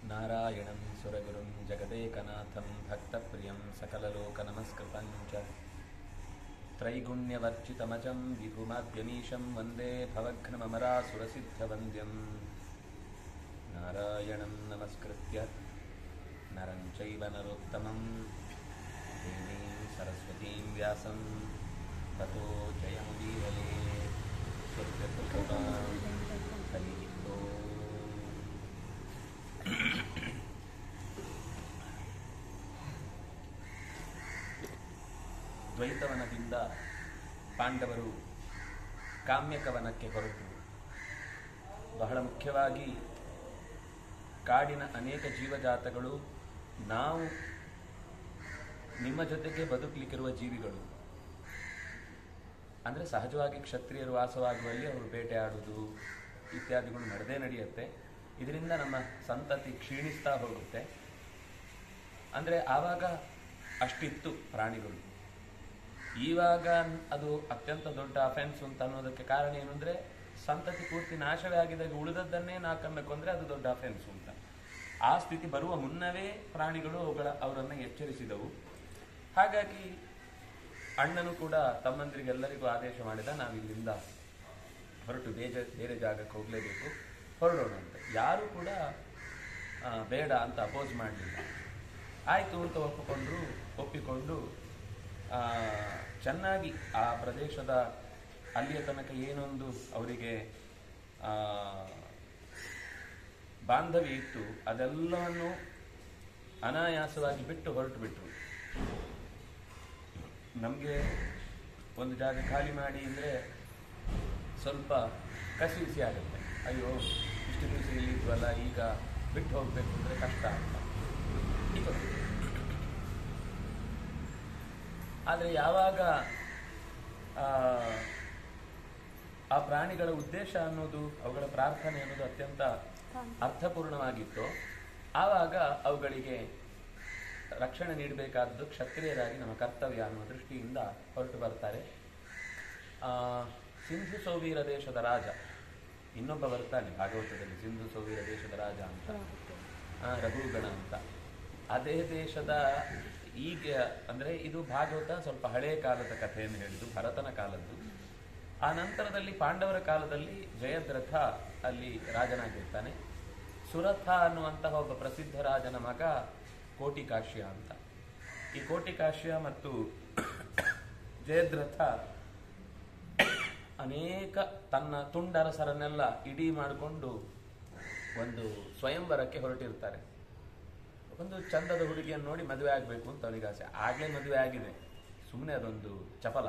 नारायणं सुरगुरुं जगदेकनाथं भक्तप्रियं सकललोकनमस्कृतं च त्रैगुण्यवर्जितमजं विभुमाद्यमीशं वन्दे भवघ्नममरासुरसिद्धवन्द्यं नारायणं नमस्कृत्य नरं चैव नरोत्तमं देवीं सरस्वतीं व्यासं ततो जयमुदीरये स्वर्गसुखदां हरिः ओम् ದ್ವೈತವನದಿಂದ ಪಾಂಡವರು ಕಾಮ್ಯಕವನಕ್ಕೆ ಹೊರಟರು ಬಹಳ ಮುಖ್ಯವಾಗಿ ಕಾಡಿನ ಅನೇಕ ಜೀವಜಾತಗಳು ನಾವು ನಿಮ್ಮ ಜೊತೆಗೆ ಬದುಕಲಿಕ್ಕಿರುವ ಜೀವಿಗಳು ಅಂದರೆ ಸಹಜವಾಗಿ ಕ್ಷತ್ರಿಯರು ವಾಸವಾಗುವಲ್ಲಿ ಅವರು ಬೇಟೆಯಾಡುವುದು ಇತ್ಯಾದಿಗಳು ನಡೆದೇ ನಡೆಯುತ್ತೆ ಇದರಿಂದ ನಮ್ಮ ಸಂತತಿ ಕ್ಷೀಣಿಸ್ತಾ ಹೋಗುತ್ತೆ ಅಂದರೆ ಆವಾಗ ಅಷ್ಟಿತ್ತು ಪ್ರಾಣಿಗಳು ಈವಾಗ ಅದು ಅತ್ಯಂತ ದೊಡ್ಡ ಅಫೆನ್ಸ್ ಅಂತ ಅನ್ನೋದಕ್ಕೆ ಕಾರಣ ಏನು ಅಂದರೆ ಸಂತತಿ ಪೂರ್ತಿ ನಾಶವೇ ಆಗಿದಾಗ ಉಳಿದದ್ದನ್ನೇ ನಾಲ್ಕನ್ನ ಕೊಂದ್ರೆ ಅದು ದೊಡ್ಡ ಅಫೆನ್ಸ್ ಅಂತ ಆ ಸ್ಥಿತಿ ಬರುವ ಮುನ್ನವೇ ಪ್ರಾಣಿಗಳು ಅವುಗಳ ಅವರನ್ನು ಎಚ್ಚರಿಸಿದವು ಹಾಗಾಗಿ ಅಣ್ಣನು ಕೂಡ ತಮ್ಮಂದಿರಿಗೆಲ್ಲರಿಗೂ ಆದೇಶ ಮಾಡಿದ ನಾವಿಲ್ಲಿಂದ ಹೊರಟು ಬೇಜ ಬೇರೆ ಜಾಗಕ್ಕೆ ಹೋಗಲೇಬೇಕು ಹೊರಡೋಣ ಅಂತ ಯಾರು ಕೂಡ ಆ, ಬೇಡ ಅಂತ ಅಪೋಸ್ ಮಾಡಲಿಲ್ಲ ಆಯಿತು ಅಂತ ಒಪ್ಪಿಕೊಂಡ್ರು ಒಪ್ಪಿಕೊಂಡು ಆ, ಚೆನ್ನಾಗಿ ಆ ಪ್ರದೇಶದ ಅಲ್ಲಿಯ ತನಕ ಏನೊಂದು ಅವರಿಗೆ ಆ, ಬಾಂಧವ್ಯ ಇತ್ತು ಅದೆಲ್ಲವನ್ನು ಅನಾಯಾಸವಾಗಿ ಬಿಟ್ಟು ಹೊರಟು ಬಿಟ್ರು ನಮಗೆ ಒಂದು ಜಾಗ ಖಾಲಿ ಮಾಡಿ ಅಂದರೆ ಸ್ವಲ್ಪ ಕಸಿ ಬಿಸಿ ಆಗುತ್ತೆ ಅಯ್ಯೋ ಇಷ್ಟು ದಿವಸ ಇಲ್ಲಿದ್ವಲ್ಲ ಈಗ ಬಿಟ್ಟು ಹೋಗಬೇಕು ಅಂದರೆ ಕಷ್ಟ ಅಂತ ಈಗ ಆದರೆ ಯಾವಾಗ ಆ, ಆ ಪ್ರಾಣಿಗಳ ಉದ್ದೇಶ ಅನ್ನೋದು ಅವುಗಳ ಪ್ರಾರ್ಥನೆ ಅನ್ನೋದು ಅತ್ಯಂತ ಅರ್ಥಪೂರ್ಣವಾಗಿತ್ತು ಆವಾಗ ಅವುಗಳಿಗೆ ರಕ್ಷಣೆ ನೀಡಬೇಕಾದ್ದು ಕ್ಷತ್ರಿಯರಾಗಿ ನಮ್ಮ ಕರ್ತವ್ಯ ಅನ್ನುವ ದೃಷ್ಟಿಯಿಂದ ಹೊರಟು ಬರ್ತಾರೆ ಆ, ಸಿಂಧು ಸೌವೀರ ದೇಶದ ರಾಜ ಇನ್ನೊಬ್ಬ ಬರ್ತಾನೆ ಭಾಗವತದಲ್ಲಿ ಸಿಂಧು ಸೌವೀರ ದೇಶದ ರಾಜ ಅಂತ ಆ, ರಘುಗಣ ಅಂತ ಅದೇ ದೇಶದ ಈಗ ಅಂದ್ರೆ ಇದು ಭಾಗವತ ಸ್ವಲ್ಪ ಹಳೆಯ ಕಾಲದ ಕಥೆಯನ್ನು ಹೇಳಿದ್ದು ಭರತನ ಕಾಲದ್ದು ಆ ನಂತರದಲ್ಲಿ ಪಾಂಡವರ ಕಾಲದಲ್ಲಿ ಜಯದ್ರಥ ಅಲ್ಲಿ ರಾಜನಾಗಿರ್ತಾನೆ ಸುರಥ ಅನ್ನುವಂತಹ ಒಬ್ಬ ಪ್ರಸಿದ್ಧ ರಾಜನ ಮಗ ಕೋಟಿಕಾಶ್ಯ ಅಂತ ಈ ಕೋಟಿಕಾಶ್ಯ ಮತ್ತು ಜಯದ್ರಥ ಅನೇಕ ತನ್ನ ತುಂಡರಸರನ್ನೆಲ್ಲ ಇಡೀ ಮಾಡಿಕೊಂಡು ಒಂದು ಸ್ವಯಂವರಕ್ಕೆ ಹೊರಟಿರ್ತಾರೆ ಒಂದು ಚಂದದ ಹುಡುಗಿಯನ್ನು ನೋಡಿ ಮದುವೆ ಆಗಬೇಕು ಅಂತ ಅವನಿಗೆ ಆಸೆ ಆಗಲೇ ಮದುವೆ ಆಗಿದೆ ಸುಮ್ಮನೆ ಅದೊಂದು ಚಪಲ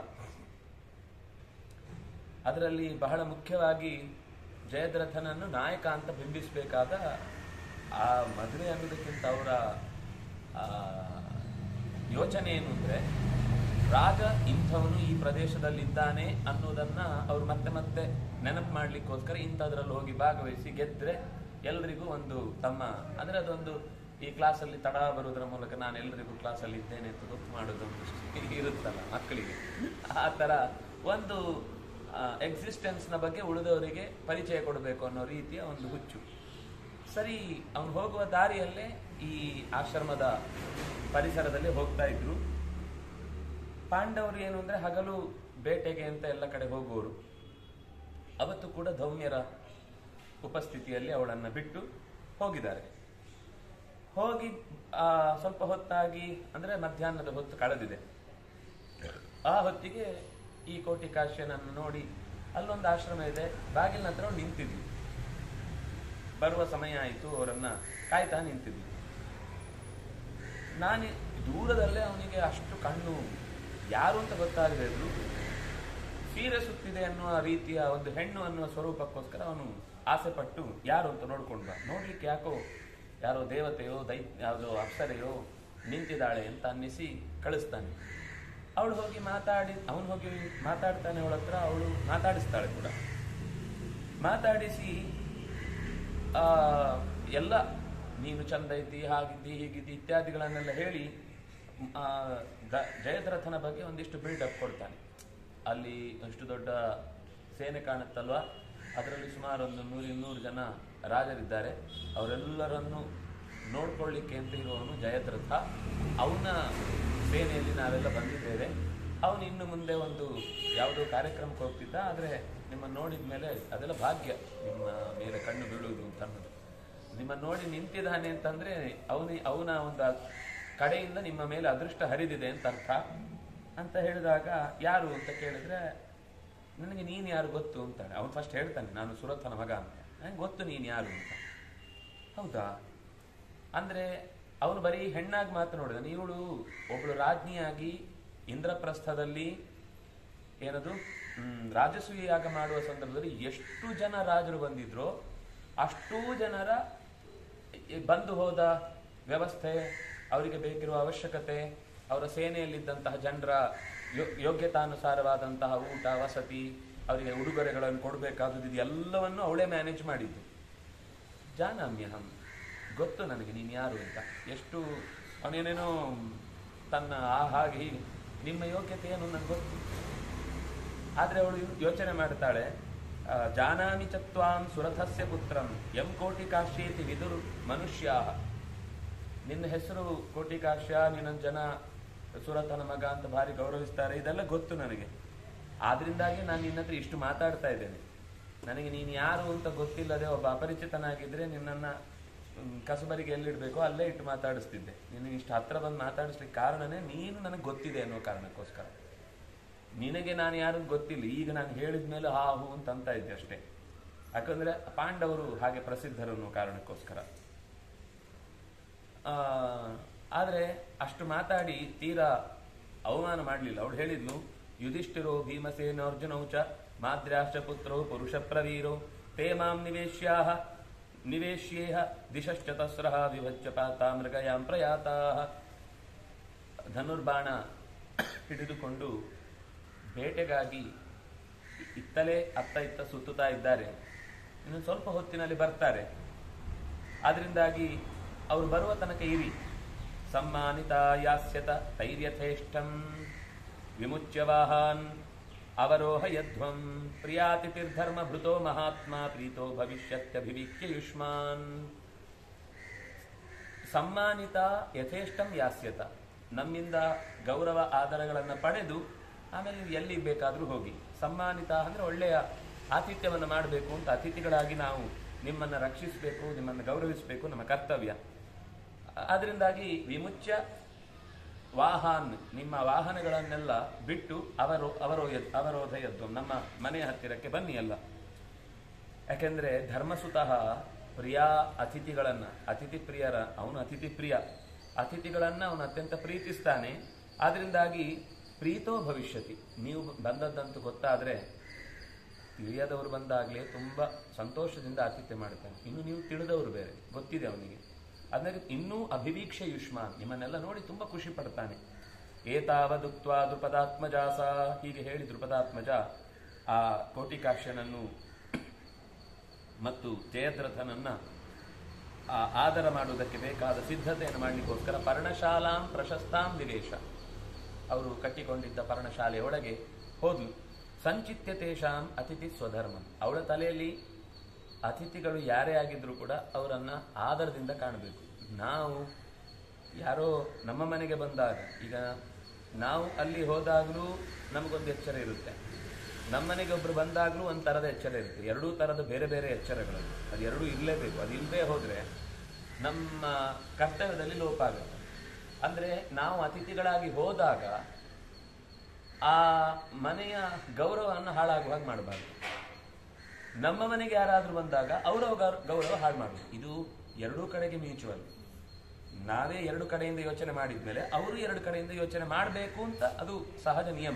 ಅದರಲ್ಲಿ ಬಹಳ ಮುಖ್ಯವಾಗಿ ಜಯದ್ರಥನನ್ನು ನಾಯಕ ಅಂತ ಬಿಂಬಿಸಬೇಕಾದ ಆ ಮದುವೆ ಅನ್ನೋದಕ್ಕಿಂತ ಅವರ ಆ, ಯೋಚನೆ ಏನು ಅಂದ್ರೆ ರಾಜ ಇಂಥವನು ಈ ಪ್ರದೇಶದಲ್ಲಿದ್ದಾನೆ ಅನ್ನೋದನ್ನ ಅವ್ರು ಮತ್ತೆ ಮತ್ತೆ ನೆನಪು ಮಾಡ್ಲಿಕ್ಕೋಸ್ಕರ ಇಂಥದ್ರಲ್ಲಿ ಹೋಗಿ ಭಾಗವಹಿಸಿ ಗೆದ್ರೆ ಎಲ್ರಿಗೂ ಒಂದು ತಮ್ಮ ಅಂದ್ರೆ ಅದೊಂದು ಈ ಕ್ಲಾಸಲ್ಲಿ ತಡ ಬರುವುದರ ಮೂಲಕ ನಾನು ಎಲ್ರಿಗೂ ಕ್ಲಾಸಲ್ಲಿ ಇದ್ದೇನೆ ಅಂತ ಗೊತ್ತು ಮಾಡೋದೊಂದು ಇರುತ್ತಲ್ಲ ಮಕ್ಕಳಿಗೆ ಆ ತರ ಒಂದು ಎಕ್ಸಿಸ್ಟೆನ್ಸ್ ನ ಬಗ್ಗೆ ಉಳಿದವರಿಗೆ ಪರಿಚಯ ಕೊಡಬೇಕು ಅನ್ನೋ ರೀತಿಯ ಒಂದು ಹುಚ್ಚು ಸರಿ ಅವನು ಹೋಗುವ ದಾರಿಯಲ್ಲೇ ಈ ಆಶ್ರಮದ ಪರಿಸರದಲ್ಲಿ ಹೋಗ್ತಾ ಇದ್ರು ಪಾಂಡವರು ಏನು ಅಂದ್ರೆ ಹಗಲು ಬೇಟೆಗೆ ಅಂತ ಎಲ್ಲ ಕಡೆ ಹೋಗುವವರು ಅವತ್ತು ಕೂಡ ಧೌಮ್ಯರ ಉಪಸ್ಥಿತಿಯಲ್ಲಿ ಅವಳನ್ನ ಬಿಟ್ಟು ಹೋಗಿದ್ದಾರೆ ಹೋಗಿ ಆ, ಸ್ವಲ್ಪ ಹೊತ್ತಾಗಿ ಅಂದ್ರೆ ಮಧ್ಯಾಹ್ನದ ಹೊತ್ತು ಕಳೆದಿದೆ ಆ ಹೊತ್ತಿಗೆ ಈ ಕೋಟಿ ಕಾಶ್ಯನನ್ನು ನೋಡಿ ಅಲ್ಲೊಂದು ಆಶ್ರಮ ಇದೆ ಬಾಗಿಲಿನ ಹತ್ರ ಅವ್ರು ನಿಂತಿದ್ವಿ ಬರುವ ಸಮಯ ಆಯಿತು ಅವರನ್ನ ಕಾಯ್ತಾ ನಿಂತಿದ್ವಿ ನಾನು ದೂರದಲ್ಲೇ ಅವನಿಗೆ ಅಷ್ಟು ಕಣ್ಣು ಯಾರು ಅಂತ ಗೊತ್ತಾಗದೇ ಇದ್ರು ಸೀರೆ ಸುತ್ತಿದೆ ಅನ್ನುವ ರೀತಿಯ ಒಂದು ಹೆಣ್ಣು ಅನ್ನುವ ಸ್ವರೂಪಕ್ಕೋಸ್ಕರ ಅವನು ಆಸೆ ಪಟ್ಟು ಯಾರು ಅಂತ ನೋಡ್ಕೊಂಡ ನೋಡ್ಲಿಕ್ಕೆ ಯಾಕೋ ಯಾರೋ ದೇವತೆಯೋ ದೈ ಯಾವುದೋ ಅಪ್ಸರೆಯೋ ನಿಂತಿದ್ದಾಳೆ ಅಂತ ಅನ್ನಿಸಿ ಕಳಿಸ್ತಾನೆ ಅವಳು ಹೋಗಿ ಮಾತಾಡಿ ಅವನು ಹೋಗಿ ಮಾತಾಡ್ತಾನೆ ಅವಳ ಹತ್ರ ಅವಳು ಮಾತಾಡಿಸ್ತಾಳೆ ಕೂಡ ಮಾತಾಡಿಸಿ ಆ, ಎಲ್ಲ ನೀನು ಚಂದ ಇದ್ದಿ ಹಾಗಿದ್ದಿ ಹೀಗಿದ್ದಿ ಇತ್ಯಾದಿಗಳನ್ನೆಲ್ಲ ಹೇಳಿ ಆ, ದ- ಜಯದ್ರಥನ ಬಗ್ಗೆ ಒಂದಿಷ್ಟು ಬಿಲ್ಡಪ್ ಕೊಡ್ತಾನೆ ಅಲ್ಲಿ ಅಷ್ಟು ದೊಡ್ಡ ಸೇನೆ ಕಾಣುತ್ತಲ್ವಾ ಅದರಲ್ಲಿ ಸುಮಾರು ಒಂದು ನೂರು ಇನ್ನೂರು ಜನ ರಾಜರಿದ್ದಾರೆ ಅವರೆಲ್ಲರನ್ನು ನೋಡ್ಕೊಳ್ಳಿಕ್ಕೆ ಅಂತ ಇರುವವನು ಜಯದ್ರಥ ಅವನ ಸೇನೆಯಲ್ಲಿ ನಾವೆಲ್ಲ ಬಂದಿದ್ದೇವೆ ಅವನು ಇನ್ನು ಮುಂದೆ ಒಂದು ಯಾವುದೋ ಕಾರ್ಯಕ್ರಮಕ್ಕೆ ಹೋಗ್ತಿದ್ದ ಆದರೆ ನಿಮ್ಮನ್ನು ನೋಡಿದ ಮೇಲೆ ಅದೆಲ್ಲ ಭಾಗ್ಯ ನಿಮ್ಮ ಮೇಲೆ ಕಣ್ಣು ಬೀಳುವುದು ಅಂತ ಅನ್ನೋದು ನಿಮ್ಮನ್ನು ನೋಡಿ ನಿಂತಿದ್ದಾನೆ ಅಂತಂದ್ರೆ ಅವನಿ ಅವನ ಒಂದು ಕಡೆಯಿಂದ ನಿಮ್ಮ ಮೇಲೆ ಅದೃಷ್ಟ ಹರಿದಿದೆ ಅಂತ ಅರ್ಥ ಅಂತ ಹೇಳಿದಾಗ ಯಾರು ಅಂತ ಕೇಳಿದ್ರೆ ನನಗೆ ನೀನು ಯಾರು ಗೊತ್ತು ಅಂತಾನೆ ಅವನು ಫಸ್ಟ್ ಹೇಳ್ತಾನೆ ನಾನು ಸುರಥನ ಮಗ ಅಂತ ನಂಗೆ ಗೊತ್ತು ನೀನು ಯಾರು ಅಂತ ಹೌದಾ ಅಂದ್ರೆ ಅವನು ಬರೀ ಹೆಣ್ಣಾಗಿ ಮಾತನಾಡಿದ ಇವಳು ಒಬ್ಳು ರಾಜ್ಞಿಯಾಗಿ ಇಂದ್ರಪ್ರಸ್ಥದಲ್ಲಿ ಏನದು ಹ್ಮ್, ರಾಜಸೂಯ ಯಾಗ ಮಾಡುವ ಸಂದರ್ಭದಲ್ಲಿ ಎಷ್ಟು ಜನ ರಾಜರು ಬಂದಿದ್ರೋ ಅಷ್ಟೂ ಜನರ ಈ ಬಂದು ಹೋದ ವ್ಯವಸ್ಥೆ ಅವರಿಗೆ ಬೇಕಿರುವ ಅವಶ್ಯಕತೆ ಅವರ ಸೇನೆಯಲ್ಲಿದ್ದಂತಹ ಜನರ ಯೋ- ಯೋಗ್ಯತಾನುಸಾರವಾದಂತಹ ಊಟ ವಸತಿ ಅವರಿಗೆ ಉಡುಗೊರೆಗಳನ್ನು ಕೊಡಬೇಕಾದದ್ದು ಇದು ಎಲ್ಲವನ್ನು ಅವಳೇ ಮ್ಯಾನೇಜ್ ಮಾಡಿದ್ದು ಜಾನಾಮ್ಯಹಂ ಗೊತ್ತು ನನಗೆ ನೀನು ಯಾರು ಅಂತ ಎಷ್ಟು ಅವನೇನೇನೋ ತನ್ನ ಆ ಹಾಗೆ ಹೀಗೆ ನಿಮ್ಮ ಯೋಗ್ಯತೆ ಏನು ನನಗೆ ಗೊತ್ತು ಆದರೆ ಅವಳು ಯೋಚನೆ ಮಾಡ್ತಾಳೆ ಆ, ಜಾನಾಮಿ ಚತ್ವಾಂ ಸುರಥಸ್ಯ ಪುತ್ರಂ ಎಂ ಕೋಟಿ ಕಾಶ್ಯೇತಿ ವಿದುರು ಮನುಷ್ಯಾ ನಿನ್ನ ಹೆಸರು ಕೋಟಿಕಾಶ್ಯ ನಿನ್ನ ಜನ ಸುರಥನ ಮಗ ಅಂತ ಭಾರಿ ಗೌರವಿಸ್ತಾರೆ ಇದೆಲ್ಲ ಗೊತ್ತು ನನಗೆ ಆದ್ರಿಂದಾಗಿ ನಾನು ನಿನ್ನ ಹತ್ರ ಇಷ್ಟು ಮಾತಾಡ್ತಾ ಇದ್ದೇನೆ ನನಗೆ ನೀನು ಯಾರು ಅಂತ ಗೊತ್ತಿಲ್ಲದೆ ಒಬ್ಬ ಅಪರಿಚಿತನಾಗಿದ್ರೆ ನಿನ್ನನ್ನ ಮ್, ಕಸಬರಿಗೆ ಎಲ್ಲಿಡ್ಬೇಕೋ ಅಲ್ಲೇ ಇಟ್ಟು ಮಾತಾಡಿಸ್ತಿದ್ದೆ ನಿನಗೆ ಇಷ್ಟು ಹತ್ರ ಬಂದು ಮಾತಾಡಿಸ್ಲಿಕ್ಕೆ ಕಾರಣನೇ ನೀನು ನನಗೆ ಗೊತ್ತಿದೆ ಅನ್ನೋ ಕಾರಣಕ್ಕೋಸ್ಕರ ನಿನಗೆ ನಾನು ಯಾರು ಗೊತ್ತಿಲ್ಲ ಈಗ ನಾನು ಹೇಳಿದ ಮೇಲೆ ಹಾ ಹೂ ಅಂತ ಅಂತ ಇದ್ದೆ ಅಷ್ಟೇ ಯಾಕಂದ್ರೆ ಪಾಂಡವರು ಹಾಗೆ ಪ್ರಸಿದ್ಧರು ಅನ್ನೋ ಕಾರಣಕ್ಕೋಸ್ಕರ ಆ, ಆದ್ರೆ ಅಷ್ಟು ಮಾತಾಡಿ ತೀರಾ ಅವಮಾನ ಮಾಡಲಿಲ್ಲ ಅವಳು ಹೇಳಿದ್ಲು ಯುಧಿಷ್ಠಿರೋ ಭೀಮಸೇನ ಅರ್ಜುನೌ ಚ ಮಾದ್ರಾಶ್ಚ ಪುತ್ರೋ ಪುರುಷ ಪ್ರವೀರೋ ತೇ ಮಾಂ ನಿವೇಶ್ಯಾಹ ನಿವೇಶ್ಯೇಹ ದಿಶಶ್ಚ ತಸ್ರಃ ವಿಭಜ್ಯ ಪಾತ ಮೃಗಯಾಂ ಪ್ರಯಾತಾಹ ಧನುರ್ಬಾಣ ಹಿಡಿದುಕೊಂಡು ಬೇಟೆಗಾಗಿ ಇತ್ತಲೇ ಅತ್ತ ಇತ್ತ ಸುತ್ತುತ್ತಾ ಇದ್ದಾರೆ ಇನ್ನು ಸ್ವಲ್ಪ ಹೊತ್ತಿನಲ್ಲಿ ಬರ್ತಾರೆ ಆದ್ರಿಂದಾಗಿ ಅವರು ಬರುವ ತನಕ ಇರಿ ಸಮ್ಮಾನಿತ ಯಾಸ್ಯತ ತೈರ್ಯಥೇಷ್ಟಂ ವಿಮುಚ್ಯ ವಾಹಾನ್ ಅವರೋಹ ಯಧ್ವಂ ಪ್ರಿಯಾತಿಥಿರ್ಧರ್ಮ ಭೃತೋ ಮಹಾತ್ಮ ಪ್ರೀತೋ ಭವಿಷ್ಯತ್ಯಭಿವಿಕ್ಯ ಯುಷ್ಮಾನ್ ಸಮ್ಮಾನಿತ ಯಥೇಷ್ಟಂ ಯಾಸ್ಯತ ನಮ್ಮಿಂದ ಗೌರವ ಆಧಾರಗಳನ್ನು ಪಡೆದು ಆಮೇಲೆ ನೀವು ಎಲ್ಲಿ ಬೇಕಾದರೂ ಹೋಗಿ ಸಮ್ಮಾನಿತ ಅಂದ್ರೆ ಒಳ್ಳೆಯ ಆತಿಥ್ಯವನ್ನು ಮಾಡಬೇಕು ಅಂತ ಅತಿಥಿಗಳಾಗಿ ನಾವು ನಿಮ್ಮನ್ನು ರಕ್ಷಿಸಬೇಕು ನಿಮ್ಮನ್ನು ಗೌರವಿಸಬೇಕು ನಮ್ಮ ಕರ್ತವ್ಯ ಅದರಿಂದಾಗಿ ವಿಮುಚ್ಯ ವಾಹನ್ ನಿಮ್ಮ ವಾಹನಗಳನ್ನೆಲ್ಲ ಬಿಟ್ಟು ಅವರು ಅವರೋ ಅವರೋಧ ಎದ್ದು ನಮ್ಮ ಮನೆಯ ಹತ್ತಿರಕ್ಕೆ ಬನ್ನಿ ಎಲ್ಲ ಯಾಕೆಂದ್ರೆ ಧರ್ಮಸುತಃ ಪ್ರಿಯ ಅತಿಥಿಗಳನ್ನ ಅತಿಥಿ ಪ್ರಿಯರ ಅವನು ಅತಿಥಿ ಪ್ರಿಯ ಅತಿಥಿಗಳನ್ನ ಅವನು ಅತ್ಯಂತ ಪ್ರೀತಿಸ್ತಾನೆ ಆದ್ರಿಂದಾಗಿ ಪ್ರೀತೋ ಭವಿಷ್ಯತಿ ನೀವು ಬಂದದ್ದಂತೂ ಗೊತ್ತಾದ್ರೆ ತಿಳಿಯದವರು ಬಂದಾಗಲೇ ತುಂಬಾ ಸಂತೋಷದಿಂದ ಆತಿಥ್ಯ ಮಾಡ್ತಾನೆ ಇನ್ನು ನೀವು ತಿಳಿದವರು ಬೇರೆ ಗೊತ್ತಿದೆ ಅವನಿಗೆ ಅದನ್ನ ಇನ್ನೂ ಅಭಿವೀಕ್ಷೆ ಯುಷ್ಮಾನ್ ನಿಮ್ಮನ್ನೆಲ್ಲ ನೋಡಿ ತುಂಬಾ ಖುಷಿ ಪಡ್ತಾನೆ ಏತಾವದುಕ್ತ್ವಾ ದೃಪದಾತ್ಮಜಾಸ ಹೀಗೆ ಹೇಳಿ ದೃಪದಾತ್ಮಜ ಆ ಕೋಟಿಕಾಶ್ಯನನ್ನು ಮತ್ತು ಜಯದ್ರಥನನ್ನ ಆ ಆದರ ಮಾಡುವುದಕ್ಕೆ ಬೇಕಾದ ಸಿದ್ಧತೆಯನ್ನು ಮಾಡಲಿಕ್ಕೋಸ್ಕರ ಪರ್ಣಶಾಲಾಂ ಪ್ರಶಸ್ತಾಂ ವಿವೇಶ ಅವರು ಕಟ್ಟಿಕೊಂಡಿದ್ದ ಪರ್ಣಶಾಲೆಯೊಳಗೆ ಹೋದ್ಲು ಸಂಚಿತ್ಯ ತೇಷಾಂ ಅತಿಥಿ ಸ್ವಧರ್ಮಂ ಅವಳ ತಲೆಯಲ್ಲಿ ಅತಿಥಿಗಳು ಯಾರೇ ಆಗಿದ್ರು ಕೂಡ ಅವರನ್ನ ಆದರದಿಂದ ಕಾಣಬೇಕು ನಾವು ಯಾರೋ ನಮ್ಮ ಮನೆಗೆ ಬಂದಾಗ ಈಗ ನಾವು ಅಲ್ಲಿ ಹೋದಾಗಲೂ ನಮಗೊಂದು ಎಚ್ಚರ ಇರುತ್ತೆ ನಮ್ಮ ಮನೆಗೆ ಒಬ್ರು ಬಂದಾಗಲೂ ಒಂದು ಥರದ ಎಚ್ಚರ ಇರುತ್ತೆ ಎರಡೂ ಥರದ ಬೇರೆ ಬೇರೆ ಎಚ್ಚರಗಳು ಅದು ಎರಡೂ ಇರಲೇಬೇಕು ಅದು ಇಲ್ಲದೆ ಹೋದ್ರೆ ನಮ್ಮ ಕರ್ತವ್ಯದಲ್ಲಿ ಲೋಪ ಆಗುತ್ತೆ ಅಂದ್ರೆ ನಾವು ಅತಿಥಿಗಳಾಗಿ ಹೋದಾಗ ಆ ಮನೆಯ ಗೌರವವನ್ನು ಹಾಳಾಗುವ ಹಾಗೆ ಮಾಡಬಾರ್ದು ನಮ್ಮ ಮನೆಗೆ ಯಾರಾದ್ರೂ ಬಂದಾಗ ಅವರ ಗೌರವ ಹಾಳು ಮಾಡಬೇಕು ಇದು ಎರಡೂ ಕಡೆಗೆ ಮ್ಯೂಚುವಲ್ ನಾವೇ ಎರಡು ಕಡೆಯಿಂದ ಯೋಚನೆ ಮಾಡಿದ್ಮೇಲೆ ಅವರು ಎರಡು ಕಡೆಯಿಂದ ಯೋಚನೆ ಮಾಡಬೇಕು ಅಂತ ಅದು ಸಹಜ ನಿಯಮ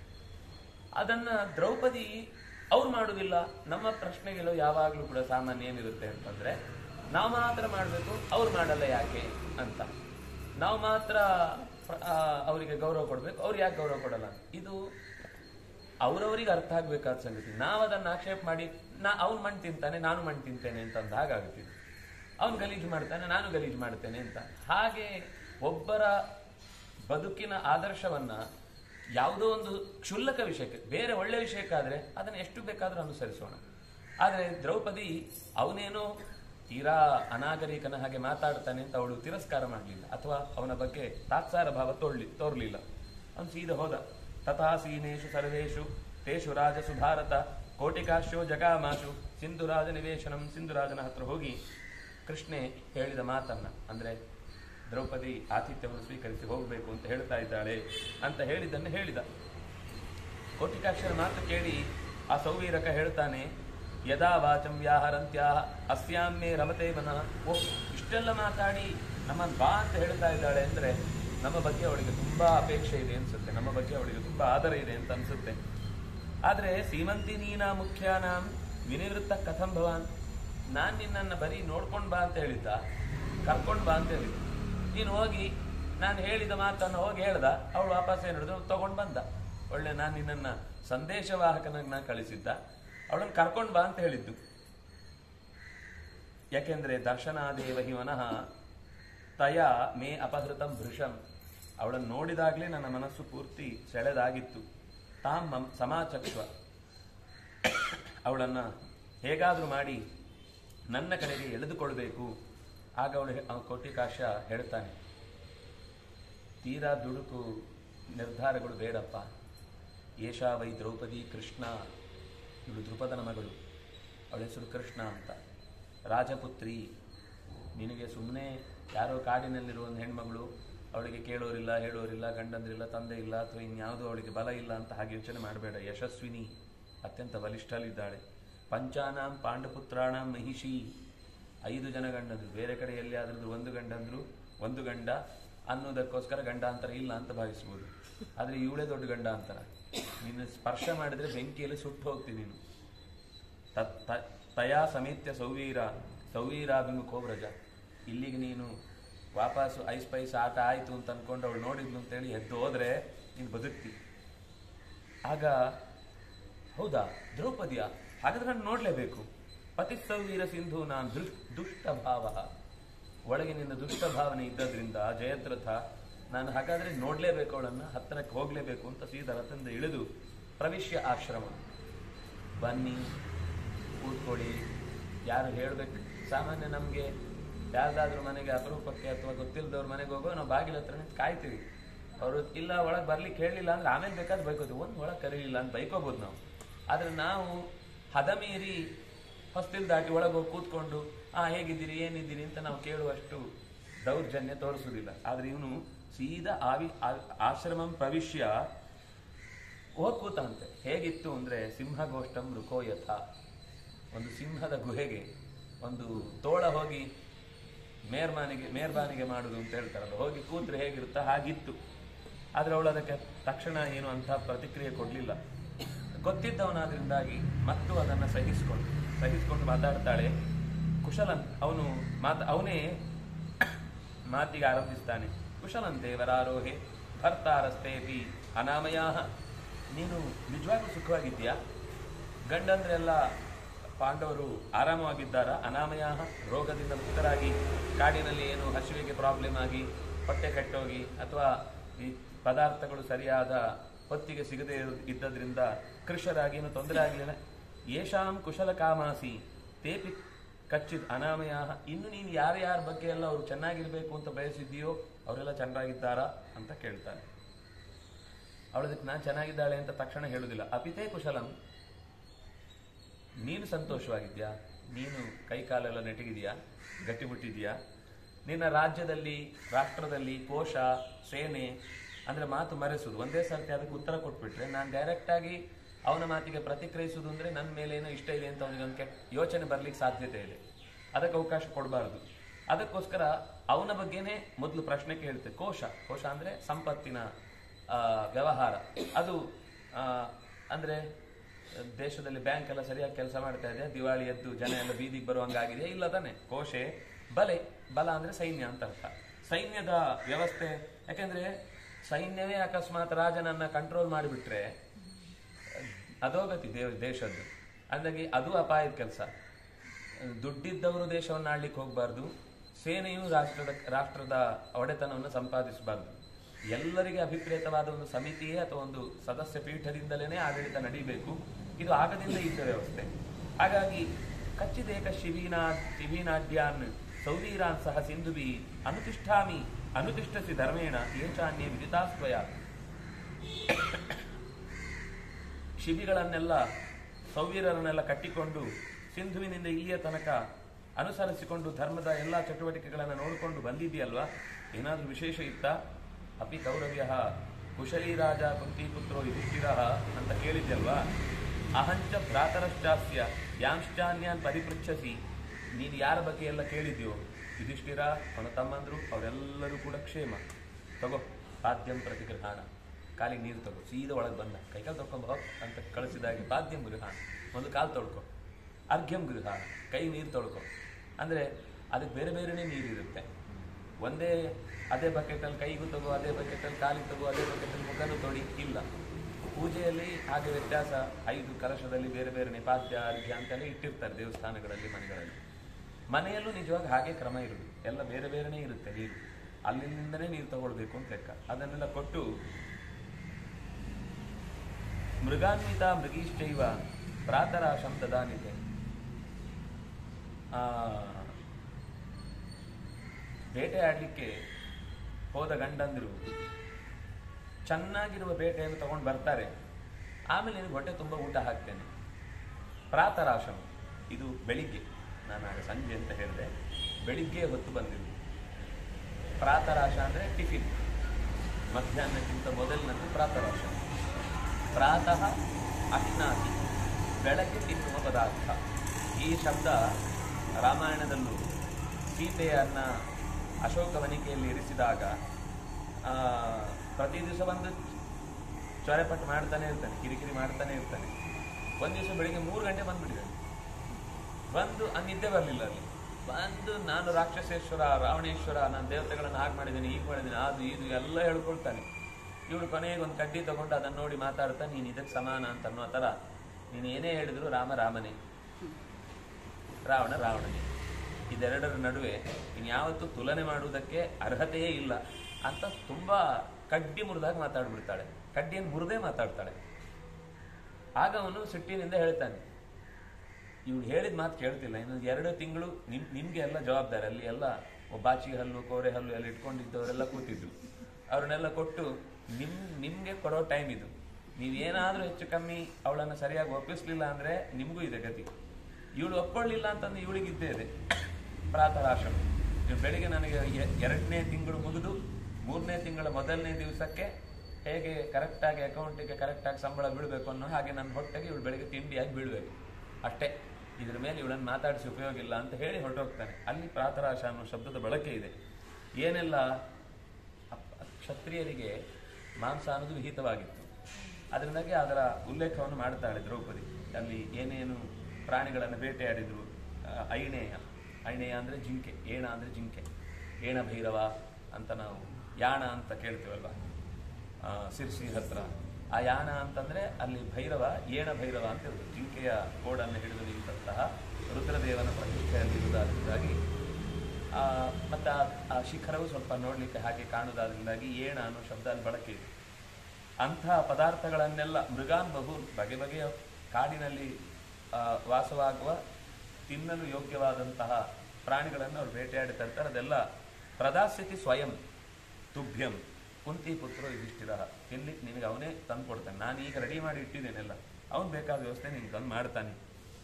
ಅದನ್ನ ದ್ರೌಪದಿ ಅವ್ರು ಮಾಡುವುದಿಲ್ಲ ನಮ್ಮ ಪ್ರಶ್ನೆಗಳು ಯಾವಾಗಲೂ ಕೂಡ ಸಾಮಾನ್ಯ ಏನಿರುತ್ತೆ ಅಂತಂದ್ರೆ ನಾವು ಮಾತ್ರ ಮಾಡಬೇಕು ಅವ್ರು ಮಾಡಲ್ಲ ಯಾಕೆ ಅಂತ ನಾವು ಮಾತ್ರ ಆ, ಅವರಿಗೆ ಗೌರವ ಕೊಡ್ಬೇಕು ಅವ್ರು ಯಾಕೆ ಗೌರವ ಕೊಡಲ್ಲ ಇದು ಅವ್ರವ್ರಿಗೆ ಅರ್ಥ ಆಗ್ಬೇಕಾದ ಸಂಗತಿ ನಾವು ಅದನ್ನ ಆಕ್ಷೇಪ ಮಾಡಿ ನಾ ಅವ್ನು ಮಣ್ಣು ತಿಂತಾನೆ ನಾನು ಮಣ್ಣು ತಿಂತೇನೆ ಅಂತ ಅಂದ ಹಾಗಾಗುತ್ತೆ ಅವನು ಗಲೀಜು ಮಾಡ್ತಾನೆ ನಾನು ಗಲೀಜು ಮಾಡ್ತೇನೆ ಅಂತ ಹಾಗೆ ಒಬ್ಬರ ಬದುಕಿನ ಆದರ್ಶವನ್ನ ಯಾವುದೋ ಒಂದು ಕ್ಷುಲ್ಲಕ ವಿಷಯಕ್ಕೆ ಬೇರೆ ಒಳ್ಳೆ ವಿಷಯಕ್ಕಾದ್ರೆ ಅದನ್ನ ಎಷ್ಟು ಬೇಕಾದ್ರೂ ಅನುಸರಿಸೋಣ ಆದ್ರೆ ದ್ರೌಪದಿ ಅವನೇನೋ ತೀರಾ ಅನಾಗರಿಕನ ಹಾಗೆ ಮಾತಾಡ್ತಾನೆ ಅಂತ ಅವಳು ತಿರಸ್ಕಾರ ಮಾಡಲಿಲ್ಲ ಅಥವಾ ಅವನ ಬಗ್ಗೆ ತಾತ್ಸಾರ ಭಾವ ತೋರ್ಲಿ ತೋರ್ಲಿಲ್ಲ ಅವನು ಸೀದಾ ಹೋದ ತಥಾಸೀನೇಶು ಸರ್ವೇಶು ತೇಷು ರಾಜಸು ಭಾರತ ಕೋಟಿಕಾಶ್ಯೋ ಜಗಾಮಾಶು ಸಿಂಧುರಾಜ ನಿವೇಶನಂ ಸಿಂಧುರಾಜನ ಹತ್ರ ಹೋಗಿ ಕೃಷ್ಣೆ ಹೇಳಿದ ಮಾತನ್ನ ಅಂದ್ರೆ ದ್ರೌಪದಿ ಆತಿಥ್ಯವನ್ನು ಸ್ವೀಕರಿಸಿ ಹೋಗಬೇಕು ಅಂತ ಹೇಳ್ತಾ ಇದ್ದಾಳೆ ಅಂತ ಹೇಳಿದ್ದನ್ನು ಹೇಳಿದ ಕೋಟಿಕಾಕ್ಷರ ಮಾತು ಕೇಳಿ ಆ ಸೌವೀರಕ ಹೇಳ್ತಾನೆ ಯದಾ ವಾಚಂ ವ್ಯಾಹರಂತ್ಯಾ ಅಸ್ಯಾಮೇ ರಮತೆ ಮನಃ ಓ ಇಷ್ಟೆಲ್ಲ ಮಾತಾಡಿ ನಮ್ಮನ್ನು ಬಾ ಅಂತ ಹೇಳ್ತಾ ಇದ್ದಾಳೆ ಅಂದ್ರೆ ನಮ್ಮ ಬಗ್ಗೆ ಅವಳಿಗೆ ತುಂಬಾ ಅಪೇಕ್ಷೆ ಇದೆ ಅನ್ಸುತ್ತೆ ನಮ್ಮ ಬಗ್ಗೆ ಅವಳಿಗೆ ತುಂಬಾ ಆದರ ಇದೆ ಅಂತ ಅನ್ಸುತ್ತೆ ಆದ್ರೆ ಸೀಮಂತಿನೀನಾ ಮುಖ್ಯಾನಾಂ ವಿನಿವೃತ್ತ ಕಥಂ ಭವಾನ್ ನಾನ್ ನಿನ್ನನ್ನ ಬರೀ ನೋಡ್ಕೊಂಡ್ ಬಾ ಅಂತ ಹೇಳಿದ್ದ ಕರ್ಕೊಂಡ್ ಬಾ ಅಂತ ಹೇಳಿದ್ದ ನೀನು ಹೋಗಿ ನಾನು ಹೇಳಿದ ಮಾತನ್ನು ಹೋಗಿ ಹೇಳ್ದ ಅವಳು ವಾಪಸ್ ಏನ್ ಹೇಳಿದ್ರು ತಗೊಂಡ್ ಬಂದ ಒಳ್ಳೆ ನಾನು ನಿನ್ನನ್ನ ಸಂದೇಶವಾಹಕನಾಗಿ ನಾ ಕಳಿಸಿದ್ದ ಅವಳನ್ನು ಕರ್ಕೊಂಡ್ ಬಾ ಅಂತ ಹೇಳಿದ್ದು ಯಾಕೆಂದ್ರೆ ದರ್ಶನಾದೇವ ಹಿ ಮನಃ ತಯ ಮೇ ಅಪಹೃತಂ ಭೃಶಂ ಅವಳನ್ನು ನೋಡಿದಾಗಲೇ ನನ್ನ ಮನಸ್ಸು ಪೂರ್ತಿ ಸೆಳೆದಾಗಿತ್ತು ತಾಂ ಮಂ ಸಮಾಚಕ್ವ ಅವಳನ್ನ ಹೇಗಾದ್ರೂ ಮಾಡಿ ನನ್ನ ಕಡೆಗೆ ಎಳೆದುಕೊಳ್ಬೇಕು ಆಗ ಅವಳು ಹೆ- ಅವ ಕೋಟಿಕಾಶ ಹೇಳ್ತಾನೆ ತೀರಾ ದುಡುಕು ನಿರ್ಧಾರಗಳು ಬೇಡಪ್ಪ ಏಷಾ ವೈ ದ್ರೌಪದಿ ಕೃಷ್ಣ ಇವಳು ದ್ರುಪದನ ಮಗಳು ಅವಳ ಹೆಸರು ಕೃಷ್ಣ ಅಂತ ರಾಜಪುತ್ರಿ ನಿನಗೆ ಸುಮ್ಮನೆ ಯಾರೋ ಕಾಡಿನಲ್ಲಿರುವ ಒಂದು ಹೆಣ್ಮಗಳು ಅವಳಿಗೆ ಕೇಳೋರಿಲ್ಲ ಹೇಳೋರಿಲ್ಲ ಗಂಡಂದ್ರಿಲ್ಲ ತಂದೆ ಇಲ್ಲ ಅಥವಾ ಇನ್ಯಾವುದೋ ಅವಳಿಗೆ ಬಲ ಇಲ್ಲ ಅಂತ ಹಾಗೆ ಯೋಚನೆ ಮಾಡಬೇಡ ಯಶಸ್ವಿನಿ ಅತ್ಯಂತ ಬಲಿಷ್ಠಲಿದ್ದಾಳೆ ಪಂಚಾನಾಂ ಪಾಂಡಪುತ್ರಾಣಂ ಮಹಿಷಿ ಐದು ಜನ ಗಂಡಂದ್ರು ಬೇರೆ ಕಡೆ ಎಲ್ಲಿ ಆದ್ರೂ ಒಂದು ಗಂಡಂದ್ರು ಒಂದು ಗಂಡ ಅನ್ನೋದಕ್ಕೋಸ್ಕರ ಗಂಡಾಂತರ ಇಲ್ಲ ಅಂತ ಭಾವಿಸ್ಬೋದು ಆದ್ರೆ ಇವಳೇ ದೊಡ್ಡ ಗಂಡಾಂತರ ನೀನು ಸ್ಪರ್ಶ ಮಾಡಿದ್ರೆ ಬೆಂಕಿಯಲ್ಲಿ ಸುಟ್ಟು ಹೋಗ್ತೀನಿ ನೀನು ತತ್- ತ- ತಯಾ ಸಮೇತ್ಯ ಸೌವೀರ ಸೌವೀರಾಭಿಮುಖೋ ವ್ರಜ ಇಲ್ಲಿಗೆ ನೀನು ವಾಪಸ್ಸು ಐಸ್ ಪೈಸ್ ಆಟ ಆಯ್ತು ಅಂತ ಅನ್ಕೊಂಡು ಅವಳು ನೋಡಿದ್ಲು ಅಂತೇಳಿ ಎದ್ದು ಹೋದ್ರೆ ನೀನು ಬದುಕ್ತಿ ಆಗ ಹೌದಾ ದ್ರೌಪದಿಯ ಹಾಗಾದ್ರೆ ನಾನು ನೋಡ್ಲೇಬೇಕು ಪತಿಸೌವೀರ ಸಿಂಧು ನಾನು ದುಷ್ ದುಷ್ಟ ಭಾವ ಒಳಗೆ ನಿನ್ನ ದುಷ್ಟ ಭಾವನೆ ಇದ್ದದ್ರಿಂದ ಜಯದ್ರಥ ನಾನು ಹಾಗಾದ್ರೆ ನೋಡ್ಲೇಬೇಕು ಅವಳನ್ನ ಹತ್ತಿರಕ್ಕೆ ಹೋಗ್ಲೇಬೇಕು ಅಂತ ಸೀದಾ ರಥದಿಂದ ಇಳಿದು ಪ್ರವಿಶ್ಯ ಆಶ್ರಮ ಬನ್ನಿ ಕೂತ್ಕೊಳ್ಳಿ ಯಾರು ಹೇಳ್ಬೇಕು ಸಾಮಾನ್ಯ ನಮಗೆ ಯಾರ್ದಾದ್ರೂ ಮನೆಗೆ ಅಪರೂಪಕ್ಕೆ ಅಥವಾ ಗೊತ್ತಿಲ್ಲದವ್ರ ಮನೆಗೆ ಹೋಗೋ ನಾವು ಬಾಗಿಲ ಹತ್ರ ನಿಂತು ಕಾಯ್ತೀವಿ ಅವರು ಇಲ್ಲ ಒಳಗೆ ಬರ್ಲಿಕ್ಕೆ ಹೇಳಿಲ್ಲ ಅಂದ್ರೆ ಆಮೇಲೆ ಬೇಕಾದ್ರೆ ಬೈಕೋತೀವಿ ಒಂದು ಒಳಗೆ ಕರೀಲಿಲ್ಲ ಅಂತ ಬೈಕೋಬೋದು ನಾವು ಆದ್ರೆ ನಾವು ಹದ ಮೀರಿ ಹೊಸ್ತಿಲ್ ದಾಟಿ ಒಳಗೆ ಹೋಗಿ ಕೂತ್ಕೊಂಡು ಆ ಹೇಗಿದ್ದೀರಿ ಏನಿದ್ದೀರಿ ಅಂತ ನಾವು ಕೇಳುವಷ್ಟು ದೌರ್ಜನ್ಯ ತೋರಿಸುವುದಿಲ್ಲ ಆದ್ರೆ ಇವನು ಸೀದಾ ಆವಿ ಆ- ಆಶ್ರಮಂ ಪ್ರವಿಶ್ಯ ಹೋಗ್ ಕೂತಂತೆ ಹೇಗಿತ್ತು ಅಂದ್ರೆ ಸಿಂಹಗೋಷ್ಠಂ ರುಕೋ ಯಥ ಒಂದು ಸಿಂಹದ ಗುಹೆಗೆ ಒಂದು ತೋಳ ಹೋಗಿ ಮೇರ್ಮಾನಿಗೆ ಮೇರ್ಬಾನಿಗೆ ಮಾಡುದು ಅಂತ ಹೇಳ್ತಾರಲ್ಲ ಹೋಗಿ ಕೂತ್ರೆ ಹೇಗಿರುತ್ತಾ ಹಾಗಿತ್ತು ಆದ್ರೆ ಅವಳು ಅದಕ್ಕೆ ತಕ್ಷಣ ಏನು ಅಂತ ಪ್ರತಿಕ್ರಿಯೆ ಕೊಡ್ಲಿಲ್ಲ ಗೊತ್ತಿದ್ದವನಾದ್ರಿಂದಾಗಿ ಮತ್ತು ಅದನ್ನ ಸಹಿಸಿಕೊಂಡು ಸಹಿಸಿಕೊಂಡು ಮಾತಾಡ್ತಾಳೆ ಕುಶಲನ್ ಅವನು ಮಾತ ಅವನೇ ಮಾತಿಗೆ ಆರಂಭಿಸ್ತಾನೆ ಕುಶಲಂತೆ ವರಾರೋಹೆ ಭರ್ತಾರಸ್ತೇಪಿ ಅನಾಮಯಾಹ ನೀನು ನಿಜವಾಗ್ಲೂ ಸುಖವಾಗಿದ್ದೀಯಾ ಗಂಡಂದ್ರೆ ಎಲ್ಲ ಪಾಂಡವರು ಆರಾಮವಾಗಿದ್ದಾರ ಅನಾಮಯಾಹ ರೋಗದಿಂದ ಮುಕ್ತರಾಗಿ ಕಾಡಿನಲ್ಲಿ ಏನು ಹಸಿವಿಗೆ ಪ್ರಾಬ್ಲಮ್ ಆಗಿ ಹೊಟ್ಟೆ ಕೆಟ್ಟೋಗಿ ಅಥವಾ ಈ ಪದಾರ್ಥಗಳು ಸರಿಯಾದ ಹೊತ್ತಿಗೆ ಸಿಗದೆ ಇರು- ಇದ್ದದ್ರಿಂದ ಕೃಷರಾಗಿ ಏನು ತೊಂದರೆ ಆಗಲಿಲ್ಲ ಯೇಷಾಂ ಕುಶಲ ಕಾಮಾಸಿ ತೇಪಿ ಕಚ್ಚಿದ್ ಅನಾಮಯ ಇನ್ನು ನೀನು ಯಾರ್ಯಾರ ಬಗ್ಗೆ ಎಲ್ಲ ಅವರು ಚೆನ್ನಾಗಿರ್ಬೇಕು ಅಂತ ಬಯಸಿದ್ದೀಯೋ ಅವರೆಲ್ಲ ಚೆನ್ನಾಗಿದ್ದಾರಾ ಅಂತ ಕೇಳ್ತಾನೆ ಅವಳದಕ್ಕೆ ನಾನು ಚೆನ್ನಾಗಿದ್ದಾಳೆ ಅಂತ ತಕ್ಷಣ ಹೇಳುದಿಲ್ಲ ಅಪಿತೇ ಕುಶಲಂ ನೀನು ಸಂತೋಷವಾಗಿದ್ಯಾ ನೀನು ಕೈ ಕಾಲೆಲ್ಲ ನೆಟಗಿದೆಯಾ ಗಟ್ಟಿಮುಟ್ಟಿದ್ಯಾ ನಿನ್ನ ರಾಜ್ಯದಲ್ಲಿ ರಾಷ್ಟ್ರದಲ್ಲಿ ಕೋಶ ಸೇನೆ ಅಂದ್ರೆ ಮಾತು ಮರೆಸುದು ಒಂದೇ ಸರ್ತಿ ಅದಕ್ಕೆ ಉತ್ತರ ಕೊಟ್ಬಿಟ್ರೆ ನಾನು ಡೈರೆಕ್ಟ್ ಆಗಿ ಅವನ ಮಾತಿಗೆ ಪ್ರತಿಕ್ರಿಯಿಸುದು ಅಂದ್ರೆ ನನ್ನ ಮೇಲೆ ಏನೋ ಇಷ್ಟ ಇದೆ ಅಂತ ಅವನಿಗೆ ಒಂದು ಕೆಟ್ಟ ಯೋಚನೆ ಬರ್ಲಿಕ್ಕೆ ಸಾಧ್ಯತೆ ಇದೆ ಅದಕ್ಕೆ ಅವಕಾಶ ಕೊಡಬಾರದು ಅದಕ್ಕೋಸ್ಕರ ಅವನ ಬಗ್ಗೆನೇ ಮೊದಲು ಪ್ರಶ್ನೆ ಕೇಳುತ್ತೆ ಕೋಶ ಕೋಶ ಅಂದ್ರೆ ಸಂಪತ್ತಿನ ಆ, ವ್ಯವಹಾರ ಅದು ಆ, ಅಂದ್ರೆ ದೇಶದಲ್ಲಿ ಬ್ಯಾಂಕ್ ಎಲ್ಲ ಸರಿಯಾಗಿ ಕೆಲಸ ಮಾಡ್ತಾ ಇದೆ ದಿವಾಳಿ ಎದ್ದು ಜನ ಎಲ್ಲ ಬೀದಿಗೆ ಬರುವಂಗಾಗಿದೆ ಇಲ್ಲ ತಾನೆ ಕೋಶೆ ಬಲೆ ಬಲ ಅಂದ್ರೆ ಸೈನ್ಯ ಅಂತ ಅರ್ಥ ಸೈನ್ಯದ ವ್ಯವಸ್ಥೆ ಯಾಕೆಂದ್ರೆ ಸೈನ್ಯವೇ ಅಕಸ್ಮಾತ್ ರಾಜನನ್ನ ಕಂಟ್ರೋಲ್ ಮಾಡಿಬಿಟ್ರೆ ಅಧೋಗತಿ ದೇವ ದೇಶದ್ದು ಅಂದಾಗಿ ಅದು ಅಪಾಯದ ಕೆಲಸ ದುಡ್ಡಿದ್ದವರು ದೇಶವನ್ನು ಆಳ್ಲಿಕ್ಕೆ ಹೋಗಬಾರ್ದು ಸೇನೆಯು ರಾಷ್ಟ್ರದ ರಾಷ್ಟ್ರದ ಒಡೆತನವನ್ನು ಸಂಪಾದಿಸಬಾರ್ದು ಎಲ್ಲರಿಗೆ ಅಭಿಪ್ರೇತವಾದ ಒಂದು ಸಮಿತಿಯೇ ಅಥವಾ ಒಂದು ಸದಸ್ಯ ಪೀಠದಿಂದಲೇ ಆಡಳಿತ ನಡೀಬೇಕು ಇದು ಆಗದಿಂದ ಇದ್ದ ವ್ಯವಸ್ಥೆ ಹಾಗಾಗಿ ಕಚ್ಚಿದೇಕ ಶಿವೀನಾ ಶಿವೀನಾಡ್ಯಾನ್ ಸೌವೀರಾನ್ ಸಹ ಸಿಂಧುಭಿ ಅನುತಿಷ್ಠಾಮಿ ಅನುತಿಷ್ಠಸಿ ಧರ್ಮೇಣ ಏಚಾನ್ಯೇ ವಿದಿತಾಸ್ತ್ವಯ ಶಿಬಿಗಳನ್ನೆಲ್ಲ ಸೌವೀರರನ್ನೆಲ್ಲ ಕಟ್ಟಿಕೊಂಡು ಸಿಂಧುವಿನಿಂದ ಇಲ್ಲಿಯ ತನಕ ಅನುಸರಿಸಿಕೊಂಡು ಧರ್ಮದ ಎಲ್ಲ ಚಟುವಟಿಕೆಗಳನ್ನು ನೋಡಿಕೊಂಡು ಬಂದಿದೆಯಲ್ವಾ ಏನಾದರೂ ವಿಶೇಷ ಇತ್ತ ಅಪಿ ಕೌರವ್ಯ ಕುಶಲಿ ರಾಜ ಕುಂತಿಪುತ್ರೋ ಯುಧಿಷ್ಠಿರ ಅಂತ ಕೇಳಿದ್ಯಲ್ವಾ ಅಹಂಚ ಭ್ರಾತರಶ್ಚಾಸ್ಯ ಯಾಂಶ್ಚಾನ್ಯಾನ್ ಪರಿಪೃಚ್ಛಸಿ ನೀನು ಯಾರ ಬಗ್ಗೆ ಎಲ್ಲ ಕೇಳಿದ್ಯೋ ಯುಧಿಷ್ಠಿರ ಅವನ ತಮ್ಮಂದ್ರು ಅವರೆಲ್ಲರೂ ಕೂಡ ಕ್ಷೇಮ ತಗೋ ಪಾದ್ಯಂ ಪ್ರತಿಗ್ರಹಾಣ ಕಾಲಿಗೆ ನೀರು ತಗೋ ಸೀದಾ ಒಳಗೆ ಬಂದ ಕೈಕಾಲು ತೊಳ್ಕೊಂಡು ಹೋಗ್ ಅಂತ ಕಳಿಸಿದಾಗೆ ಪಾದ್ಯಂ ಗೃಹಾಣ ಒಂದು ಕಾಲು ತೊಳ್ಕೊ ಅರ್ಘ್ಯಂ ಗೃಹಾಣ ಕೈ ನೀರು ತೊಳ್ಕೊ ಅಂದರೆ ಅದಕ್ಕೆ ಬೇರೆ ಬೇರೆನೇ ನೀರಿರುತ್ತೆ ಒಂದೇ ಅದೇ ಬಕೆಟಲ್ಲಿ ಕೈಗೂ ತಗೋ ಅದೇ ಬಕೆಟಲ್ಲಿ ಕಾಲಿಗೆ ತಗೋ ಅದೇ ಬಕೆಟಲ್ಲಿ ಮುಖನೂ ತೊಡಿ ಇಲ್ಲ ಪೂಜೆಯಲ್ಲಿ ಹಾಗೆ ವ್ಯತ್ಯಾಸ ಐದು ಕಲಶದಲ್ಲಿ ಬೇರೆ ಬೇರೆ ಪಾದ್ಯ ಅರ್ಘ್ಯ ಅಂತೆಲ್ಲ ಇಟ್ಟಿರ್ತಾರೆ ದೇವಸ್ಥಾನಗಳಲ್ಲಿ ಮನೆಗಳಲ್ಲಿ ಮನೆಯಲ್ಲೂ ನಿಜವಾಗಿ ಹಾಗೆ ಕ್ರಮ ಇರುವುದು ಎಲ್ಲ ಬೇರೆ ಬೇರೆನೇ ಇರುತ್ತೆ ನೀರು ಅಲ್ಲಿಂದನೇ ನೀರು ತಗೊಳ್ಬೇಕು ಅಂತ ಲೆಕ್ಕ ಅದನ್ನೆಲ್ಲ ಕೊಟ್ಟು ಮೃಗಾನ್ವಿತ ಮೃಗೀಶ್ಚೈವ ಪ್ರಾತರಾಶಂ ದದಾನಿತೆ ಆ, ಬೇಟೆ ಆಡಲಿಕ್ಕೆ ಹೋದ ಗಂಡಂದಿರು ಚೆನ್ನಾಗಿರುವ ಬೇಟೆಯನ್ನು ತಗೊಂಡು ಬರ್ತಾರೆ ಆಮೇಲೆ ನಿನಗೆ ಹೊಟ್ಟೆ ತುಂಬ ಊಟ ಹಾಕ್ತೇನೆ ಪ್ರಾತರಾಶಂ ಇದು ಬೆಳಿಗ್ಗೆ ನಾನು ಆಗ ಸಂಜೆ ಅಂತ ಹೇಳಿದೆ ಬೆಳಿಗ್ಗೆ ಹೊತ್ತು ಬಂದಿರು ಪ್ರಾತರಾಶ ಅಂದರೆ ಟಿಫಿನ್ ಮಧ್ಯಾಹ್ನಕ್ಕಿಂತ ಮೊದಲಿನದ್ದು ಪ್ರಾತರಾಶ ಪ್ರಾತಃ ಅಶ್ನಾತಿ ಬೆಳಗ್ಗೆ ತಿನ್ನುವ ಪದಾರ್ಥ ಈ ಶಬ್ದ ರಾಮಾಯಣದಲ್ಲೂ ಸೀತೆಯನ್ನ ಅಶೋಕವನಿಕೆಯಲ್ಲಿ ಇರಿಸಿದಾಗ ಆ, ಪ್ರತಿ ದಿವಸ ಬಂದು ಚೊರೆಪಟ್ಟು ಮಾಡ್ತಾನೆ ಇರ್ತಾನೆ ಕಿರಿಕಿರಿ ಮಾಡ್ತಾನೆ ಇರ್ತಾನೆ ಒಂದು ದಿವಸ ಬೆಳಿಗ್ಗೆ ಮೂರು ಗಂಟೆ ಬಂದ್ಬಿಟ್ಟಿದ್ದಾನೆ ಬಂದು ಆ ನಿದ್ದೆ ಬರಲಿಲ್ಲ ಅಲ್ಲಿ ಬಂದು ನಾನು ರಾಕ್ಷಸೇಶ್ವರ ರಾವಣೇಶ್ವರ ನಾನು ದೇವತೆಗಳನ್ನು ಹಾಗೆ ಮಾಡಿದ್ದೀನಿ ಹೀಗೆ ಮಾಡಿದ್ದೀನಿ ಅದು ಇದು ಎಲ್ಲ ಹೇಳ್ಕೊಳ್ತಾನೆ ಇವಳು ಕೊನೆಗೆ ಒಂದು ಕಡ್ಡಿ ತಗೊಂಡು ಅದನ್ನು ನೋಡಿ ಮಾತಾಡ್ತಾ ನೀನು ಇದಕ್ಕೆ ಸಮಾನ ಅಂತ ಅನ್ನೋ ಥರ ನೀನು ಏನೇ ಹೇಳಿದ್ರು ರಾಮ ರಾಮನೇ ರಾವಣ ರಾವಣನೇ ಇದೆರಡರ ನಡುವೆ ಇನ್ಯಾವತ್ತೂ ತುಲನೆ ಮಾಡುವುದಕ್ಕೆ ಅರ್ಹತೆಯೇ ಇಲ್ಲ ಅಂತ ತುಂಬಾ ಕಡ್ಡಿ ಮುರಿದಾಗ ಮಾತಾಡ್ಬಿಡ್ತಾಳೆ ಕಡ್ಡಿಯನ್ನು ಮುರಿದೇ ಮಾತಾಡ್ತಾಳೆ ಆಗ ಅವನು ಸಿಟ್ಟಿನಿಂದ ಹೇಳ್ತಾನೆ ಇವಳು ಹೇಳಿದ ಮಾತು ಕೇಳ್ತಿಲ್ಲ ಇನ್ನೊಂದು ಎರಡು ತಿಂಗಳು ನಿಮ್ ನಿಮ್ಗೆ ಎಲ್ಲ ಜವಾಬ್ದಾರಿ ಅಲ್ಲಿ ಎಲ್ಲ ಬಾಚಿ ಹಲ್ಲು ಕೋರೆ ಹಲ್ಲು ಎಲ್ಲ ಇಟ್ಕೊಂಡಿದ್ದವರೆಲ್ಲ ಕೂತಿದ್ರು ಅವ್ರನ್ನೆಲ್ಲ ಕೊಟ್ಟು ನಿಮ್ ನಿಮ್ಗೆ ಕೊಡೋ ಟೈಮ್ ಇದು ನೀವೇನಾದ್ರೂ ಹೆಚ್ಚು ಕಮ್ಮಿ ಅವಳನ್ನು ಸರಿಯಾಗಿ ಒಪ್ಪಿಸ್ಲಿಲ್ಲ ಅಂದ್ರೆ ನಿಮಗೂ ಇದೆ ಗತಿ ಇವಳು ಒಪ್ಕೊಳ್ಳಿಲ್ಲ ಅಂತಂದು ಇವಳಿಗೆ ಇದ್ದೇ ಇದೆ ಪ್ರಾತರಾಶ್ರಮ ಇವ್ಳು ಬೆಳಿಗ್ಗೆ ನನಗೆ ಎ- ಎರಡನೇ ತಿಂಗಳು ಮುಗಿದು ಮೂರನೇ ತಿಂಗಳ ಮೊದಲನೇ ದಿವಸಕ್ಕೆ ಹೇಗೆ ಕರೆಕ್ಟಾಗಿ ಅಕೌಂಟಿಗೆ ಕರೆಕ್ಟಾಗಿ ಸಂಬಳ ಬೀಳಬೇಕು ಅನ್ನೋ ಹಾಗೆ ನನ್ನ ಹೊಟ್ಟೆಗೆ ಇವಳು ಬೆಳಿಗ್ಗೆ ತಿಂಡಿಯಾಗಿ ಬೀಳಬೇಕು ಅಷ್ಟೇ ಇದ್ರ ಮೇಲೆ ಇವಳನ್ನು ಮಾತಾಡಿಸಿ ಉಪಯೋಗ ಇಲ್ಲ ಅಂತ ಹೇಳಿ ಹೊರಟೋಗ್ತಾನೆ ಅಲ್ಲಿ ಪ್ರಾತರಾಶ ಅನ್ನೋ ಶಬ್ದದ ಬಳಕೆ ಇದೆ ಏನೆಲ್ಲ ಅಪ್- ಕ್ಷತ್ರಿಯರಿಗೆ ಮಾಂಸ ಅನ್ನೋದು ವಿಹಿತವಾಗಿತ್ತು ಅದರಿಂದಾಗಿ ಅದರ ಉಲ್ಲೇಖವನ್ನು ಮಾಡ್ತಾಳೆ ದ್ರೌಪದಿ ಅಲ್ಲಿ ಏನೇನು ಪ್ರಾಣಿಗಳನ್ನು ಬೇಟೆಯಾಡಿದ್ರು ಆ, ಐಣೇಯ ಐಣೇಯ ಅಂದರೆ ಜಿಂಕೆ ಏಣ ಅಂದರೆ ಜಿಂಕೆ ಏಣ ಭೈರವ ಅಂತ ನಾವು ಯಾಣ ಅಂತ ಕೇಳ್ತೀವಲ್ವ ಆ, ಸಿರ್ಸಿ ಹತ್ರ ಆ ಯಾಣ ಅಂತಂದ್ರೆ ಅಲ್ಲಿ ಭೈರವ ಏಣ ಭೈರವ ಅಂತ ಇರೋದು ಜಿಂಕೆಯ ಕೋಡನ್ನು ಹಿಡಿದು ನಿಂತಹ ರುದ್ರದೇವನ ಪ್ರತಿಷ್ಠೆಯಲ್ಲಿರುವುದರಿಂದಾಗಿ ಆ, ಮತ್ತೆ ಆ- ಆ ಶಿಖರವು ಸ್ವಲ್ಪ ನೋಡ್ಲಿಕ್ಕೆ ಹಾಗೆ ಕಾಣುವುದಾದ್ರಿಂದಾಗಿ ಏಣ ಅನ್ನೋ ಶಬ್ದ ಅಲ್ಲಿ ಬಳಕೆ ಇದೆ ಅಂತಹ ಪದಾರ್ಥಗಳನ್ನೆಲ್ಲ ಮೃಗಾನ್ ಬಹು ಬಗೆ ಬಗೆಯ ಕಾಡಿನಲ್ಲಿ ಆ, ವಾಸವಾಗುವ ತಿನ್ನಲು ಯೋಗ್ಯವಾದಂತಹ ಪ್ರಾಣಿಗಳನ್ನು ಅವ್ರು ಬೇಟೆಯಾಡಿ ತರ್ತಾರೆ ಅದೆಲ್ಲ ಪ್ರದಾಸ್ಯತಿ ಸ್ವಯಂ ತುಭ್ಯಂ ಕುಂತಿ ಪುತ್ರ ಯುಧಿಷ್ಠಿರ ತಿನ್ಲಿಕ್ಕೆ ನಿನಗೆ ಅವನೇ ತಂದು ಕೊಡ್ತಾನೆ ನಾನು ಈಗ ರೆಡಿ ಮಾಡಿ ಇಟ್ಟಿದ್ದೇನೆಲ್ಲ ಅವನು ಬೇಕಾದ ವ್ಯವಸ್ಥೆ ನಿನ್ಗೆ ತಂದು ಮಾಡ್ತಾನೆ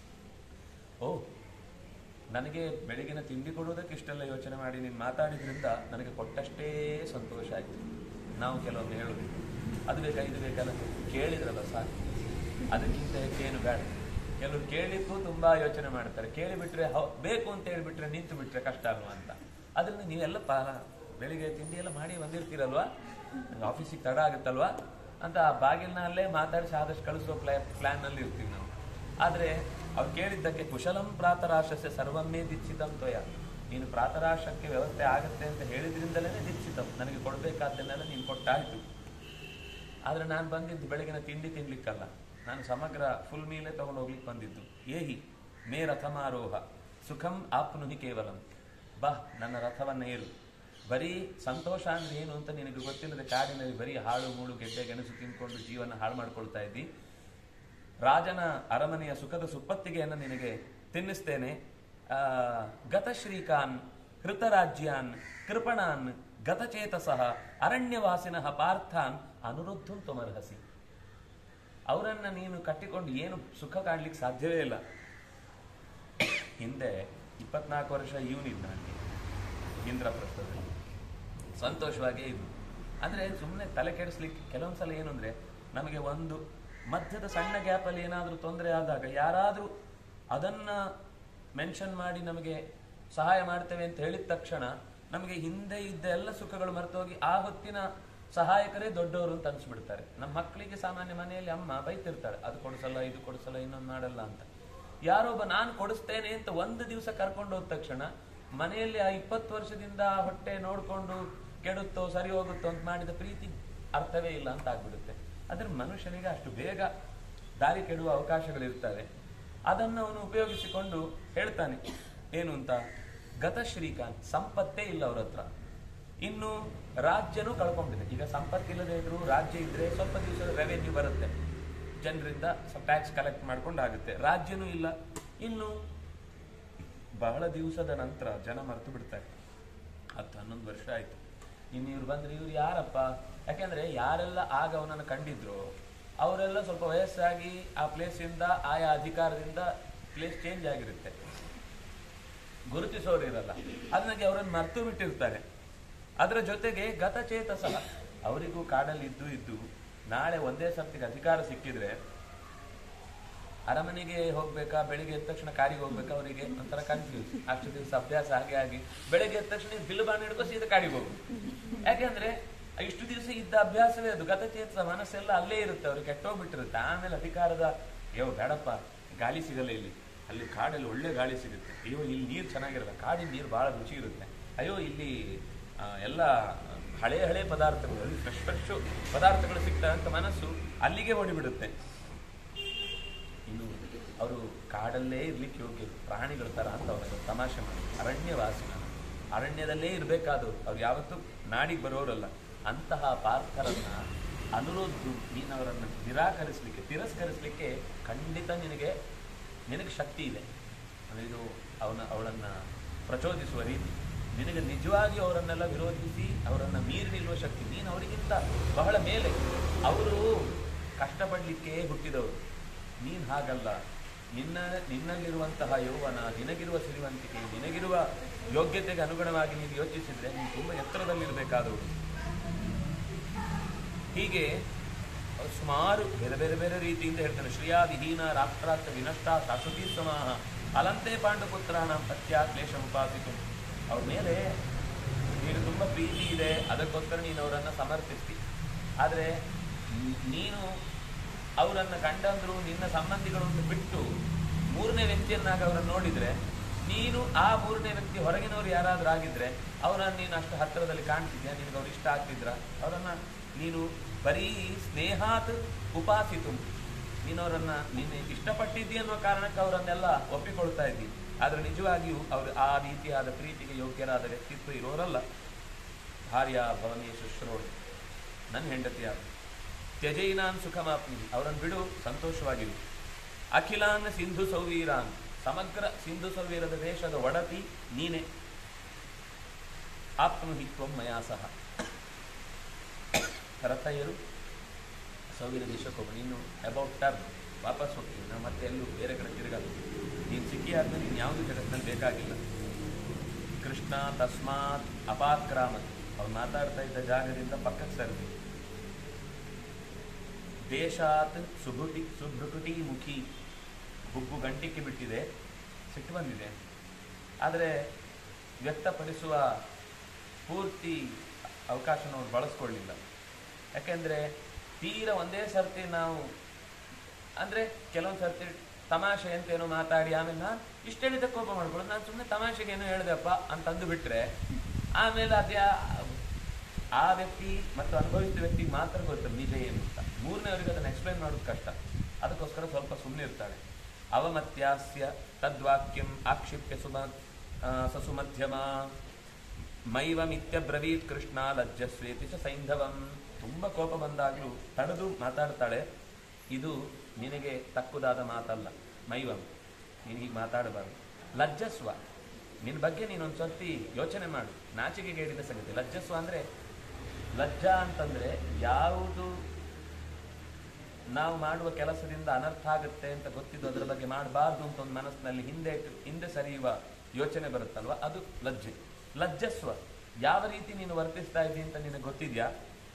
ಓ ನನಗೆ ಬೆಳಗಿನ ತಿಂಡಿ ಕೊಡುವುದಕ್ಕೆ ಇಷ್ಟೆಲ್ಲ ಯೋಚನೆ ಮಾಡಿ ನೀನು ಮಾತಾಡಿದ್ರಿಂದ ನನಗೆ ಕೊಟ್ಟಷ್ಟೇ ಸಂತೋಷ ಆಯಿತು ನಾವು ಕೆಲವೊಮ್ಮೆ ಹೇಳೋದು ಅದು ಬೇಕಾ ಇದು ಬೇಕಲ್ಲ ಕೇಳಿದ್ರಲ್ಲ ಸಾಕು ಅದಕ್ಕಿಂತ ಹೆಚ್ಚೇನು ಬೇಡ ಕೆಲವರು ಕೇಳಿಕ್ಕೂ ತುಂಬಾ ಯೋಚನೆ ಮಾಡ್ತಾರೆ ಕೇಳಿಬಿಟ್ರೆ ಹೌ- ಬೇಕು ಅಂತ ಹೇಳಿಬಿಟ್ರೆ ನಿಂತು ಬಿಟ್ರೆ ಕಷ್ಟ ಅಲ್ವಾ ಅಂತ ಅದರಿಂದ ನೀವೆಲ್ಲ ಪಾ ಬೆಳಿಗ್ಗೆ ತಿಂಡಿ ಎಲ್ಲ ಮಾಡಿ ಬಂದಿರ್ತೀರಲ್ವಾ ನಂಗೆ ಆಫೀಸಿಗೆ ತಡ ಆಗುತ್ತಲ್ವಾ ಅಂತ ಆ ಬಾಗಿಲಿನಲ್ಲೇ ಮಾತಾಡಿಸಿ ಆದಷ್ಟು ಕಳಿಸುವ ಪ್ಲಾ ಪ್ಲ್ಯಾನ್ನಲ್ಲಿ ಇರ್ತೀವಿ ನಾವು ಆದರೆ ಅವ್ರು ಕೇಳಿದ್ದಕ್ಕೆ ಕುಶಲಂ ಪ್ರಾತರಾಶಸ್ಯ ಸರ್ವಮ್ಮೇ ದಿಚ್ಛಿತಂ ತ್ವಯ ನೀನು ಪ್ರಾತರಾಶಕ್ಕೆ ವ್ಯವಸ್ಥೆ ಆಗುತ್ತೆ ಅಂತ ಹೇಳಿದ್ರಿಂದಲೇ ದಿಚ್ಛಿತಂ ನನಗೆ ಕೊಡಬೇಕಾದ್ದನ್ನೆಲ್ಲ ನೀನು ಕೊಟ್ಟಾಯ್ತು ಆದರೆ ನಾನು ಬಂದಿದ್ದು ಬೆಳಗಿನ ತಿಂಡಿ ತಿನ್ಲಿಕ್ಕಲ್ಲ ನಾನು ಸಮಗ್ರ ಫುಲ್ ಮೀಲೇ ತಗೊಂಡು ಹೋಗ್ಲಿಕ್ಕೆ ಬಂದಿದ್ದು ಏಹಿ ಮೇ ರಥಮಾರೋಹ ಸುಖಂ ಆಪ್ನುಹಿ ಕೇವಲಂ ಬಾ ನನ್ನ ರಥವನ್ನ ಏರು ಬರೀ ಸಂತೋಷ ಅಂದ್ರೆ ಏನು ಅಂತ ನಿನಗೆ ಗೊತ್ತಿಲ್ಲದೆ ಕಾಡಿನಲ್ಲಿ ಬರೀ ಹಾಳು ಮೂಳು ಗೆಡ್ಡೆ ಗೆಣಸು ತಿನ್ಕೊಂಡು ಜೀವನ ಹಾಳು ಮಾಡ್ಕೊಳ್ತಾ ಇದ್ದಿ ರಾಜನ ಅರಮನೆಯ ಸುಖದ ಸುಪ್ಪತ್ತಿಗೆಯನ್ನು ನಿನಗೆ ತಿನ್ನಿಸ್ತೇನೆ ಆ, ಗತಶ್ರೀಕಾನ್ ಹೃತರಾಜ್ಯಾನ್ ಕೃಪಣಾನ್ ಗತಚೇತಸಃ ಅರಣ್ಯವಾಸಿನಃ ಪಾರ್ಥಾನ್ ಅನುರುದ್ಧಂ ತ್ವಮರ್ಹಸಿ ಅವರನ್ನ ನೀನು ಕಟ್ಟಿಕೊಂಡು ಏನು ಸುಖ ಕಾಣ್ಲಿಕ್ಕೆ ಸಾಧ್ಯವೇ ಇಲ್ಲ ಹಿಂದೆ ಇಪ್ಪತ್ನಾಲ್ಕು ವರ್ಷ ಇವನಿದ್ದ ನನಗೆ ಇಂದ್ರಪ್ರಸ್ಥದಲ್ಲಿ ಸಂತೋಷವಾಗೇ ಇದ್ವು ಅಂದ್ರೆ ಸುಮ್ಮನೆ ತಲೆ ಕೆಡಿಸ್ಲಿಕ್ಕೆ ಕೆಲವೊಂದ್ಸಲ ಏನು ಅಂದ್ರೆ ನಮಗೆ ಒಂದು ಮಧ್ಯದ ಸಣ್ಣ ಗ್ಯಾಪಲ್ಲಿ ಏನಾದರೂ ತೊಂದರೆ ಆದಾಗ ಯಾರಾದರೂ ಅದನ್ನ ಮೆನ್ಷನ್ ಮಾಡಿ ನಮಗೆ ಸಹಾಯ ಮಾಡ್ತೇವೆ ಅಂತ ಹೇಳಿದ ತಕ್ಷಣ ನಮಗೆ ಹಿಂದೆ ಇದ್ದ ಎಲ್ಲ ಸುಖಗಳು ಮರೆತೋಗಿ ಆ ಹೊತ್ತಿನ ಸಹಾಯಕರೇ ದೊಡ್ಡವರು ಅಂತ ಅನ್ಸ್ಬಿಡ್ತಾರೆ ನಮ್ಮ ಮಕ್ಕಳಿಗೆ ಸಾಮಾನ್ಯ ಮನೆಯಲ್ಲಿ ಅಮ್ಮ ಬೈತಿರ್ತಾಳೆ ಅದು ಕೊಡಿಸಲ್ಲ ಇದು ಕೊಡಿಸಲ್ಲ ಇನ್ನೊಂದು ಮಾಡಲ್ಲ ಅಂತ ಯಾರೋ ಒಬ್ಬ ನಾನು ಕೊಡಿಸ್ತೇನೆ ಅಂತ ಒಂದು ದಿವಸ ಕರ್ಕೊಂಡು ಹೋದ ತಕ್ಷಣ ಮನೆಯಲ್ಲಿ ಆ ಇಪ್ಪತ್ತು ವರ್ಷದಿಂದ ಆ ಹೊಟ್ಟೆ ನೋಡ್ಕೊಂಡು ಕೆಡುತ್ತೋ ಸರಿ ಹೋಗುತ್ತೋ ಅಂತ ಮಾಡಿದ ಪ್ರೀತಿ ಅರ್ಥವೇ ಇಲ್ಲ ಅಂತ ಆಗ್ಬಿಡುತ್ತೆ ಅದ್ರ ಮನುಷ್ಯನಿಗೆ ಅಷ್ಟು ಬೇಗ ದಾರಿ ಕೆಡುವ ಅವಕಾಶಗಳಿರ್ತವೆ ಅದನ್ನು ಅವನು ಉಪಯೋಗಿಸಿಕೊಂಡು ಹೇಳ್ತಾನೆ ಏನು ಅಂತ ಗತ ಶ್ರೀಕಾಂತ್ ಸಂಪತ್ತೇ ಇಲ್ಲ ಅವ್ರ ಹತ್ರ ಇನ್ನು ರಾಜ್ಯನೂ ಕಳ್ಕೊಂಡಿದೆ ಈಗ ಸಂಪತ್ತಿಲ್ಲದೆ ಇದ್ರು ರಾಜ್ಯ ಇದ್ರೆ ಸ್ವಲ್ಪ ದಿವಸ ರೆವೆನ್ಯೂ ಬರುತ್ತೆ ಜನರಿಂದ ಟ್ಯಾಕ್ಸ್ ಕಲೆಕ್ಟ್ ಮಾಡ್ಕೊಂಡು ಆಗುತ್ತೆ ರಾಜ್ಯನೂ ಇಲ್ಲ ಇನ್ನು ಬಹಳ ದಿವಸದ ನಂತರ ಜನ ಮರೆತು ಬಿಡ್ತಾರೆ ಹತ್ತು ಹನ್ನೊಂದು ವರ್ಷ ಆಯ್ತು ಇನ್ನು ಇವ್ರು ಬಂದ್ರೆ ಇವ್ರು ಯಾರಪ್ಪ ಯಾಕೆಂದ್ರೆ ಯಾರೆಲ್ಲ ಆಗ ಅವನನ್ನು ಕಂಡಿದ್ರು ಅವರೆಲ್ಲ ಸ್ವಲ್ಪ ವಯಸ್ಸಾಗಿ ಆ ಪ್ಲೇಸಿಂದ ಆಯಾ ಅಧಿಕಾರದಿಂದ ಪ್ಲೇಸ್ ಚೇಂಜ್ ಆಗಿರುತ್ತೆ ಗುರುತಿಸೋರು ಇರಲ್ಲ ಅದನ್ನಾಗಿ ಅವರನ್ನು ಮರೆತು ಬಿಟ್ಟಿರ್ತಾರೆ ಅದರ ಜೊತೆಗೆ ಗತಚೇತಸ ಅವರಿಗೂ ಕಾಡಲ್ಲಿ ಇದ್ದು ಇದ್ದು ನಾಳೆ ಒಂದೇ ಸರ್ತಿಗೆ ಅಧಿಕಾರ ಸಿಕ್ಕಿದ್ರೆ ಅರಮನೆಗೆ ಹೋಗ್ಬೇಕಾ ಬೆಳಿಗ್ಗೆ ಎದ್ದ ತಕ್ಷಣ ಕಾರಿಗೆ ಹೋಗ್ಬೇಕಾ ಅವರಿಗೆ ಒಂಥರ ಕನ್ಫ್ಯೂಸ್ ಅಷ್ಟು ದಿವಸ ಅಭ್ಯಾಸ ಹಾಗೆ ಆಗಿ ಬೆಳಿಗ್ಗೆ ಎದ್ದ ತಕ್ಷಣ ಬಿಲ್ ಬಾಣ ಹಿಡ್ಕೊ ಸೀದಾ ಕಾರಿಗೆ ಹೋಗು ಯಾಕೆಂದ್ರೆ ಇಷ್ಟು ದಿವಸ ಇದ್ದ ಅಭ್ಯಾಸವೇ ಅದು ಗತಚೇತಸ ಮನಸ್ಸೆಲ್ಲ ಅಲ್ಲೇ ಇರುತ್ತೆ ಅವ್ರಿಗೆ ಕೆಟ್ಟೋಗ್ಬಿಟ್ಟಿರುತ್ತೆ ಆಮೇಲೆ ಅಧಿಕಾರದ ಅಯ್ಯೋ ಬೇಡಪ್ಪ ಗಾಳಿ ಸಿಗಲ್ಲ ಇಲ್ಲಿ ಅಲ್ಲಿ ಕಾಡಲ್ಲಿ ಒಳ್ಳೆ ಗಾಳಿ ಸಿಗುತ್ತೆ ಅಯ್ಯೋ ಇಲ್ಲಿ ನೀರು ಚೆನ್ನಾಗಿರಲ್ಲ ಕಾಡಿನ ನೀರು ಬಹಳ ರುಚಿ ಇರುತ್ತೆ ಅಯ್ಯೋ ಇಲ್ಲಿ ಆ, ಎಲ್ಲ ಹಳೆ ಹಳೆ ಪದಾರ್ಥಗಳು ಫ್ರೆಶ್ ಫ್ರೆಶ್ ಪದಾರ್ಥಗಳು ಸಿಗ್ತವೆ ಅಂತ ಮನಸ್ಸು ಅಲ್ಲಿಗೆ ಓಡಿಬಿಡುತ್ತೆ ಇನ್ನು ಅವರು ಕಾಡಲ್ಲೇ ಇರ್ಲಿಕ್ಕೆ ಯೋಗ್ಯ ಪ್ರಾಣಿಗಳ ತರ ಅಂತ ಅವರ ತಮಾಷೆ ಮಾಡಿ ಅರಣ್ಯವಾಸಿನ ಅರಣ್ಯದಲ್ಲೇ ಇರಬೇಕಾದವರು ಅವ್ರು ಯಾವತ್ತೂ ನಾಡಿಗೆ ಬರೋರಲ್ಲ ಅಂತಹ ಪಾರ್ಥರನ್ನ ಅನುರೋಧ ನೀನು ಅವರನ್ನು ನಿರಾಕರಿಸಲಿಕ್ಕೆ ತಿರಸ್ಕರಿಸಲಿಕ್ಕೆ ಖಂಡಿತ ನಿನಗೆ ನಿನಗೆ ಶಕ್ತಿ ಇದೆ ಅಂದ್ರೆ ಇದು ಅವನ ಅವಳನ್ನ ಪ್ರಚೋದಿಸುವ ರೀತಿ ನಿನಗೆ ನಿಜವಾಗಿ ಅವರನ್ನೆಲ್ಲ ವಿರೋಧಿಸಿ ಅವರನ್ನ ಮೀರಿ ನಿಲ್ಲುವ ಶಕ್ತಿ ನೀನು ಅವರಿಗಿಂತ ಬಹಳ ಮೇಲೆ ಅವರು ಕಷ್ಟಪಡಲಿಕ್ಕೆ ಹುಟ್ಟಿದವರು ನೀನು ಹಾಗಲ್ಲ ನಿನ್ನ ನಿನ್ನಲ್ಲಿರುವಂತಹ ಯೌವನ ನಿನಗಿರುವ ಸಿರಿವಂತಿಕೆ ನಿನಗಿರುವ ಯೋಗ್ಯತೆಗೆ ಅನುಗುಣವಾಗಿ ನೀನು ಯೋಚಿಸಿದ್ರೆ ನೀನು ತುಂಬ ಎತ್ತರದಲ್ಲಿರಬೇಕಾದವರು ಹೀಗೆ ಅವ್ರು ಸುಮಾರು ಬೇರೆ ಬೇರೆ ಬೇರೆ ರೀತಿಯಿಂದ ಹೇಳ್ತಾನೆ ಶ್ರೀಯಾ ವಿಹೀನ ರಾಷ್ಟ್ರಾರ್ಥ ವಿನಷ್ಟ ಶಾಶ್ವತಿ ಸಮಾಹ ಅಲಂತೆ ಪಾಂಡುಪುತ್ರಾಣ ಪತ್ಯ ಕ್ಲೇಶ ಉಪಾಸಿತು ಅವ್ರ ಮೇಲೆ ನೀನು ತುಂಬ ಪ್ರೀತಿ ಇದೆ ಅದಕ್ಕೋಸ್ಕರ ನೀನು ಅವರನ್ನು ಸಮರ್ಥಿಸ್ತಿ ಆದರೆ ನೀನು ಅವರನ್ನ ಕಂಡಂದ್ರು ನಿನ್ನ ಸಂಬಂಧಿಗಳು ಅಂತ ಬಿಟ್ಟು ಮೂರನೇ ವ್ಯಕ್ತಿಯನ್ನಾಗ ಅವರನ್ನು ನೋಡಿದ್ರೆ ನೀನು ಆ ಮೂರನೇ ವ್ಯಕ್ತಿ ಹೊರಗಿನವ್ರು ಯಾರಾದ್ರೂ ಆಗಿದ್ರೆ ಅವರನ್ನ ನೀನು ಅಷ್ಟು ಹತ್ತಿರದಲ್ಲಿ ಕಾಣ್ತಿದ್ಯಾ ನಿನಗೆ ಅವ್ರು ಇಷ್ಟ ಆಗ್ತಿದ್ರ ಅವರನ್ನ ನೀನು ಬರೀ ಸ್ನೇಹಾತ್ ಉಪಾಸಿತು ನೀನು ಅವರನ್ನ ನೀನು ಇಷ್ಟಪಟ್ಟಿದ್ದಿ ಅನ್ನುವ ಕಾರಣಕ್ಕೆ ಅವರನ್ನೆಲ್ಲ ಒಪ್ಪಿಕೊಳ್ತಾ ಇದ್ದಿ ಆದ್ರೆ ನಿಜವಾಗಿಯೂ ಅವರು ಆ ರೀತಿಯಾದ ಪ್ರೀತಿಗೆ ಯೋಗ್ಯರಾದ ವ್ಯಕ್ತಿತ್ವ ಇರೋರಲ್ಲ ಭಾರ್ಯ ಭವನಿ ಶುಶ್ರೋಳು ನನ್ನ ಹೆಂಡತಿಯಾದ ತ್ಯಜೈನಾನ್ ಸುಖಮಾಪ್ನಿ ಅವರನ್ನು ಬಿಡು ಸಂತೋಷವಾಗಿರು ಅಖಿಲಾನ್ ಸಿಂಧು ಸೌವೀರಾನ್ ಸಮಗ್ರ ಸಿಂಧು ಸೌವೀರದ ದೇಶದ ಒಡತಿ ನೀನೆ ಆಪ್ನುಹಿ ತ್ವಂ ಮಯಾ ಸಹ ರಥಯರು ಸೌವೀರ ದೇಶಕ್ಕೆ ಹೋಗು ನೀನು ಅಬೌಟ್ ಟರ್ನ್ ವಾಪಸ್ ಹೋಗ್ತೀನಿ ನಾವು ಮತ್ತೆ ಎಲ್ಲೂ ಬೇರೆ ಕಡೆ ತಿರುಗಲ್ಲ ನೀನು ಸಿಕ್ಕಿ ಆದ್ಮೇಲೆ ನೀನು ಯಾವುದು ಜಗತ್ತಿನಲ್ಲಿ ಬೇಕಾಗಿಲ್ಲ ಕೃಷ್ಣ ತಸ್ಮಾತ್ ಅಪಾಕ್ರಾಮತ್ ಅವ್ರು ಮಾತಾಡ್ತಾ ಇದ್ದ ಜಾಗದಿಂದ ಪಕ್ಕಕ್ಕೆ ಸರಿದಿ ದೇಶಾತ್ ಸುಭುಟಿ ಸುಭೃಕುಟಿ ಮುಖಿ ಹುಬ್ಬು ಗಂಟಿಕ್ಕೆ ಬಿಟ್ಟಿದೆ ಸಿಟ್ಟು ಬಂದಿದೆ ಆದರೆ ವ್ಯಕ್ತಪಡಿಸುವ ಪೂರ್ತಿ ಅವಕಾಶನ ಅವ್ರು ಬಳಸ್ಕೊಳ್ಳಿಲ್ಲ ಯಾಕೆಂದ್ರೆ ತೀರ ಒಂದೇ ಸರ್ತಿ ನಾವು ಅಂದ್ರೆ ಕೆಲವೊಂದು ಸರ್ತಿ ತಮಾಷೆ ಅಂತ ಏನೋ ಮಾತಾಡಿ ಆಮೇಲೆ ನಾನು ಇಷ್ಟೇಳಿದ ಕೋಪ ಮಾಡ್ಕೊಳ್ಳೋದು ನಾನು ಸುಮ್ಮನೆ ತಮಾಷೆಗೆ ಏನೋ ಹೇಳಿದೆಪ್ಪ ಅಂತ ಅಂದು ಬಿಟ್ರೆ ಆಮೇಲೆ ಅದೇ ಆ ವ್ಯಕ್ತಿ ಮತ್ತು ಅನುಭವಿಸಿದ ವ್ಯಕ್ತಿಗೆ ಮಾತ್ರ ಗೊತ್ತು ನಿಜ ಏನು ಅಂತ ಮೂರನೇವರಿಗೆ ಅದನ್ನು ಎಕ್ಸ್ಪ್ಲೈನ್ ಮಾಡೋದು ಕಷ್ಟ ಅದಕ್ಕೋಸ್ಕರ ಸ್ವಲ್ಪ ಸುಮ್ಮನೆ ಇರ್ತಾಳೆ ಅವಮತ್ಯಾಸ್ಯ ತದ್ವಾಕ್ಯಂ ಆಕ್ಷಿಪ್ಯ ಸುಮ ಆ, ಸಸುಮಧ್ಯಮ ಮೈವಮಿತ್ಯಬ್ರವೀತ್ ಕೃಷ್ಣ ಲಜ್ಜಸ್ವೇತಿ ಚ ಸೈಂಧವಂ ತುಂಬ ಕೋಪ ಬಂದಾಗಲೂ ತಡೆದು ಮಾತಾಡ್ತಾಳೆ ಇದು ನಿನಗೆ ತಕ್ಕುದಾದ ಮಾತಲ್ಲ ಮೈವಂ ನೀನು ಹೀಗೆ ಮಾತಾಡಬಾರ್ದು ಲಜ್ಜಸ್ವ ನಿನ್ನ ಬಗ್ಗೆ ನೀನೊಂದು ಸರ್ತಿ ಯೋಚನೆ ಮಾಡು ನಾಚಿಕೆಗೇಡಿದ ಸಂಗತಿ ಲಜ್ಜಸ್ವ ಅಂದರೆ ಲಜ್ಜಾ ಅಂತಂದ್ರೆ ಯಾವುದು ನಾವು ಮಾಡುವ ಕೆಲಸದಿಂದ ಅನರ್ಥ ಆಗುತ್ತೆ ಅಂತ ಗೊತ್ತಿದ್ದು ಅದರ ಬಗ್ಗೆ ಮಾಡಬಾರ್ದು ಅಂತ ಒಂದು ಮನಸ್ಸಿನಲ್ಲಿ ಹಿಂದೆ ಇಟ್ಟು- ಹಿಂದೆ ಸರಿಯುವ ಯೋಚನೆ ಬರುತ್ತಲ್ವ ಅದು ಲಜ್ಜೆ ಲಜ್ಜಸ್ವ ಯಾವ ರೀತಿ ನೀನು ವರ್ತಿಸ್ತಾ ಇದ್ದೀನಿ ಅಂತ ನಿನಗೆ ಗೊತ್ತಿದ್ಯಾ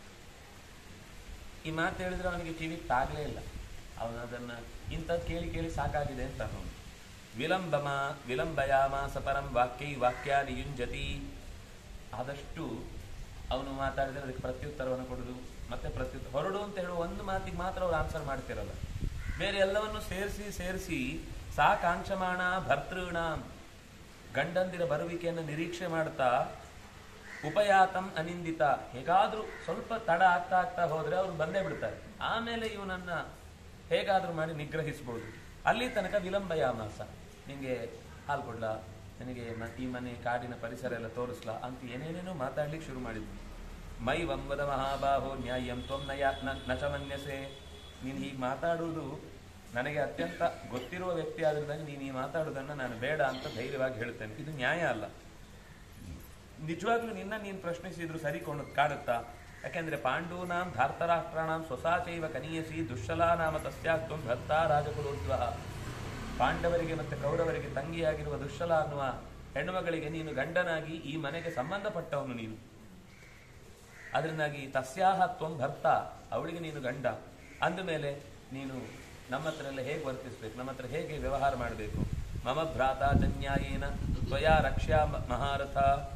ಈ ಮಾತು ಹೇಳಿದ್ರೆ ಅವನಿಗೆ ಕಿವಿಗೆ ತಾಗಲೇ ಇಲ್ಲ ಅವನು ಅದನ್ನ ಇಂಥದ್ದು ಕೇಳಿ ಕೇಳಿ ಸಾಕಾಗಿದೆ ಅಂತ ಅವನು ವಿಳಂಬಮ ವಿಳಂಬಯಾಮ ಸಪರಂ ವಾಕ್ಯೈ ವಾಕ್ಯಾನಿ ಯುಂಜತಿ ಆದಷ್ಟು ಅವನು ಮಾತಾಡಿದ್ರೆ ಅದಕ್ಕೆ ಪ್ರತ್ಯುತ್ತರವನ್ನು ಕೊಡೋದು ಮತ್ತೆ ಪ್ರತ್ಯುತ್ತರ ಹೊರಡು ಅಂತ ಹೇಳುವ ಒಂದು ಮಾತಿಗೆ ಮಾತ್ರ ಅವ್ರು ಆನ್ಸರ್ ಮಾಡ್ತಿರಲ್ಲ ಬೇರೆ ಎಲ್ಲವನ್ನು ಸೇರಿಸಿ ಸೇರಿಸಿ ಸಾ ಕಾಂಕ್ಷಮಾಣ ಭರ್ತೃಣ ಗಂಡಂದಿರ ಬರುವಿಕೆಯನ್ನು ನಿರೀಕ್ಷೆ ಮಾಡ್ತಾ ಉಪಯಾತಂ ಅನಿಂದಿತ ಹೇಗಾದ್ರೂ ಸ್ವಲ್ಪ ತಡ ಆಗ್ತಾ ಆಗ್ತಾ ಹೋದ್ರೆ ಅವ್ರು ಬಂದೇ ಬಿಡ್ತಾರೆ ಆಮೇಲೆ ಇವನನ್ನ ಹೇಗಾದ್ರೂ ಮಾಡಿ ನಿಗ್ರಹಿಸಬಹುದು ಅಲ್ಲಿ ತನಕ ವಿಳಂಬಯಾಮಾಸ ನಿಂಗೆ ಹಾಲು ಕೊಡ್ಲಾ ನಿನಗೆ ಮ- ಈ ಮನೆ ಕಾಡಿನ ಪರಿಸರ ಎಲ್ಲ ತೋರಿಸ್ಲಾ ಅಂತ ಏನೇನೇನೋ ಮಾತಾಡ್ಲಿಕ್ಕೆ ಶುರು ಮಾಡಿದ್ವಿ ಮೈ ವಂಬದ ಮಹಾಬಾಹೋ ನ್ಯಾಯಂ ತ್ವಂ ನಯ ನ- ನ ಚ ಮನ್ಯಸೆ ನೀನು ಹೀಗೆ ಮಾತಾಡುವುದು ನನಗೆ ಅತ್ಯಂತ ಗೊತ್ತಿರುವ ವ್ಯಕ್ತಿ ಆದ್ರಿಂದ ನೀನು ಈ ಮಾತಾಡುವುದನ್ನು ನಾನು ಬೇಡ ಅಂತ ಧೈರ್ಯವಾಗಿ ಹೇಳ್ತೇನೆ ಇದು ನ್ಯಾಯ ಅಲ್ಲ ನಿಜವಾಗ್ಲೂ ನಿನ್ನ ನೀನು ಪ್ರಶ್ನಿಸಿದ್ರು ಸರಿ ಕೊಂಡು ಕಾಡುತ್ತಾ ಯಾಕೆಂದ್ರೆ ಪಾಂಡೂನಾಂ ಧಾರ್ತರಾಷ್ಟ್ರಾಣಾಂ ಸ್ವಸಾಚೈವ ಕನೀಯಸಿ ದುಶ್ಶಲಾ ನಾಮ ತಸ್ಯಾತ್ವ ಭರ್ತಾ ರಾಜಕುಲೋದ್ವ ಪಾಂಡವರಿಗೆ ಮತ್ತೆ ಕೌರವರಿಗೆ ತಂಗಿಯಾಗಿರುವ ದುಶ್ಶಲ ಅನ್ನುವ ಹೆಣ್ಣುಮಗಳಿಗೆ ನೀನು ಗಂಡನಾಗಿ ಈ ಮನೆಗೆ ಸಂಬಂಧಪಟ್ಟವನು ನೀನು ಅದರಿಂದಾಗಿ ತಸ್ಯಾಹ ತ್ವಂ ಭರ್ತ ಅವಳಿಗೆ ನೀನು ಗಂಡ ಅಂದಮೇಲೆ ನೀನು ನಮ್ಮ ಹತ್ರ ಎಲ್ಲ ಹೇಗೆ ವರ್ತಿಸ್ಬೇಕು ನಮ್ಮ ಹತ್ರ ಹೇಗೆ ವ್ಯವಹಾರ ಮಾಡಬೇಕು ಮಮ ಭ್ರಾತ ಜನ್ಯಾಯೇನ ತ್ವಯಾ ರಕ್ಷ್ಯಾ ಮ- ಮಹಾರಥ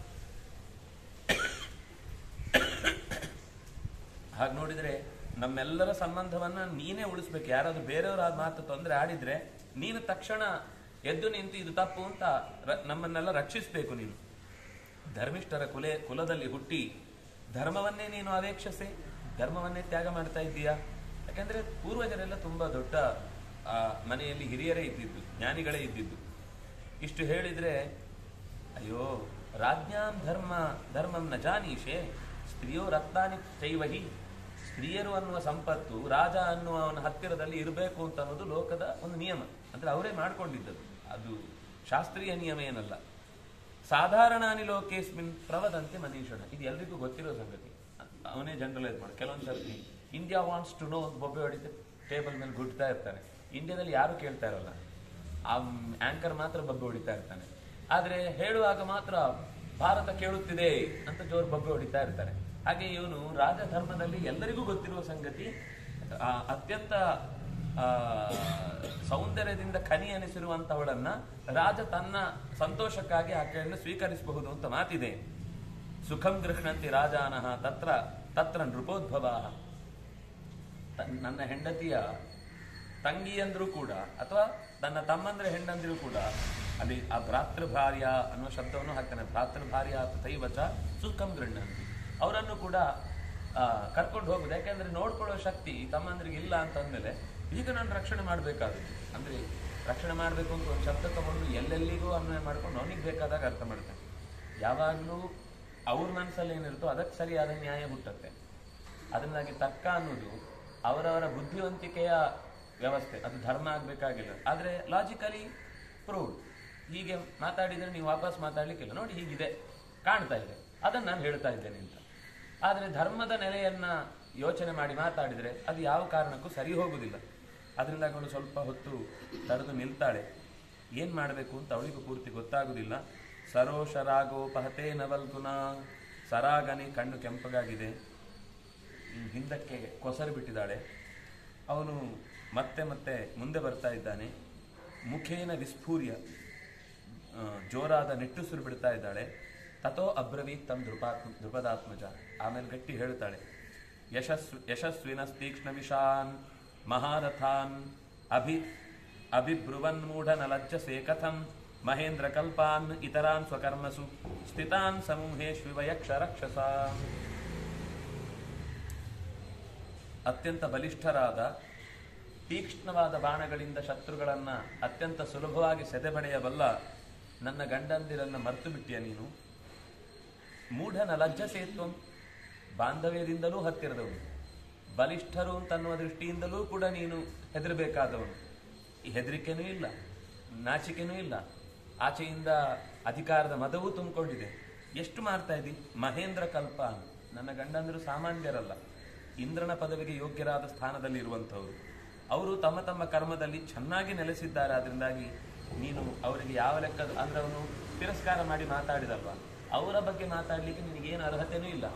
ಹಾಗೆ ನೋಡಿದ್ರೆ ನಮ್ಮೆಲ್ಲರ ಸಂಬಂಧವನ್ನ ನೀನೇ ಉಳಿಸ್ಬೇಕು ಯಾರಾದ್ರೂ ಬೇರೆಯವ್ರ ಆ ಮಾತು ತೊಂದರೆ ಆಡಿದ್ರೆ ನೀನು ತಕ್ಷಣ ಎದ್ದು ನಿಂತು ಇದು ತಪ್ಪು ಅಂತ ರ- ನಮ್ಮನ್ನೆಲ್ಲ ರಕ್ಷಿಸಬೇಕು ನೀನು ಧರ್ಮಿಷ್ಠರ ಕುಲೆ ಕುಲದಲ್ಲಿ ಹುಟ್ಟಿ ಧರ್ಮವನ್ನೇ ನೀನು ಅವೇಕ್ಷಸೆ ಧರ್ಮವನ್ನೇ ತ್ಯಾಗ ಮಾಡ್ತಾ ಇದ್ದೀಯಾ ಯಾಕಂದ್ರೆ ಪೂರ್ವಜರೆಲ್ಲ ತುಂಬಾ ದೊಡ್ಡ ಆ, ಮನೆಯಲ್ಲಿ ಹಿರಿಯರೇ ಇದ್ದಿದ್ದು ಜ್ಞಾನಿಗಳೇ ಇದ್ದಿದ್ದು ಇಷ್ಟು ಹೇಳಿದ್ರೆ ಅಯ್ಯೋ ರಾಜ್ಞಾಂ ಧರ್ಮ ಧರ್ಮಂ ನ ಜಾನೀಶೆ ಸ್ತ್ರೀಯೋ ರತ್ನಾನಿ ಚೈವಹಿ ಸ್ತ್ರೀಯರು ಅನ್ನುವ ಸಂಪತ್ತು ರಾಜ ಅನ್ನುವವನ ಹತ್ತಿರದಲ್ಲಿ ಇರಬೇಕು ಅಂತ ಅನ್ನೋದು ಲೋಕದ ಒಂದು ನಿಯಮ ಅಂದ್ರೆ ಅವರೇ ಮಾಡ್ಕೊಂಡಿದ್ದದು ಅದು ಶಾಸ್ತ್ರೀಯ ನಿಯಮ ಏನಲ್ಲ ಸಾಧಾರಣಾನಿ ಲೋಕೇಸ್ಮಿನ್ ಪ್ರವದಂತೆ ಮನೀಷಣ ಇದು ಎಲ್ರಿಗೂ ಗೊತ್ತಿರೋ ಸಂಗತಿ ಅವನೇ ಜನರಲೈಸ್ ಮಾಡಿ ಕೆಲವೊಂದು ಸರ್ತಿ ಇಂಡಿಯಾ ವಾಂಟ್ಸ್ ಟು ನೋ ಬೊಬ್ಬೆ ಹೊಡಿತ ಟೇಬಲ್ ಮೇಲೆ ಗುಡ್ತಾ ಇರ್ತಾರೆ ಇಂಡಿಯಾದಲ್ಲಿ ಯಾರು ಕೇಳ್ತಾ ಇರಲ್ಲ ಆ ಆಂಕರ್ ಮಾತ್ರ ಬೊಬ್ಬೆ ಹೊಡಿತಾ ಇರ್ತಾನೆ ಆದ್ರೆ ಹೇಳುವಾಗ ಮಾತ್ರ ಭಾರತ ಕೇಳುತ್ತಿದೆ ಅಂತ ಜೋರು ಬೊಬ್ಬೆ ಹೊಡಿತಾ ಇರ್ತಾರೆ ಹಾಗೆ ಇವನು ರಾಜಧರ್ಮದಲ್ಲಿ ಎಲ್ಲರಿಗೂ ಗೊತ್ತಿರುವ ಸಂಗತಿ ಆ, ಅತ್ಯಂತ ಆ, ಸೌಂದರ್ಯದಿಂದ ಖನಿ ಅನಿಸಿರುವಂತವಳನ್ನ ರಾಜ ತನ್ನ ಸಂತೋಷಕ್ಕಾಗಿ ಆಕೆಯನ್ನು ಸ್ವೀಕರಿಸಬಹುದು ಅಂತ ಮಾತಿದೆ ಸುಖಂ ಗೃಹಣಂತಿ ರಾಜಾನಃ ತತ್ರ ತತ್ರ ನೃಪೋದ್ಭವ ನನ್ನ ಹೆಂಡತಿಯ ತಂಗಿಯಂದ್ರು ಕೂಡ ಅಥವಾ ನನ್ನ ತಮ್ಮಂದ್ರ ಹೆಂಡಂದಿರು ಕೂಡ ಅಲ್ಲಿ ಆ ಭ್ರಾತೃಭಾರ್ಯ ಅನ್ನುವ ಶಬ್ದವನ್ನು ಹಾಕ್ತಾನೆ ಭ್ರಾತೃಭಾರ್ಯ ತೈವಚ ಸುಖಂ ಗೃಹಣಂತಿ ಅವರನ್ನು ಕೂಡ ಕರ್ಕೊಂಡು ಹೋಗುದು ಯಾಕೆಂದ್ರೆ ನೋಡ್ಕೊಳ್ಳೋ ಶಕ್ತಿ ತಮ್ಮಂದ್ರಿಗೆ ಇಲ್ಲ ಅಂತ ಅಂದ್ಮೇಲೆ ಈಗ ನಾನು ರಕ್ಷಣೆ ಮಾಡಬೇಕಾಗುತ್ತೆ ಅಂದ್ರೆ ರಕ್ಷಣೆ ಮಾಡಬೇಕು ಅಂತ ಒಂದು ಶಬ್ದ ತಗೊಂಡು ಎಲ್ಲೆಲ್ಲಿಗೂ ಅನ್ವಯ ಮಾಡ್ಕೊಂಡು ಅವನಿಗೆ ಬೇಕಾದಾಗ ಅರ್ಥ ಮಾಡ್ತಾನೆ ಯಾವಾಗಲೂ ಅವ್ರ ಮನಸ್ಸಲ್ಲಿ ಏನಿರುತ್ತೋ ಅದಕ್ಕೆ ಸರಿಯಾದ ನ್ಯಾಯ ಹುಟ್ಟುತ್ತೆ ಅದರಿಂದಾಗಿ ತರ್ಕ ಅನ್ನೋದು ಅವರವರ ಬುದ್ಧಿವಂತಿಕೆಯ ವ್ಯವಸ್ಥೆ ಅದು ಧರ್ಮ ಆಗಬೇಕಾಗಿಲ್ಲ ಆದರೆ ಲಾಜಿಕಲಿ ಪ್ರೂವ್ಡ್ ಹೀಗೆ ಮಾತಾಡಿದರೆ ನೀವು ವಾಪಸ್ ಮಾತಾಡ್ಲಿಕ್ಕಿಲ್ಲ ನೋಡಿ ಹೀಗಿದೆ ಕಾಣ್ತಾ ಇದೆ ಅದನ್ನು ನಾನು ಹೇಳ್ತಾ ಇದ್ದೇನೆ ಅಂತ ಆದರೆ ಧರ್ಮದ ನೆಲೆಯನ್ನ ಯೋಚನೆ ಮಾಡಿ ಮಾತಾಡಿದರೆ ಅದು ಯಾವ ಕಾರಣಕ್ಕೂ ಸರಿ ಹೋಗುವುದಿಲ್ಲ ಅದರಿಂದ ಅವಳು ಸ್ವಲ್ಪ ಹೊತ್ತು ತಡೆದು ನಿಲ್ತಾಳೆ ಏನು ಮಾಡಬೇಕು ಅಂತ ಅವಳಿಗೂ ಪೂರ್ತಿ ಗೊತ್ತಾಗುವುದಿಲ್ಲ ಸರೋಷರಾಗೋಪಹತೆ ನವಲ್ಗುಣ ಸರಾಗನೆ ಕಣ್ಣು ಕೆಂಪಗಾಗಿದೆ ಹ್ಮ್, ಹಿಂದಕ್ಕೆ ಕೊಸರು ಬಿಟ್ಟಿದ್ದಾಳೆ ಅವನು ಮತ್ತೆ ಮತ್ತೆ ಮುಂದೆ ಬರ್ತಾ ಇದ್ದಾನೆ ಮುಖೇನ ವಿಸ್ಫೂರ್ಯ ಆ, ಜೋರಾದ ನಿಟ್ಟುಸಿರು ಬಿಡ್ತಾ ಇದ್ದಾಳೆ ತಥೋ ಅಬ್ರವೀತ್ ತಮ್ ದೃಪಾತ್ಮ ದೃಪದಾತ್ಮಜ ಆಮೇಲೆ ಗಟ್ಟಿ ಹೇಳ್ತಾಳೆ ಯಶಸ್ವಿ ಯಶಸ್ವಿನ ತೀಕ್ಷ್ಣ ವಿಷಾನ್ ಮಹಾರಥಾನ್ ಅಭಿ ಅಭಿಬ್ರುವನ್ ಮೂಢನ ಲಜ್ಜಸೆ ಕಥಂ ಮಹೇಂದ್ರ ಕಲ್ಪಾನ್ ಇತರಾನ್ ಸ್ವಕರ್ಮಸು ಸ್ಥಿತಾನ್ ಸಮೂಹೇಶ್ವಿವಯಕ್ಷ ರಕ್ಷಸ ಅತ್ಯಂತ ಬಲಿಷ್ಠರಾದ ತೀಕ್ಷ್ಣವಾದ ಬಾಣಗಳಿಂದ ಶತ್ರುಗಳನ್ನ ಅತ್ಯಂತ ಸುಲಭವಾಗಿ ಸೆದೆಬಡೆಯಬಲ್ಲ ನನ್ನ ಗಂಡಂದಿರನ್ನ ಮರೆತು ಬಿಟ್ಟಿಯ ನೀನು ಮೂಢನ ಲಜ್ಜಸೇತ್ವಂ ಬಾಂಧವ್ಯದಿಂದಲೂ ಹತ್ತಿರದವನು ಬಲಿಷ್ಠರು ಅಂತನ್ನುವ ದೃಷ್ಟಿಯಿಂದಲೂ ಕೂಡ ನೀನು ಹೆದರಬೇಕಾದವನು ಈ ಹೆದರಿಕೆನೂ ಇಲ್ಲ ನಾಚಿಕೆನೂ ಇಲ್ಲ ಆಚೆಯಿಂದ ಅಧಿಕಾರದ ಮದವೂ ತುಂಬಿಕೊಂಡಿದೆ ಎಷ್ಟು ಮಾಡ್ತಾ ಇದ್ದಿ ಮಹೇಂದ್ರ ಕಲ್ಪ ಅಂತ. ನನ್ನ ಗಂಡಂದರು ಸಾಮಾನ್ಯರಲ್ಲ ಇಂದ್ರನ ಪದವಿಗೆ ಯೋಗ್ಯರಾದ ಸ್ಥಾನದಲ್ಲಿ ಇರುವಂಥವ್ರು ಅವರು ತಮ್ಮ ತಮ್ಮ ಕರ್ಮದಲ್ಲಿ ಚೆನ್ನಾಗಿ ನೆಲೆಸಿದ್ದಾರೆ ಅದರಿಂದಾಗಿ ನೀನು ಅವರಿಗೆ ಯಾವ ಲೆಕ್ಕದ ಅಂದ್ರೆ ಅವನು ತಿರಸ್ಕಾರ ಮಾಡಿ ಮಾತಾಡಿದಲ್ವಾ ಅವರ ಬಗ್ಗೆ ಮಾತಾಡ್ಲಿಕ್ಕೆ ನಿನಗೇನು ಅರ್ಹತೆನೂ ಇಲ್ಲ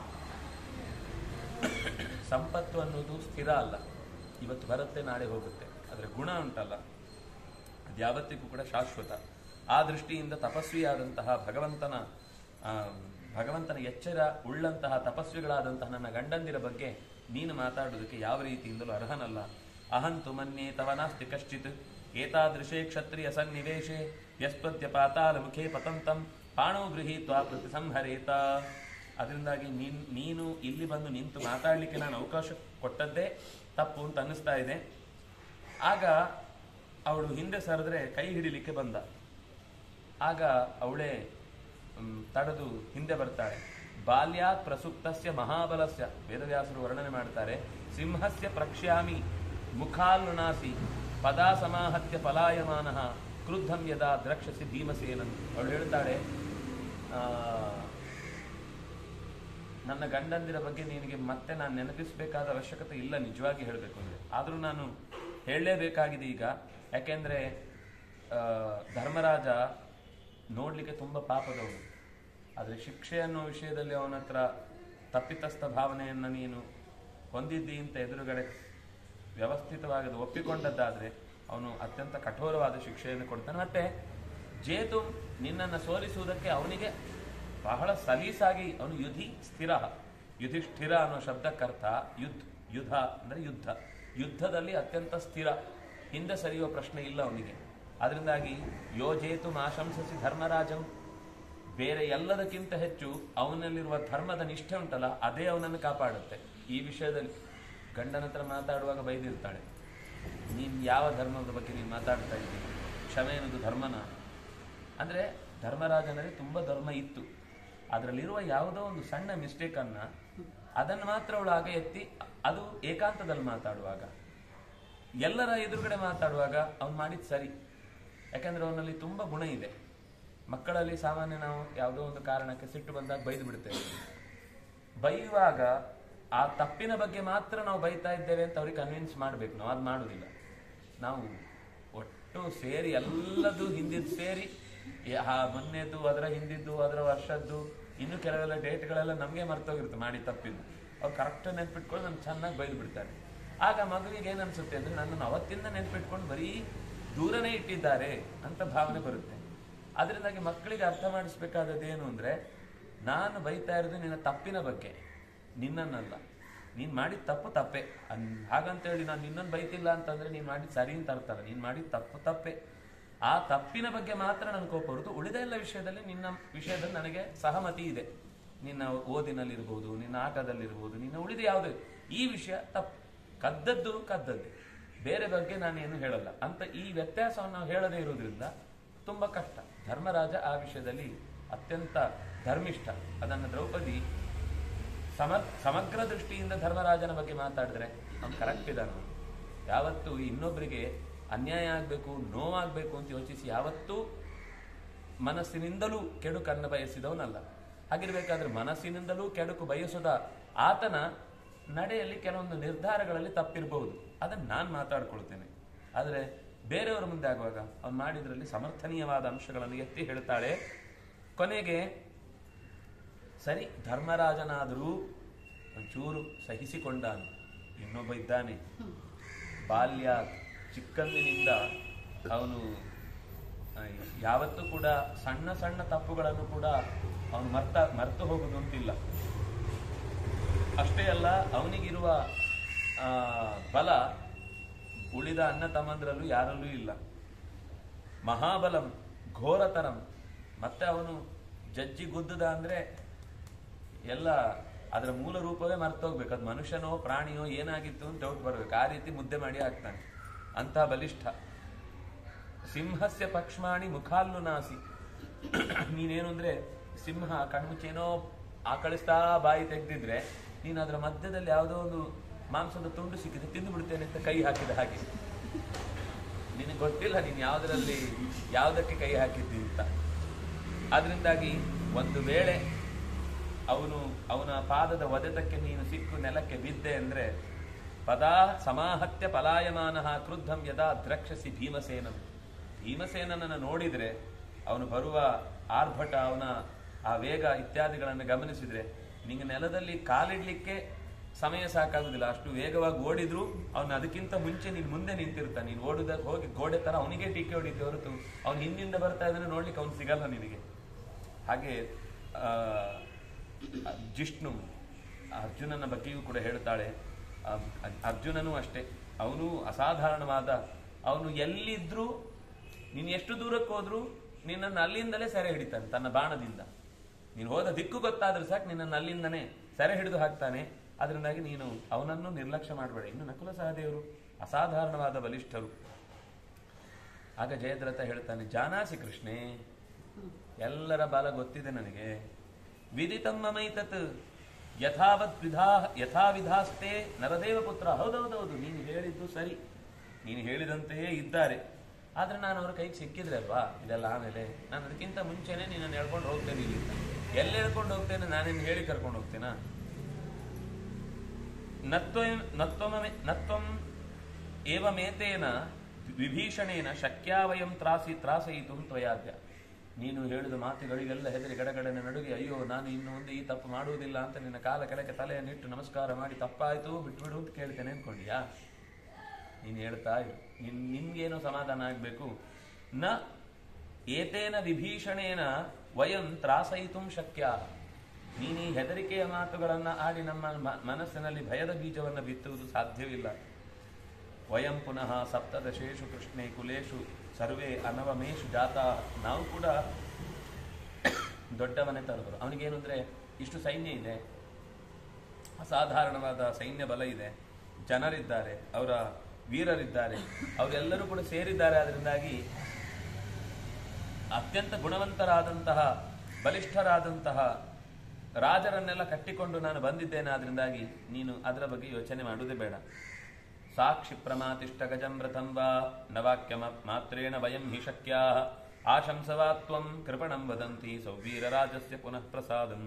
ಸಂಪತ್ತು ಅನ್ನೋದು ಸ್ಥಿರ ಅಲ್ಲ ಇವತ್ತು ಬರುತ್ತೆ ನಾಳೆ ಹೋಗುತ್ತೆ ಅದರ ಗುಣ ಉಂಟಲ್ಲ ಅದು ಯಾವತ್ತಿಗೂ ಕೂಡ ಶಾಶ್ವತ ಆ ದೃಷ್ಟಿಯಿಂದ ತಪಸ್ವಿಯಾದಂತಹ ಭಗವಂತನ ಆ, ಭಗವಂತನ ಎಚ್ಚರ ಉಳ್ಳಂತಹ ತಪಸ್ವಿಗಳಾದಂತಹ ನನ್ನ ಗಂಡಂದಿರ ಬಗ್ಗೆ ನೀನು ಮಾತಾಡುವುದಕ್ಕೆ ಯಾವ ರೀತಿಯಿಂದಲೂ ಅರ್ಹನಲ್ಲ ಅಹಂತು ಮನ್ಯೆ ತವ ನಾಸ್ತಿ ಕಶ್ಚಿತ್ ಏತಾದೃಶೇ ಕ್ಷತ್ರಿಯ ಸನ್ನಿವೇಶೆ ಯಸ್ಪತ್ಯ ಪಾತಾಲ ಮುಖೇ ಪತಂತಂ ಪಾಣೋ ಗೃಹೀತ್ವಾ ಪ್ರತಿ ಸಂಹರೇತ ಅದರಿಂದಾಗಿ ನೀನ್ ನೀನು ಇಲ್ಲಿ ಬಂದು ನಿಂತು ಮಾತಾಡಲಿಕ್ಕೆ ನಾನು ಅವಕಾಶ ಕೊಟ್ಟದ್ದೇ ತಪ್ಪು ಅಂತ ಅನ್ನಿಸ್ತಾ ಇದೆ ಆಗ ಅವಳು ಹಿಂದೆ ಸರಿದ್ರೆ ಕೈ ಹಿಡಿಲಿಕ್ಕೆ ಬಂದ ಆಗ ಅವಳೇ ಮ್, ತಡೆದು ಹಿಂದೆ ಬರ್ತಾಳೆ ಬಾಲ್ಯಾತ್ ಪ್ರಸುಪ್ತಸ್ಯ ಮಹಾಬಲಸ್ಯ ವೇದವ್ಯಾಸರು ವರ್ಣನೆ ಮಾಡ್ತಾರೆ ಸಿಂಹಸ್ಯ ಪ್ರಕ್ಷ್ಯಾಮಿ ಮುಖಾಲುನಾಸಿ ಪದಾ ಸಮಾಹತ್ಯ ಪಲಾಯಮಾನಃ ಕ್ರುದ್ಧಂ ಯದಾ ದ್ರಕ್ಷಸಿ ಭೀಮಸೇನನ್ ಅವಳು ಹೇಳ್ತಾಳೆ ಆ, ನನ್ನ ಗಂಡಂದಿರ ಬಗ್ಗೆ ನಿನಗೆ ಮತ್ತೆ ನಾನು ನೆನಪಿಸಬೇಕಾದ ಅವಶ್ಯಕತೆ ಇಲ್ಲ ನಿಜವಾಗಿ ಹೇಳಬೇಕು ಅಂದ್ರೆ ಆದರೂ ನಾನು ಹೇಳಲೇಬೇಕಾಗಿದೆ ಈಗ ಯಾಕೆಂದ್ರೆ ಆ, ಧರ್ಮರಾಜ ನೋಡ್ಲಿಕ್ಕೆ ತುಂಬ ಪಾಪದವನು ಆದರೆ ಶಿಕ್ಷೆ ಅನ್ನೋ ವಿಷಯದಲ್ಲಿ ಅವನ ಹತ್ರ ತಪ್ಪಿತಸ್ಥ ಭಾವನೆಯನ್ನು ನೀನು ಹೊಂದಿದ್ದಿ ಅಂತ ಎದುರುಗಡೆ ವ್ಯವಸ್ಥಿತವಾಗಿ ಅದು ಒಪ್ಪಿಕೊಂಡದ್ದಾದ್ರೆ ಅವನು ಅತ್ಯಂತ ಕಠೋರವಾದ ಶಿಕ್ಷೆಯನ್ನು ಕೊಡ್ತಾನೆ ಮತ್ತೆ ಜೇತು ನಿನ್ನನ್ನು ಸೋಲಿಸುವುದಕ್ಕೆ ಅವನಿಗೆ ಬಹಳ ಸಲೀಸಾಗಿ ಅವನು ಯುಧಿ ಸ್ಥಿರ ಯುಧಿಷ್ಠಿರ ಅನ್ನೋ ಶಬ್ದಕ್ಕರ್ಥ ಯುದ್ಧ ಯುಧ ಅಂದ್ರೆ ಯುದ್ಧ ಯುದ್ಧದಲ್ಲಿ ಅತ್ಯಂತ ಸ್ಥಿರ ಹಿಂದೆ ಸರಿಯುವ ಪ್ರಶ್ನೆ ಇಲ್ಲ ಅವನಿಗೆ ಅದರಿಂದಾಗಿ ಯೋಜೇತು ಆಶಂಸಿಸಿ ಧರ್ಮರಾಜಂ ಬೇರೆ ಎಲ್ಲದಕ್ಕಿಂತ ಹೆಚ್ಚು ಅವನಲ್ಲಿರುವ ಧರ್ಮದ ನಿಷ್ಠೆ ಉಂಟಲ್ಲ ಅದೇ ಅವನನ್ನು ಕಾಪಾಡುತ್ತೆ ಈ ವಿಷಯದಲ್ಲಿ ಗಂಡನ ಹತ್ರ ಮಾತಾಡುವಾಗ ಬೈದಿರ್ತಾಳೆ ನೀನು ಯಾವ ಧರ್ಮದ ಬಗ್ಗೆ ನೀನು ಮಾತಾಡ್ತಾ ಇದ್ದೀನಿ ಕ್ಷಮೆ ಅನ್ನೋದು ಧರ್ಮನ ಅಂದರೆ ಧರ್ಮರಾಜನಲ್ಲಿ ತುಂಬ ಧರ್ಮ ಇತ್ತು ಅದರಲ್ಲಿರುವ ಯಾವುದೋ ಒಂದು ಸಣ್ಣ ಮಿಸ್ಟೇಕನ್ನು ಅದನ್ನು ಮಾತ್ರ ಅವಳು ಆಗ ಎತ್ತಿ ಅದು ಏಕಾಂತದಲ್ಲಿ ಮಾತಾಡುವಾಗ ಎಲ್ಲರ ಎದುರುಗಡೆ ಮಾತಾಡುವಾಗ ಅವ್ನು ಮಾಡಿದ್ ಸರಿ ಯಾಕಂದ್ರೆ ಅವನಲ್ಲಿ ತುಂಬ ಗುಣ ಇದೆ ಮಕ್ಕಳಲ್ಲಿ ಸಾಮಾನ್ಯ ನಾವು ಯಾವುದೋ ಒಂದು ಕಾರಣಕ್ಕೆ ಸಿಟ್ಟು ಬಂದಾಗ ಬೈದು ಬಿಡ್ತೇವೆ ಬೈಯುವಾಗ ಆ ತಪ್ಪಿನ ಬಗ್ಗೆ ಮಾತ್ರ ನಾವು ಬೈತಾ ಇದ್ದೇವೆ ಅಂತ ಅವ್ರಿಗೆ ಕನ್ವಿನ್ಸ್ ಮಾಡಬೇಕು ನಾವು ಅದು ಮಾಡುವುದಿಲ್ಲ ನಾವು ಒಟ್ಟು ಸೇರಿ ಎಲ್ಲದು ಹಿಂದಿದ್ದು ಸೇರಿ ಈ- ಆ ಮೊನ್ನೆದ್ದು ಅದರ ಹಿಂದಿದ್ದು ಅದರ ವರ್ಷದ್ದು ಇನ್ನು ಕೆಲವೆಲ್ಲ ಡೇಟ್ಗಳೆಲ್ಲ ನಮಗೆ ಮರ್ತೋಗಿರುತ್ತೆ ಮಾಡಿ ತಪ್ಪಿದ್ದು ಅವ್ರು ಕರೆಕ್ಟ್ ನೆನ್ಪಿಟ್ಕೊಂಡು ನಮ್ಗೆ ಚೆನ್ನಾಗಿ ಬೈದು ಬಿಡ್ತಾರೆ ಆಗ ಮಗುವಿಗೆ ಏನ್ ಅನ್ಸುತ್ತೆ ಅಂದ್ರೆ ನನ್ನನ್ನು ಅವತ್ತಿಂದ ನೆನ್ಪಿಟ್ಕೊಂಡು ಬರೀ ದೂರನೇ ಇಟ್ಟಿದ್ದಾರೆ ಅಂತ ಭಾವನೆ ಬರುತ್ತೆ ಅದರಿಂದಾಗಿ ಮಕ್ಕಳಿಗೆ ಅರ್ಥ ಮಾಡಿಸ್ಬೇಕಾದದ್ದು ಏನು ಅಂದ್ರೆ ನಾನು ಬೈತಾ ಇರೋದು ನಿನ್ನ ತಪ್ಪಿನ ಬಗ್ಗೆ ನಿನ್ನನ್ನಲ್ಲ ನೀನ್ ಮಾಡಿದ ತಪ್ಪು ತಪ್ಪೆ ಅನ್- ಹಾಗಂತೇಳಿ ನಾನು ನಿನ್ನನ್ನು ಬೈತಿಲ್ಲ ಅಂತಂದ್ರೆ ನೀನ್ ಮಾಡಿದ ಸರಿ ಅಂತ ಅರ್ಥ ಅಲ್ಲ ನೀನ್ ಮಾಡಿದ ತಪ್ಪು ತಪ್ಪೆ ಆ ತಪ್ಪಿನ ಬಗ್ಗೆ ಮಾತ್ರ ನನ್ ಕೋಪ ಹೊರತು ಉಳಿದ ಎಲ್ಲ ವಿಷಯದಲ್ಲಿ ನಿನ್ನ ವಿಷಯದಲ್ಲಿ ನನಗೆ ಸಹಮತಿ ಇದೆ ನಿನ್ನ ಓದಿನಲ್ಲಿರ್ಬೋದು ನಿನ್ನ ಆಟದಲ್ಲಿರ್ಬೋದು ನಿನ್ನ ಉಳಿದ ಯಾವುದೇ ಈ ವಿಷಯ ತಪ್ಪು ಕದ್ದದ್ದು ಕದ್ದದ್ದೇ ಬೇರೆ ಬಗ್ಗೆ ನಾನೇನು ಹೇಳಲ್ಲ ಅಂತ ಈ ವ್ಯತ್ಯಾಸವನ್ನು ನಾವು ಹೇಳದೇ ಇರೋದ್ರಿಂದ ತುಂಬಾ ಕಷ್ಟ ಧರ್ಮರಾಜ ಆ ವಿಷಯದಲ್ಲಿ ಅತ್ಯಂತ ಧರ್ಮಿಷ್ಠ ಅದನ್ನು ದ್ರೌಪದಿ ಸಮರ್ ಸಮಗ್ರ ದೃಷ್ಟಿಯಿಂದ ಧರ್ಮರಾಜನ ಬಗ್ಗೆ ಮಾತಾಡಿದ್ರೆ ಅವ್ನು ಕರೆಕ್ಟ್ ಇದ್ದಾನೆ ಯಾವತ್ತೂ ಇನ್ನೊಬ್ಬರಿಗೆ ಅನ್ಯಾಯ ಆಗಬೇಕು ನೋವಾಗಬೇಕು ಅಂತ ಯೋಚಿಸಿ ಯಾವತ್ತೂ ಮನಸ್ಸಿನಿಂದಲೂ ಕೆಡುಕನ್ನು ಬಯಸಿದವನಲ್ಲ ಹಾಗಿರ್ಬೇಕಾದ್ರೆ ಮನಸ್ಸಿನಿಂದಲೂ ಕೆಡುಕು ಬಯಸದ ಆತನ ನಡೆಯಲ್ಲಿ ಕೆಲವೊಂದು ನಿರ್ಧಾರಗಳಲ್ಲಿ ತಪ್ಪಿರಬಹುದು ಅದನ್ನು ನಾನು ಮಾತಾಡ್ಕೊಳ್ತೇನೆ ಆದರೆ ಬೇರೆಯವರ ಮುಂದೆ ಆಗುವಾಗ ಅವ್ನು ಮಾಡಿದ್ರಲ್ಲಿ ಸಮರ್ಥನೀಯವಾದ ಅಂಶಗಳನ್ನು ಎತ್ತಿ ಹೇಳ್ತಾಳೆ ಕೊನೆಗೆ ಸರಿ ಧರ್ಮರಾಜನಾದರೂ ಒಂಚೂರು ಸಹಿಸಿಕೊಂಡಾನು ಇನ್ನೊಬ್ಬ ಇದ್ದಾನೆ ಬಾಲ್ಯ ಚಿಕ್ಕಂದಿನಿಂದ ಅವನು ಆ, ಯಾವತ್ತೂ ಕೂಡ ಸಣ್ಣ ಸಣ್ಣ ತಪ್ಪುಗಳನ್ನು ಕೂಡ ಅವನು ಮರ್ತ ಮರೆತು ಹೋಗುದು ಅಂತಿಲ್ಲ ಅಷ್ಟೇ ಅಲ್ಲ ಅವನಿಗಿರುವ ಆ, ಬಲ ಉಳಿದ ಅಣ್ಣ ತಮ್ಮಂದ್ರಲ್ಲೂ ಯಾರಲ್ಲೂ ಇಲ್ಲ ಮಹಾಬಲಂ ಘೋರತರಂ ಮತ್ತೆ ಅವನು ಜಜ್ಜಿ ಗುದ್ದದ ಅಂದ್ರೆ ಎಲ್ಲ ಅದರ ಮೂಲ ರೂಪವೇ ಮರ್ತೋಗ್ಬೇಕು ಅದು ಮನುಷ್ಯನೋ ಪ್ರಾಣಿಯೋ ಏನಾಗಿತ್ತು ಅಂತ ಡೌಟ್ ಬರ್ಬೇಕು ಆ ರೀತಿ ಮುದ್ದೆ ಮಾಡಿ ಹಾಕ್ತಾನೆ ಅಂತ ಬಲಿಷ್ಠ ಸಿಂಹಸ್ಯ ಪಕ್ಷ್ಮಾಣಿ ಮುಖಾಲ್ಲು ನಾಸಿ ನೀನೇನು ಅಂದ್ರೆ ಸಿಂಹ ಕಣ್ಮುಚ್ಚೇನೋ ಆಕಳಿಸ್ತಾ ಬಾಯಿ ತೆಗೆದಿದ್ರೆ ನೀನು ಅದರ ಮಧ್ಯದಲ್ಲಿ ಯಾವುದೋ ಒಂದು ಮಾಂಸದ ತುಂಡು ಸಿಕ್ಕಿದ್ರೆ ತಿಂದು ಬಿಡ್ತೇನೆ ಅಂತ ಕೈ ಹಾಕಿದ ಹಾಗೆ ನಿನಗೆ ಗೊತ್ತಿಲ್ಲ ನೀನು ಯಾವುದರಲ್ಲಿ ಯಾವುದಕ್ಕೆ ಕೈ ಹಾಕಿದ್ದಿ ಅಂತ ಆದ್ರಿಂದಾಗಿ ಒಂದು ವೇಳೆ ಅವನು ಅವನ ಪಾದದ ಒದೆತಕ್ಕೆ ನೀನು ಸಿಕ್ಕು ನೆಲಕ್ಕೆ ಬಿದ್ದೆ ಅಂದ್ರೆ ಪದಾ ಸಮಾಹತ್ಯ ಪಲಾಯಮಾನ ಕ್ರುದ್ಧಂ ಯದಾ ದ್ರಕ್ಷಸಿ ಭೀಮಸೇನಂ ಭೀಮಸೇನನನ್ನು ನೋಡಿದ್ರೆ ಅವನು ಬರುವ ಆರ್ಭಟ ಅವನ ಆ ವೇಗ ಇತ್ಯಾದಿಗಳನ್ನು ಗಮನಿಸಿದ್ರೆ ನಿಂಗೆ ನೆಲದಲ್ಲಿ ಕಾಲಿಡ್ಲಿಕ್ಕೆ ಸಮಯ ಸಾಕಾಗುದಿಲ್ಲ ಅಷ್ಟು ವೇಗವಾಗಿ ಓಡಿದ್ರು ಅವನು ಅದಕ್ಕಿಂತ ಮುಂಚೆ ನೀನು ಮುಂದೆ ನಿಂತಿರ್ತಾನೆ ನೀನು ಓಡಿದ ಹೋಗಿ ಗೋಡೆ ತರ ಅವನಿಗೆ ಟೀಕೆ ಹೊಡಿತೆ ಹೊರತು ಅವನು ಹಿಂದಿಂದ ಬರ್ತಾ ಇದ್ದಾನೆ ನೋಡ್ಲಿಕ್ಕೆ ಅವನು ಸಿಗಲ್ಲ ನಿನಗೆ ಹಾಗೆ ಆ, ಜಿಷ್ಣು ಅರ್ಜುನನ ಬಗ್ಗೆಯೂ ಕೂಡ ಹೇಳ್ತಾಳೆ ಆ, ಅರ್ಜುನನೂ ಅಷ್ಟೇ ಅವನು ಅಸಾಧಾರಣವಾದ ಅವನು ಎಲ್ಲಿದ್ರೂ ನೀನು ಎಷ್ಟು ದೂರಕ್ಕೆ ಹೋದ್ರೂ ನಿನ್ನನ್ನು ಅಲ್ಲಿಂದಲೇ ಸೆರೆ ಹಿಡಿತಾನೆ ತನ್ನ ಬಾಣದಿಂದ ನೀನು ಹೋದ ದಿಕ್ಕು ಗೊತ್ತಾದ್ರೆ ಸಾಕು ನಿನ್ನನ್ನು ಅಲ್ಲಿಂದನೇ ಸೆರೆ ಹಿಡಿದು ಹಾಕ್ತಾನೆ ಅದರಿಂದಾಗಿ ನೀನು ಅವನನ್ನು ನಿರ್ಲಕ್ಷ್ಯ ಮಾಡಬೇಡ ಇನ್ನು ನಕುಲ ಸಹದೇವರು ಅಸಾಧಾರಣವಾದ ಬಲಿಷ್ಠರು ಆಗ ಜಯದ್ರಥ ಹೇಳ್ತಾನೆ ಜಾನಾಸಿ ಕೃಷ್ಣೇ ಎಲ್ಲರ ಬಾಲ ಗೊತ್ತಿದೆ ನನಗೆ ವಿದಿತಮ್ಮ ಮೈತತ್ ಯಥಾವತ್ ವಿಧಾ ಯಥಾ ವಿಧಾಸ್ತೆ ನರದೇವ ಪುತ್ರ ಹೌದೌದೌದು ನೀನು ಹೇಳಿದ್ದು ಸರಿ ನೀನು ಹೇಳಿದಂತೆಯೇ ಇದ್ದಾರೆ ಆದ್ರೆ ನಾನು ಅವ್ರ ಕೈಗೆ ಸಿಕ್ಕಿದ್ರೆ ಅಲ್ವಾ ಇದೆಲ್ಲ ಆಮೇಲೆ ನಾನು ಅದಕ್ಕಿಂತ ಮುಂಚೆನೆ ನಿನ್ನನ್ನು ಹೇಳ್ಕೊಂಡು ಹೋಗ್ತೇನೆ ಇಲ್ಲಿಂದ ಎಲ್ಲಿ ಹೇಳ್ಕೊಂಡು ಹೋಗ್ತೇನೆ ನಾನೇನು ಹೇಳಿ ಕರ್ಕೊಂಡು ಹೋಗ್ತೇನಾ ನತ್ವಂ ನತ್ವಮೆ ನತ್ವಂ ಏವಮೇತೇನ ವಿಭೀಷಣೇನ ಶಕ್ಯಾ ವಯಂ ತ್ರಾಸಿ ತ್ರಾಸಯಿತು ತ್ವಯಾದ್ಯ ನೀನು ಹೇಳಿದ ಮಾತುಗಳಿಗೆಲ್ಲ ಹೆದರಿ ಗಡಗಡನೆ ನಡುಗೆ ಅಯ್ಯೋ ನಾನು ಇನ್ನು ಮುಂದೆ ಈ ತಪ್ಪು ಮಾಡುವುದಿಲ್ಲ ಅಂತ ನಿನ್ನ ಕಾಲ ಕೆಳಗೆ ತಲೆಯನ್ನಿಟ್ಟು ನಮಸ್ಕಾರ ಮಾಡಿ ತಪ್ಪಾಯ್ತು ಬಿಟ್ಬಿಡು ಅಂತ ಕೇಳ್ತೇನೆ ಅನ್ಕೊಂಡಿಯಾ ನೀನು ಹೇಳ್ತಾ ಇರು ನಿನ್ ನಿನ್ಗೇನೋ ಸಮಾಧಾನ ಆಗ್ಬೇಕು ನ ಏತೇನ ವಿಭೀಷಣೇನ ವಯಂ ತ್ರಾಸಯಿತು ಶಕ್ಯ ನೀನು ಈ ಹೆದರಿಕೆಯ ಮಾತುಗಳನ್ನ ಆಡಿ ನಮ್ಮ ಮ- ಮನಸ್ಸಿನಲ್ಲಿ ಭಯದ ಬೀಜವನ್ನು ಬಿತ್ತುವುದು ಸಾಧ್ಯವಿಲ್ಲ ವಯಂ ಪುನಃ ಸಪ್ತದಶೇಷು ಕೃಷ್ಣೇ ಕುಲೇಶು ಸರ್ವೇ ಅನವಮೇಶು ಜಾತ ನಾವು ಕೂಡ ದೊಡ್ಡ ಮನೆತನವರು ಅವನಿಗೇನು ಅಂದ್ರೆ ಇಷ್ಟು ಸೈನ್ಯ ಇದೆ ಅಸಾಧಾರಣವಾದ ಸೈನ್ಯ ಬಲ ಇದೆ ಜನರಿದ್ದಾರೆ ಅವರ ವೀರರಿದ್ದಾರೆ ಅವರೆಲ್ಲರೂ ಕೂಡ ಸೇರಿದ್ದಾರೆ ಅದರಿಂದಾಗಿ ಅತ್ಯಂತ ಗುಣವಂತರಾದಂತಹ ಬಲಿಷ್ಠರಾದಂತಹ ರಾಜರನ್ನೆಲ್ಲ ಕಟ್ಟಿಕೊಂಡು ನಾನು ಬಂದಿದ್ದೇನೆ ಆದ್ರಿಂದಾಗಿ ನೀನು ಅದರ ಬಗ್ಗೆ ಯೋಚನೆ ಮಾಡುವುದೇ ಬೇಡ ಸಾಕ್ಷಿ ಪ್ರಮಾತಿಷ್ಠ ಗಜಮೃತಂ ವಾ ನವಾಕ್ಯ ಮಾತ್ರೇಣ ವಯಂ ಹಿ ಶಕ್ಯಾ ಆಶಂಸವಾ ತ್ವಂ ಕೃಪಣಂ ವದಂತಿ ಸೌವೀರ ರಾಜಸ್ಯ ಪುನಃ ಪ್ರಸಾದಂ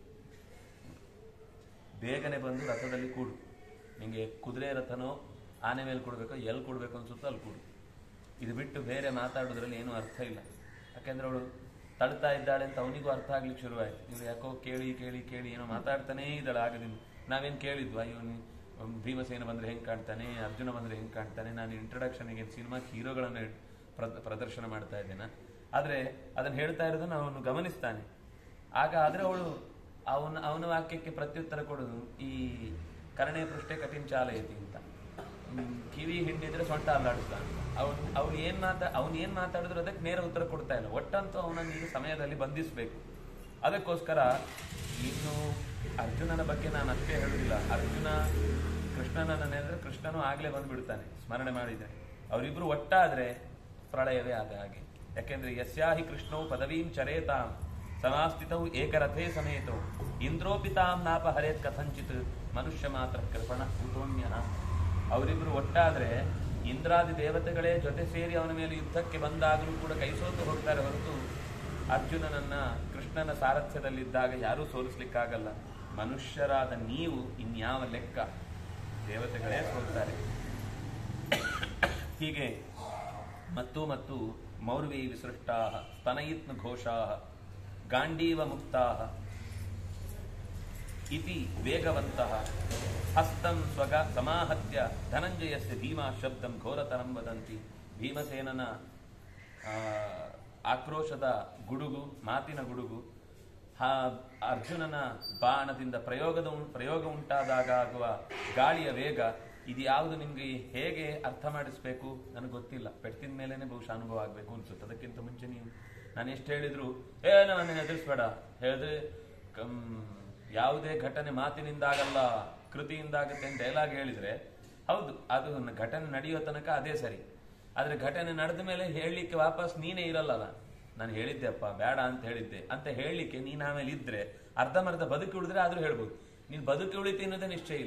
ಬೇಗನೆ ಬಂದು ರಥದಲ್ಲಿ ಕೂಡು ನಿಂಗೆ ಕುದುರೆ ರಥನೋ ಆನೆ ಮೇಲೆ ಕೊಡ್ಬೇಕೋ ಎಲ್ಲಿ ಕೊಡ್ಬೇಕು ಅನ್ಸುತ್ತೋ ಅಲ್ಲಿ ಕೂಡು ಇದು ಬಿಟ್ಟು ಬೇರೆ ಮಾತಾಡೋದ್ರಲ್ಲಿ ಏನೂ ಅರ್ಥ ಇಲ್ಲ ಯಾಕೆಂದ್ರೆ ಅವಳು ತಳ್ತಾ ಇದ್ದಾಳೆ ಅಂತ ಅವನಿಗೂ ಅರ್ಥ ಆಗ್ಲಿಕ್ಕೆ ಶುರುವಾಯ್ತು ಇವ್ರು ಯಾಕೋ ಕೇಳಿ ಕೇಳಿ ಕೇಳಿ ಏನೋ ಮಾತಾಡ್ತಾನೇ ಇದ್ದಾಳೆ ಆಗದಿಂದ ನಾವೇನು ಕೇಳಿದ್ವಾ ಇವನು ಭೀಮಸೇನ ಬಂದ್ರೆ ಹೆಂಗ್ ಕಾಣ್ತಾನೆ ಅರ್ಜುನ ಬಂದ್ರೆ ಹೆಂಗ್ ಕಾಣ್ತಾನೆ ನಾನು ಇಂಟ್ರೊಡಕ್ಷನ್ಗೆ ಸಿನಿಮಾ ಹೀರೋಗಳನ್ನು ಪ್ರ- ಪ್ರದರ್ಶನ ಮಾಡ್ತಾ ಇದ್ದೇನೆ ಆದ್ರೆ ಅದನ್ನ ಹೇಳ್ತಾ ಇರೋದನ್ನ ಅವನು ಗಮನಿಸ್ತಾನೆ ಆಗ ಆದ್ರೆ ಅವಳು ಅವನ ಅವನ ವಾಕ್ಯಕ್ಕೆ ಪ್ರತ್ಯುತ್ತರ ಕೊಡೋದು ಈ ಕರ್ಣೆ ಪೃಷ್ಠೆ ಕಠಿಣ ಚಾಲಯತಿ ಅಂತ ಹ್ಮ್, ಕಿವಿ ಹಿಂಡಿದ್ರೆ ಸೊಂಟ ಅಲ್ಲಾಡಿಸ್ತಾನೆ ಅವನು ಅವ್ನು ಏನ್ ಮಾತಾ ಅವ್ನು ಏನ್ ಮಾತಾಡಿದ್ರು ಅದಕ್ಕೆ ನೇರ ಉತ್ತರ ಕೊಡ್ತಾ ಇಲ್ಲ ಒಟ್ಟಂತೂ ಅವನನ್ನು ಈ ಸಮಯದಲ್ಲಿ ಬಂಧಿಸಬೇಕು ಅದಕ್ಕೋಸ್ಕರ ಇನ್ನು ಅರ್ಜುನನ ಬಗ್ಗೆ ನಾನು ಅಷ್ಟೇ ಹೇಳುದಿಲ್ಲ ಅರ್ಜುನ ಕೃಷ್ಣನನ್ನ ನೆನೆದ್ರೆ ಕೃಷ್ಣನು ಆಗ್ಲೇ ಬಂದ್ಬಿಡ್ತಾನೆ ಸ್ಮರಣೆ ಮಾಡಿದ್ರೆ ಅವರಿಬ್ರು ಒಟ್ಟಾದ್ರೆ ಪ್ರಳಯವೇ ಆದ ಹಾಗೆ ಯಾಕೆಂದ್ರೆ ಯಸ್ಯಾಹಿ ಕೃಷ್ಣವು ಪದವೀಂ ಚರೇತಾಂ ಸಮಾಸ್ಥಿತವು ಏಕರಥೇ ಸಮೇತವು ಇಂದ್ರೋಪಿ ತಾಂ ನಾಪ ಹರೇತ್ ಕಥಂಚಿತ್ ಮನುಷ್ಯ ಮಾತ್ರ ಕೃಪಣ ಕುತೋನ್ಯ ಅವರಿಬ್ರು ಒಟ್ಟಾದ್ರೆ ಇಂದ್ರಾದಿ ದೇವತೆಗಳೇ ಜೊತೆ ಸೇರಿ ಅವನ ಮೇಲೆ ಯುದ್ಧಕ್ಕೆ ಬಂದಾಗಲೂ ಕೂಡ ಕೈಸೋತು ಹೋಗ್ತಾರೆ ಹೊರತು ಅರ್ಜುನನನ್ನ ಕೃಷ್ಣನ ಸಾರಥ್ಯದಲ್ಲಿದ್ದಾಗ ಯಾರೂ ಸೋಲಿಸ್ಲಿಕ್ಕಾಗಲ್ಲ ಮನುಷ್ಯರಾದ ನೀವು ಇನ್ಯಾವ ಲೆಕ್ಕ ದೇವತೆಗಳೇ ಸೋಲ್ತಾರೆ ಹೀಗೆ ಮತ್ತು ಮತ್ತು ಮೌರ್ವಿ ವಿಸೃಷ್ಟಾ ಸ್ತನಯಿತ್ನ ಘೋಷಾ ಗಾಂಡೀವ ಮುಕ್ತಾ ಇತಿ ವೇಗವಂತಃ ಹಸ್ತಂ ಸ್ವಗ ಸಮಾಹತ್ಯ ಧನಂಜಯಸ್ಯ ಭೀಮಾ ಶಬ್ದಂ ಘೋರತರಂ ವದಂತಿ ಭೀಮಸೇನನ ಆ, ಆಕ್ರೋಶದ ಗುಡುಗು ಮಾತಿನ ಗುಡುಗು ಆ ಅರ್ಜುನನ ಬಾಣದಿಂದ ಪ್ರಯೋಗದ ಉಂ- ಪ್ರಯೋಗ ಉಂಟಾದಾಗ ಆಗುವ ಗಾಳಿಯ ವೇಗ ಇದು ಯಾವುದು ನಿಮ್ಗೆ ಹೇಗೆ ಅರ್ಥ ಮಾಡಿಸ್ಬೇಕು ನನಗೆ ಗೊತ್ತಿಲ್ಲ ಪೆಟ್ಟಿನ ಮೇಲೇನೆ ಬಹುಶಃ ಅನುಭವ ಆಗ್ಬೇಕು ಅನ್ಸುತ್ತೆ ಅದಕ್ಕಿಂತ ಮುಂಚೆ ನೀವು ನಾನು ಎಷ್ಟು ಹೇಳಿದ್ರು ಏ ನನ್ನ ಹೆದರ್ಸ್ಬೇಡ ಹೇಳಿದ್ರೆ ಕಮ್ ಯಾವುದೇ ಘಟನೆ ಮಾತಿನಿಂದಾಗಲ್ಲ ಕೃತಿಯಿಂದಾಗುತ್ತೆ ಅಂತ ಡೈಲಾಗ್ ಹೇಳಿದ್ರೆ ಹೌದು ಅದು ನ- ಘಟನೆ ನಡೆಯೋ ತನಕ ಅದೇ ಸರಿ ಆದ್ರೆ ಘಟನೆ ನಡೆದ ಮೇಲೆ ಹೇಳಲಿಕ್ಕೆ ವಾಪಸ್ ನೀನೇ ಇರಲ್ಲಲ್ಲ ನಾನು ಹೇಳಿದ್ದೆಪ್ಪ ಬೇಡ ಅಂತ ಹೇಳಿದ್ದೆ ಅಂತ ಹೇಳಲಿಕ್ಕೆ ನೀನ್ ಆಮೇಲೆ ಇದ್ರೆ ಅರ್ಧಮರ್ಧ ಬದುಕಿ ಉಳಿದ್ರೆ ಆದ್ರೂ ಹೇಳ್ಬೋದು ನೀನ್ ಬದುಕಿ ಉಳಿತಿ ಅನ್ನೋದೇ ನಿಶ್ಚಯ ಇಲ್ಲ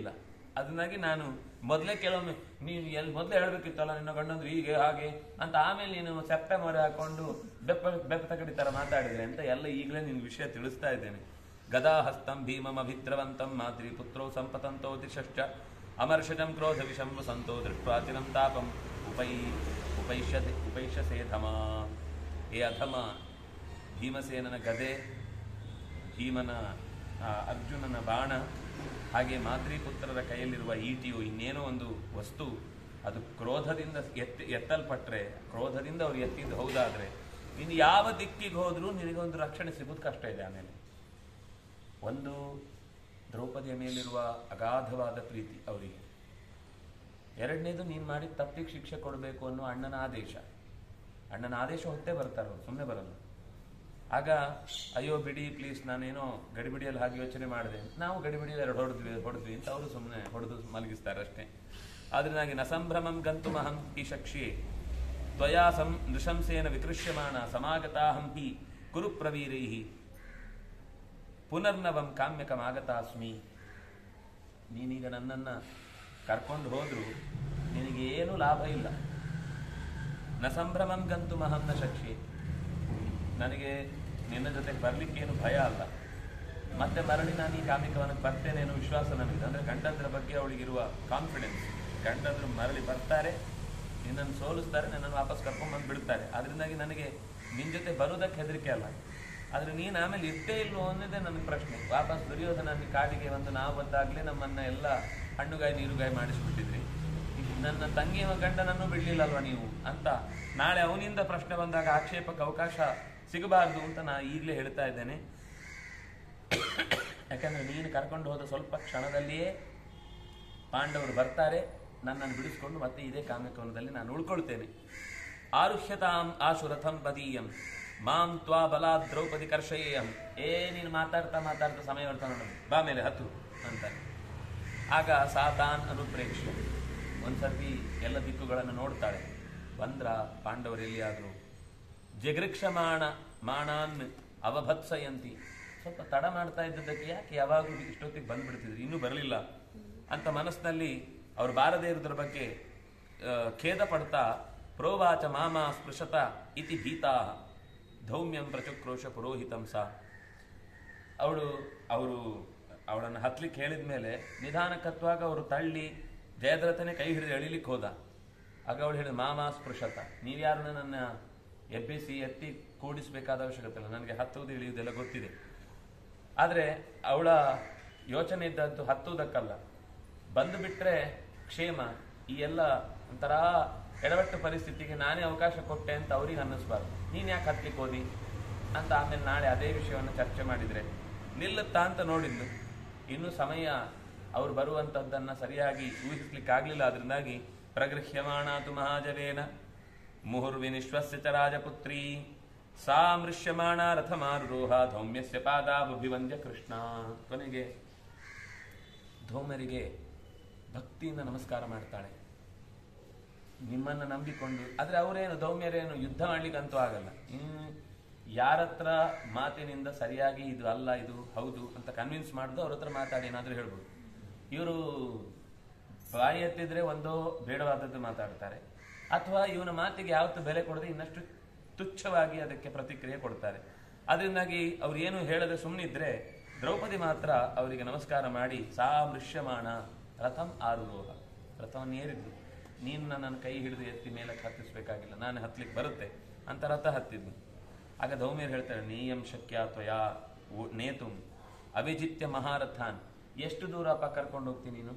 ಅದನ್ನಾಗಿ ನಾನು ಮೊದಲೇ ಕೆಲವೊಮ್ಮೆ ನೀನು ಎಲ್ಲಿ ಮೊದಲೇ ಹೇಳ್ಬೇಕಿತ್ತಲ್ಲ ನಿನ್ನ ಗಂಡಂದ್ರೆ ಹೀಗೆ ಹಾಗೆ ಅಂತ ಆಮೇಲೆ ನೀನು ಸೆಪ್ಟೆ ಮೊರೆ ಹಾಕೊಂಡು ಬೆಪ್ಪ ಬೆಪ್ಪ ತಗಡಿ ತರ ಮಾತಾಡಿದ್ರೆ ಅಂತ ಎಲ್ಲ ಈಗಲೇ ನಿನ್ ವಿಷಯ ತಿಳಿಸ್ತಾ ಇದ್ದೇನೆ ಗದಾಹಸ್ತಂ ಭೀಮಂ ಅಭಿದ್ರವಂತಂ ಮಾದ್ರಿ ಪುತ್ರೋ ಸಂಪತಂತೋ ದಿಶಶ್ಚ ಅಮರ್ಷಜಂ ಕ್ರೋಧ ವಿಷಂ ಸಂತೋ ದೃಷ್ಟ್ವಾಚಿರಂ ತಾಪಂ ಉಪೈ ಉಪೈಷ್ಯತೆ ಉಪೈಷ್ಯಸೇಧಮ ಏ ಅಧಮ ಭೀಮಸೇನನ ಗದೆ ಭೀಮನ ಆ, ಅರ್ಜುನನ ಬಾಣ ಹಾಗೆ ಮಾತೃಪುತ್ರರ ಕೈಯಲ್ಲಿರುವ ಈಟಿಯು ಇನ್ನೇನೋ ಒಂದು ವಸ್ತು ಅದು ಕ್ರೋಧದಿಂದ ಎತ್ತಿ ಎತ್ತಲ್ಪಟ್ರೆ ಕ್ರೋಧದಿಂದ ಅವ್ರು ಎತ್ತಿದ್ದು ಹೌದಾದ್ರೆ ಇನ್ನು ಯಾವ ದಿಕ್ಕಿಗೆ ಹೋದ್ರೂ ನಿನಗೊಂದು ರಕ್ಷಣೆ ಸಿಗೋದು ಕಷ್ಟ ಇದೆ ಆಮೇಲೆ ಒಂದು ದ್ರೌಪದಿಯ ಮೇಲಿರುವ ಅಗಾಧವಾದ ಪ್ರೀತಿ ಅವರಿಗೆ ಎರಡನೇದು ನೀನು ಮಾಡಿದ ತಪ್ಪಿಗೆ ಶಿಕ್ಷೆ ಕೊಡಬೇಕು ಅನ್ನೋ ಅಣ್ಣನ ಆದೇಶ ಅಣ್ಣನ ಆದೇಶ ಹೊತ್ತೇ ಬರ್ತಾರೆ ಅವ್ರು ಸುಮ್ಮನೆ ಬರಲ್ಲ ಆಗ ಅಯ್ಯೋ ಬಿಡಿ ಪ್ಲೀಸ್ ನಾನೇನೋ ಗಡಿಬಿಡಿಯಲ್ಲಿ ಹಾಗೆ ಯೋಚನೆ ಮಾಡಿದೆ ನಾವು ಗಡಿಬಿಡಿಯಲ್ಲಿ ಎರಡು ಹೊಡೆದ್ವಿ ಹೊಡೆದ್ವಿ ಅಂತ ಅವರು ಸುಮ್ಮನೆ ಹೊಡೆದು ಮಲಗಿಸ್ತಾರೆ ಅಷ್ಟೇ ಆದ್ರಿಂದಾಗಿ ನಸಂಭ್ರಮಂ ಗಂತುಮಹಂ ಹಿ ಶಕ್ಷಿ ತ್ವಯಾ ಸಂ ನೃಶಂಸೇನ ವಿಕೃಷ್ಯಮಾಣ ಸಮಾಗತಾಹಂ ಹಿ ಕುರು ಪ್ರವೀರೈ ಪುನರ್ನವಂ ಕಾಮ್ಯಕಮಾಗತಾಸ್ಮಿ ನೀನೀಗ ನನ್ನನ್ನ ಕರ್ಕೊಂಡು ಹೋದ್ರು ನಿನಗೇನು ಲಾಭ ಇಲ್ಲ ನ ಸಂಭ್ರಮಂ ಗಂತು ಮಹಂ ನ ಶಕ್ಷಿ ನನಗೆ ನಿನ್ನ ಜೊತೆಗೆ ಬರ್ಲಿಕ್ಕೇನು ಭಯ ಅಲ್ಲ ಮತ್ತೆ ಮರಳಿ ನಾನು ಈ ಕಾಮಿಕವನಕ್ಕೆ ಬರ್ತೇನೆ ಅನ್ನೋ ವಿಶ್ವಾಸ ನನಗಿದೆ ಅಂದ್ರೆ ಗಂಡಂದ್ರ ಬಗ್ಗೆ ಅವಳಿಗಿರುವ ಕಾನ್ಫಿಡೆನ್ಸ್ ಗಂಡಂದ್ರು ಮರಳಿ ಬರ್ತಾರೆ ನಿನ್ನನ್ನು ಸೋಲಿಸ್ತಾರೆ ನನ್ನನ್ನು ವಾಪಸ್ ಕರ್ಕೊಂಡ್ ಬಂದು ಬಿಡ್ತಾರೆ ಅದರಿಂದಾಗಿ ನನಗೆ ನಿನ್ನ ಜೊತೆ ಬರೋದಕ್ಕೆ ಹೆದರಿಕೆ ಅಲ್ಲ ಆದ್ರೆ ನೀನು ಆಮೇಲೆ ಇರ್ತೇ ಇಲ್ವೋ ಅನ್ನೋದೇ ನನಗೆ ಪ್ರಶ್ನೆ ವಾಪಸ್ ದುರ್ಯೋಧನ ಕಾಡಿಗೆ ಒಂದು ನಾವು ಬಂದಾಗ್ಲೇ ನಮ್ಮನ್ನ ಎಲ್ಲ ಹಣ್ಣುಗಾಯಿ ನೀರುಗಾಯಿ ಮಾಡಿಸ್ಬಿಟ್ಟಿದ್ರಿ ನನ್ನ ತಂಗಿಯ ಗಂಡನನ್ನು ಬಿಡ್ಲಿಲ್ಲಲ್ವಾ ನೀವು ಅಂತ ನಾಳೆ ಅವನಿಂದ ಪ್ರಶ್ನೆ ಬಂದಾಗ ಆಕ್ಷೇಪಕ್ಕೆ ಅವಕಾಶ ಸಿಗಬಾರ್ದು ಅಂತ ನಾ ಈಗಲೇ ಹೇಳ್ತಾ ಇದ್ದೇನೆ ಯಾಕಂದ್ರೆ ನೀನು ಕರ್ಕೊಂಡು ಹೋದ ಸ್ವಲ್ಪ ಕ್ಷಣದಲ್ಲಿಯೇ ಪಾಂಡವರು ಬರ್ತಾರೆ ನನ್ನನ್ನು ಬಿಡಿಸ್ಕೊಂಡು ಮತ್ತೆ ಇದೇ ಕಾಮ್ಯಕವನದಲ್ಲಿ ನಾನು ಉಳ್ಕೊಳ್ತೇನೆ ಆರುಹ್ಯತಾಂ ಆಶುರಥಂ ಪದೀಯಂ ಮಾಂ ತ್ವಾ ಬಲಾ ದ್ರೌಪದಿ ಕರ್ಷಯೇಯಂ ಏ ನೀನು ಮಾತಾಡ್ತಾ ಮಾತಾಡ್ತಾ ಸಮಯ ಬರ್ತಾ ನೋಡು ಬಾ ಮೇಲೆ ಹತ್ತು ಅಂತಾನೆ ಆಗ ಸಾತಾನ್ ಅನುಪ್ರೇಕ್ಷೆ ಒಂದ್ಸರ್ತಿ ಎಲ್ಲ ದಿಕ್ಕುಗಳನ್ನು ನೋಡ್ತಾಳೆ ಬಂದ್ರ ಪಾಂಡವರು ಎಲ್ಲಿಯಾದ್ರು ಜಗೃಕ್ಷಮಾಣ ಮಾಣಾನ್ ಅವಭತ್ಸಯಂತಿ ಸ್ವಲ್ಪ ತಡ ಮಾಡ್ತಾ ಇದ್ದದ್ದಕ್ಕೆ ಯಾಕೆ ಯಾವಾಗಲೂ ಇಷ್ಟೊತ್ತಿಗೆ ಬಂದ್ಬಿಡ್ತಿದ್ರು ಇನ್ನೂ ಬರಲಿಲ್ಲ ಅಂತ ಮನಸ್ಸಿನಲ್ಲಿ ಅವ್ರು ಬಾರದೇ ಇರೋದ್ರ ಬಗ್ಗೆ ಆ, ಖೇದ ಪಡ್ತಾ ಪ್ರೋವಾಚ ಮಾಮ ಸ್ಪೃಶತ ಇತಿ ಭೀತಾ ಧೌಮ್ಯಂ ಪ್ರಚಕ್ರೋಶ ಪುರೋಹಿತಂ ಸಾ ಅವಳು ಅವರು ಅವಳನ್ನು ಹತ್ಲಿಕ್ಕೆ ಹೇಳಿದ ಮೇಲೆ ನಿಧಾನಕ್ಕೆ ಹತ್ತುವಾಗ ಅವರು ತಳ್ಳಿ ಜಯದ್ರಥನೇ ಕೈ ಹಿಡಿದು ಎಳಿಲಿಕ್ಕೆ ಹೋದ ಆಗ ಅವಳು ಹೇಳಿದ ಮಾಮ ಸ್ಪೃಶತ ನೀವ್ಯಾರನ್ನ ನನ್ನ ಎಬ್ಬಿಸಿ ಎತ್ತಿ ಕೂಡಿಸಬೇಕಾದ ಅವಶ್ಯಕತೆ ಇಲ್ಲ ನನಗೆ ಹತ್ತುವುದು ಇಳಿಯುವುದೆಲ್ಲ ಗೊತ್ತಿದೆ ಆದರೆ ಅವಳ ಯೋಚನೆ ಇದ್ದದ್ದು ಹತ್ತುವುದಕ್ಕಲ್ಲ ಬಂದು ಬಿಟ್ರೆ ಕ್ಷೇಮ ಈ ಎಲ್ಲ ಒಂಥರ ಎಡವಟ್ಟು ಪರಿಸ್ಥಿತಿಗೆ ನಾನೇ ಅವಕಾಶ ಕೊಟ್ಟೆ ಅಂತ ಅವ್ರಿಗೆ ಅನ್ನಿಸ್ಬಾರ್ದು ನೀನ್ ಯಾಕೆ ಹತ್ಲಿಕ್ಕೆ ಹೋದಿ ಅಂತ ಆಮೇಲೆ ನಾಳೆ ಅದೇ ವಿಷಯವನ್ನು ಚರ್ಚೆ ಮಾಡಿದ್ರೆ ನಿಲ್ಲುತ್ತಾ ಅಂತ ನೋಡಿದ್ದು ಇನ್ನು ಸಮಯ ಅವ್ರು ಬರುವಂತದ್ದನ್ನ ಸರಿಯಾಗಿ ಊಹಿಸ್ಲಿಕ್ಕೆ ಆಗ್ಲಿಲ್ಲ ಅದರಿಂದಾಗಿ ಪ್ರಗೃಹ್ಯಮಾಣಾತು ಮಹಾಜವೇನ ಮುಹುರ್ವಿನಿಶ್ವಸ್ಯ ಚ ರಾಜಪುತ್ರಿ ಸಾ ಮೃಶ್ಯಮಾಣ ರಥಮಾರುರೋಹ ಧೌಮ್ಯಸ್ಯ ಪಾದಾಭಿವಂದ್ಯ ಕೃಷ್ಣ ಕೊನೆಗೆ ಧೌಮ್ಯರಿಗೆ ಭಕ್ತಿಯಿಂದ ನಮಸ್ಕಾರ ಮಾಡ್ತಾಳೆ ನಿಮ್ಮನ್ನ ನಂಬಿಕೊಂಡು ಆದ್ರೆ ಅವರೇನು ದೌಮ್ಯರೇನು ಯುದ್ಧ ಮಾಡ್ಲಿಕ್ಕಂತೂ ಆಗಲ್ಲ ಇನ್ನು ಯಾರತ್ರ ಮಾತಿನಿಂದ ಸರಿಯಾಗಿ ಇದು ಅಲ್ಲ ಇದು ಹೌದು ಅಂತ ಕನ್ವಿನ್ಸ್ ಮಾಡುದು ಅವ್ರ ಹತ್ರ ಮಾತಾಡಿ ಏನಾದ್ರೂ ಹೇಳ್ಬೋದು ಇವರು ಬಾಯಿ ಎತ್ತಿದ್ರೆ ಒಂದೋ ಬೇಡವಾದದ್ದು ಮಾತಾಡ್ತಾರೆ ಅಥವಾ ಇವನ ಮಾತಿಗೆ ಯಾವತ್ತು ಬೆಲೆ ಕೊಡದೆ ಇನ್ನಷ್ಟು ತುಚ್ಛವಾಗಿ ಅದಕ್ಕೆ ಪ್ರತಿಕ್ರಿಯೆ ಕೊಡ್ತಾರೆ ಅದರಿಂದಾಗಿ ಅವ್ರು ಏನು ಹೇಳದೆ ಸುಮ್ಮನಿದ್ರೆ ದ್ರೌಪದಿ ಮಾತ್ರ ಅವರಿಗೆ ನಮಸ್ಕಾರ ಮಾಡಿ ಸಾ ಮೃಶ್ಯಮಾಣ ರಥಂ ಆರುರೋಹ ರಥವನ್ನು ಏರಿದ್ಲು ನೀನು ನನ್ನ ಕೈ ಹಿಡಿದು ಎತ್ತಿ ಮೇಲಕ್ಕೆ ಹತ್ತಿಸ್ಬೇಕಾಗಿಲ್ಲ ನಾನು ಹತ್ಲಿಕ್ಕೆ ಬರುತ್ತೆ ಅಂತ ರಥ ಹತ್ತಿದ್ಲು ಆಗ ಧೌಮ್ಯರು ಹೇಳ್ತಾರೆ ನೀಯಂ ಶಕ್ಯ ತ್ವಯಾ ಉ- ನೇತುಂ ಅವಿಜಿತ್ಯ ಮಹಾರಥಾನ್ ಎಷ್ಟು ದೂರ ಅಪ್ಪ ಕರ್ಕೊಂಡು ಹೋಗ್ತೀನಿ ನೀನು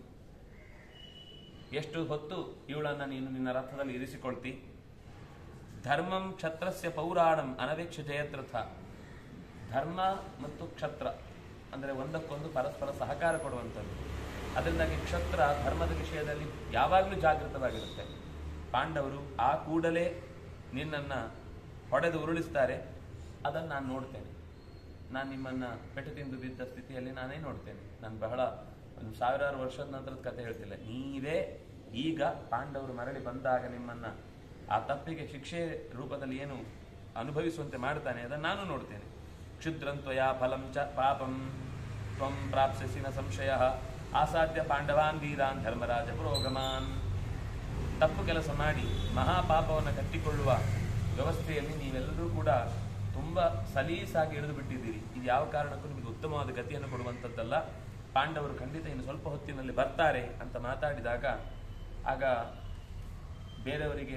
ಎಷ್ಟು ಹೊತ್ತು ಇವಳನ್ನ ನೀನು ನಿನ್ನ ರಥದಲ್ಲಿ ಇರಿಸಿಕೊಳ್ತಿ ಧರ್ಮಂ ಕ್ಷತ್ರಸ್ಯ ಪೌರಾಣಂ ಅನವೇಕ್ಷ ಜಯದ್ರಥ ಧರ್ಮ ಮತ್ತು ಕ್ಷತ್ರ ಅಂದರೆ ಒಂದಕ್ಕೊಂದು ಪರಸ್ಪರ ಸಹಕಾರ ಕೊಡುವಂಥದ್ದು ಅದರಿಂದಾಗಿ ಕ್ಷತ್ರ ಧರ್ಮದ ವಿಷಯದಲ್ಲಿ ಯಾವಾಗಲೂ ಜಾಗೃತವಾಗಿರುತ್ತೆ ಪಾಂಡವರು ಆ ಕೂಡಲೇ ನಿನ್ನನ್ನು ಹೊಡೆದು ಉರುಳಿಸ್ತಾರೆ ಅದನ್ನು ನಾನು ನೋಡ್ತೇನೆ ನಾನು ನಿಮ್ಮನ್ನ ಪೆಟ್ಟು ತಿಂದು ಬಿದ್ದ ಸ್ಥಿತಿಯಲ್ಲಿ ನಾನೇ ನೋಡ್ತೇನೆ ನಾನು ಬಹಳ ಒಂದು ಸಾವಿರಾರು ವರ್ಷದ ನಂತರದ ಕತೆ ಹೇಳ್ತಿಲ್ಲ ನೀವೇ ಈಗ ಪಾಂಡವರು ಮರಳಿ ಬಂದಾಗ ನಿಮ್ಮನ್ನ ಆ ತಪ್ಪಿಗೆ ಶಿಕ್ಷೆ ರೂಪದಲ್ಲಿ ಏನು ಅನುಭವಿಸುವಂತೆ ಮಾಡ್ತಾನೆ ಅದನ್ನು ನಾನು ನೋಡ್ತೇನೆ ಕ್ಷುದ್ರಂತ್ವಯಾ ಫಲಂ ಚ ಪಾಪಂ ತ್ವಂ ಪ್ರಾಪ್ಸ್ಯಸಿ ನ ಸಂಶಯ ಆಸಾಧ್ಯ ಪಾಂಡವಾನ್ ವೀರಾನ್ ಧರ್ಮರಾಜ ಪುರೋಗಮಾನ್ ತಪ್ಪು ಕೆಲಸ ಮಾಡಿ ಮಹಾಪಾಪವನ್ನು ಕಟ್ಟಿಕೊಳ್ಳುವ ವ್ಯವಸ್ಥೆಯಲ್ಲಿ ನೀವೆಲ್ಲರೂ ಕೂಡ ತುಂಬ ಸಲೀಸಾಗಿ ಇಳಿದು ಬಿಟ್ಟಿದ್ದೀರಿ ಇದು ಯಾವ ಕಾರಣಕ್ಕೂ ನಿಮಗೆ ಉತ್ತಮವಾದ ಗತಿಯನ್ನು ಕೊಡುವಂಥದ್ದಲ್ಲ ಪಾಂಡವರು ಖಂಡಿತ ಇನ್ನು ಸ್ವಲ್ಪ ಹೊತ್ತಿನಲ್ಲಿ ಬರ್ತಾರೆ ಅಂತ ಮಾತಾಡಿದಾಗ ಆಗ ಬೇರೆಯವರಿಗೆ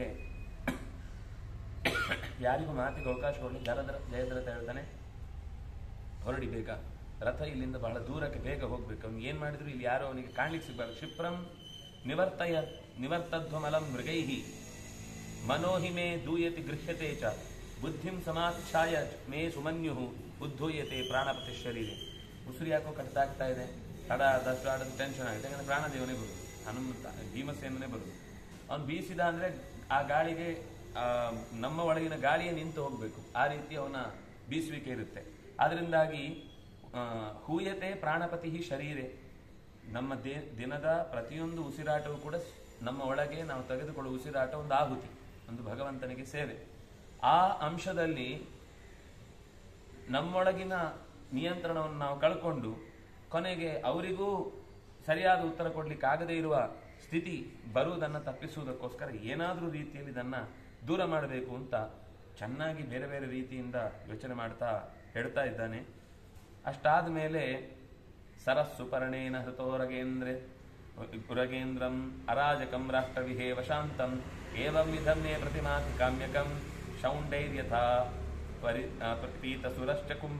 ಯಾರಿಗೂ ಮಾತಿಗೆ ಅವಕಾಶ ಕೊಡಲಿ ಜರದ್ರ ಜಯದ್ರಥ ಹೇಳ್ತಾನೆ ಹೊರಡಿ ಬೇಗ ರಥ ಇಲ್ಲಿಂದ ಬಹಳ ದೂರಕ್ಕೆ ಬೇಗ ಹೋಗ್ಬೇಕು ಅವ್ನು ಏನ್ ಮಾಡಿದ್ರು ಇಲ್ಲಿ ಯಾರೋ ಅವನಿಗೆ ಕಾಣ್ಲಿಕ್ಕೆ ಸಿಗಬಾರ್ದು ಕ್ಷಿಪ್ರಂ ನಿವರ್ತಯ ನಿವರ್ತಧ್ವಮಲಂ ಮೃಗೈಹಿ ಮನೋಹಿ ಮೇ ದೂಯತಿ ಗೃಹ್ಯತೆ ಚ ಬುದ್ಧಿಂ ಸಮಾಚ್ಛಾಯ ಮೇ ಸುಮನ್ಯು ಉದ್ಧೂಯತೆ ಪ್ರಾಣಪತಿ ಶರೀರೆ ಉಸಿರು ಯಾಕೋ ಕಟ್ಟಾಗ್ತಾ ಇದೆ ತಡ ಆದಷ್ಟು ಆಡೋದು ಟೆನ್ಷನ್ ಆಗುತ್ತೆ ಯಾಕಂದ್ರೆ ಪ್ರಾಣದೇವನೇ ಬರುದು ಹನುಮಂತ ಭೀಮಸೇನೇ ಬರುದು ಅವ್ನು ಬೀಸಿದ ಅಂದ್ರೆ ಆ ಗಾಳಿಗೆ ಆ, ನಮ್ಮ ಒಳಗಿನ ಗಾಳಿಯೇ ನಿಂತು ಹೋಗ್ಬೇಕು ಆ ರೀತಿ ಅವನ ಬೀಸುವಿಕೆ ಇರುತ್ತೆ ಆದ್ರಿಂದಾಗಿ ಆ, ಹೂಯತೆ ಪ್ರಾಣಪತಿ ಶರೀರೆ ನಮ್ಮ ದೇ ದಿನದ ಪ್ರತಿಯೊಂದು ಉಸಿರಾಟವೂ ಕೂಡ ನಮ್ಮ ಒಳಗೆ ನಾವು ತೆಗೆದುಕೊಳ್ಳುವ ಉಸಿರಾಟ ಒಂದು ಆಹುತಿ ಒಂದು ಭಗವಂತನಿಗೆ ಸೇವೆ ಆ ಅಂಶದಲ್ಲಿ ನಮ್ಮೊಳಗಿನ ನಿಯಂತ್ರಣವನ್ನು ನಾವು ಕಳ್ಕೊಂಡು ಕೊನೆಗೆ ಅವರಿಗೂ ಸರಿಯಾದ ಉತ್ತರ ಕೊಡ್ಲಿಕ್ಕೆ ಆಗದೇ ಇರುವ ಸ್ಥಿತಿ ಬರುವುದನ್ನು ತಪ್ಪಿಸುವುದಕ್ಕೋಸ್ಕರ ಏನಾದರೂ ರೀತಿಯಲ್ಲಿ ಇದನ್ನ ದೂರ ಮಾಡಬೇಕು ಅಂತ ಚೆನ್ನಾಗಿ ಬೇರೆ ಬೇರೆ ರೀತಿಯಿಂದ ಯೋಚನೆ ಮಾಡ್ತಾ ಹೇಳ್ತಾ ಇದ್ದಾನೆ ಅಷ್ಟಾದ ಮೇಲೆ ಸರಸ್ಸು ಪರ್ಣೇನ ಹೃತೋರಗೇಂದ್ರೆ ಪುರಗೇಂದ್ರಂ ಅರಾಜಕಂ ರಾಷ್ಟ್ರವಿಹೇವ ಶಾಂತಂ ಏವಂ ವಿಧಂ ಮೇ ಪ್ರತಿಮಾತಿ ಕಾಮ್ಯಕಂ ಶೌಂಡೈರ್ಯಥಾ ಪರಿ ಆ, ಪೀತ ಸುರಶ್ಚ ಕುಂಭ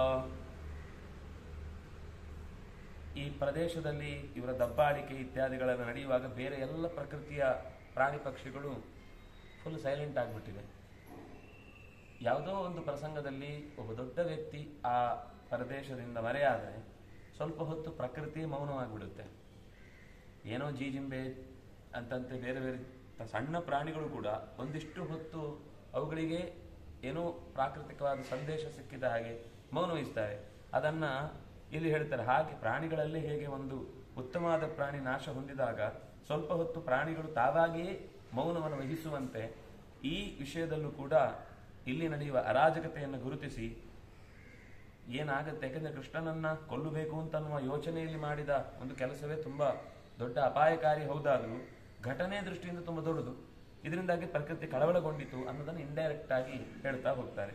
ಈ ಪ್ರದೇಶದಲ್ಲಿ ಇವರ ದಬ್ಬಾಳಿಕೆ ಇತ್ಯಾದಿಗಳೆಲ್ಲ ನಡೆಯುವಾಗ ಬೇರೆ ಎಲ್ಲ ಪ್ರಕೃತಿಯ ಪ್ರಾಣಿ ಪಕ್ಷಿಗಳು ಫುಲ್ ಸೈಲೆಂಟ್ ಆಗಿಬಿಟ್ಟಿವೆ ಯಾವುದೋ ಒಂದು ಪ್ರಸಂಗದಲ್ಲಿ ಒಬ್ಬ ದೊಡ್ಡ ವ್ಯಕ್ತಿ ಆ ಪ್ರದೇಶದಿಂದ ಮರೆಯಾದರೆ ಸ್ವಲ್ಪ ಹೊತ್ತು ಪ್ರಕೃತಿ ಮೌನವಾಗಿಬಿಡುತ್ತೆ ಏನೋ ಜೀಜಿಂಬೆ ಅಂತಂತೆ ಬೇರೆ ಬೇರೆ ತ- ಸಣ್ಣ ಪ್ರಾಣಿಗಳು ಕೂಡ ಒಂದಿಷ್ಟು ಹೊತ್ತು ಅವುಗಳಿಗೆ ಏನೋ ಪ್ರಾಕೃತಿಕವಾದ ಸಂದೇಶ ಸಿಕ್ಕಿದ ಹಾಗೆ ಮೌನ ವಹಿಸ್ತಾರೆ ಅದನ್ನ ಇಲ್ಲಿ ಹೇಳ್ತಾರೆ ಹಾಗೆ ಪ್ರಾಣಿಗಳಲ್ಲೇ ಹೇಗೆ ಒಂದು ಉತ್ತಮವಾದ ಪ್ರಾಣಿ ನಾಶ ಹೊಂದಿದಾಗ ಸ್ವಲ್ಪ ಹೊತ್ತು ಪ್ರಾಣಿಗಳು ತಾವಾಗಿಯೇ ಮೌನವನ್ನು ವಹಿಸುವಂತೆ ಈ ವಿಷಯದಲ್ಲೂ ಕೂಡ ಇಲ್ಲಿ ನಡೆಯುವ ಅರಾಜಕತೆಯನ್ನು ಗುರುತಿಸಿ ಏನಾಗುತ್ತೆ ಯಾಕಂದ್ರೆ ಕೃಷ್ಣನನ್ನ ಕೊಲ್ಲಬೇಕು ಅಂತ ಅನ್ನುವ ಯೋಚನೆಯಲ್ಲಿ ಮಾಡಿದ ಒಂದು ಕೆಲಸವೇ ತುಂಬಾ ದೊಡ್ಡ ಅಪಾಯಕಾರಿ ಹೌದಾದ್ರೂ ಘಟನೆ ದೃಷ್ಟಿಯಿಂದ ತುಂಬಾ ದೊಡ್ಡದು ಇದರಿಂದಾಗಿ ಪ್ರಕೃತಿ ಕಳವಳಗೊಂಡಿತು ಅನ್ನೋದನ್ನು ಇಂಡೈರೆಕ್ಟ್ ಆಗಿ ಹೇಳ್ತಾ ಹೋಗ್ತಾರೆ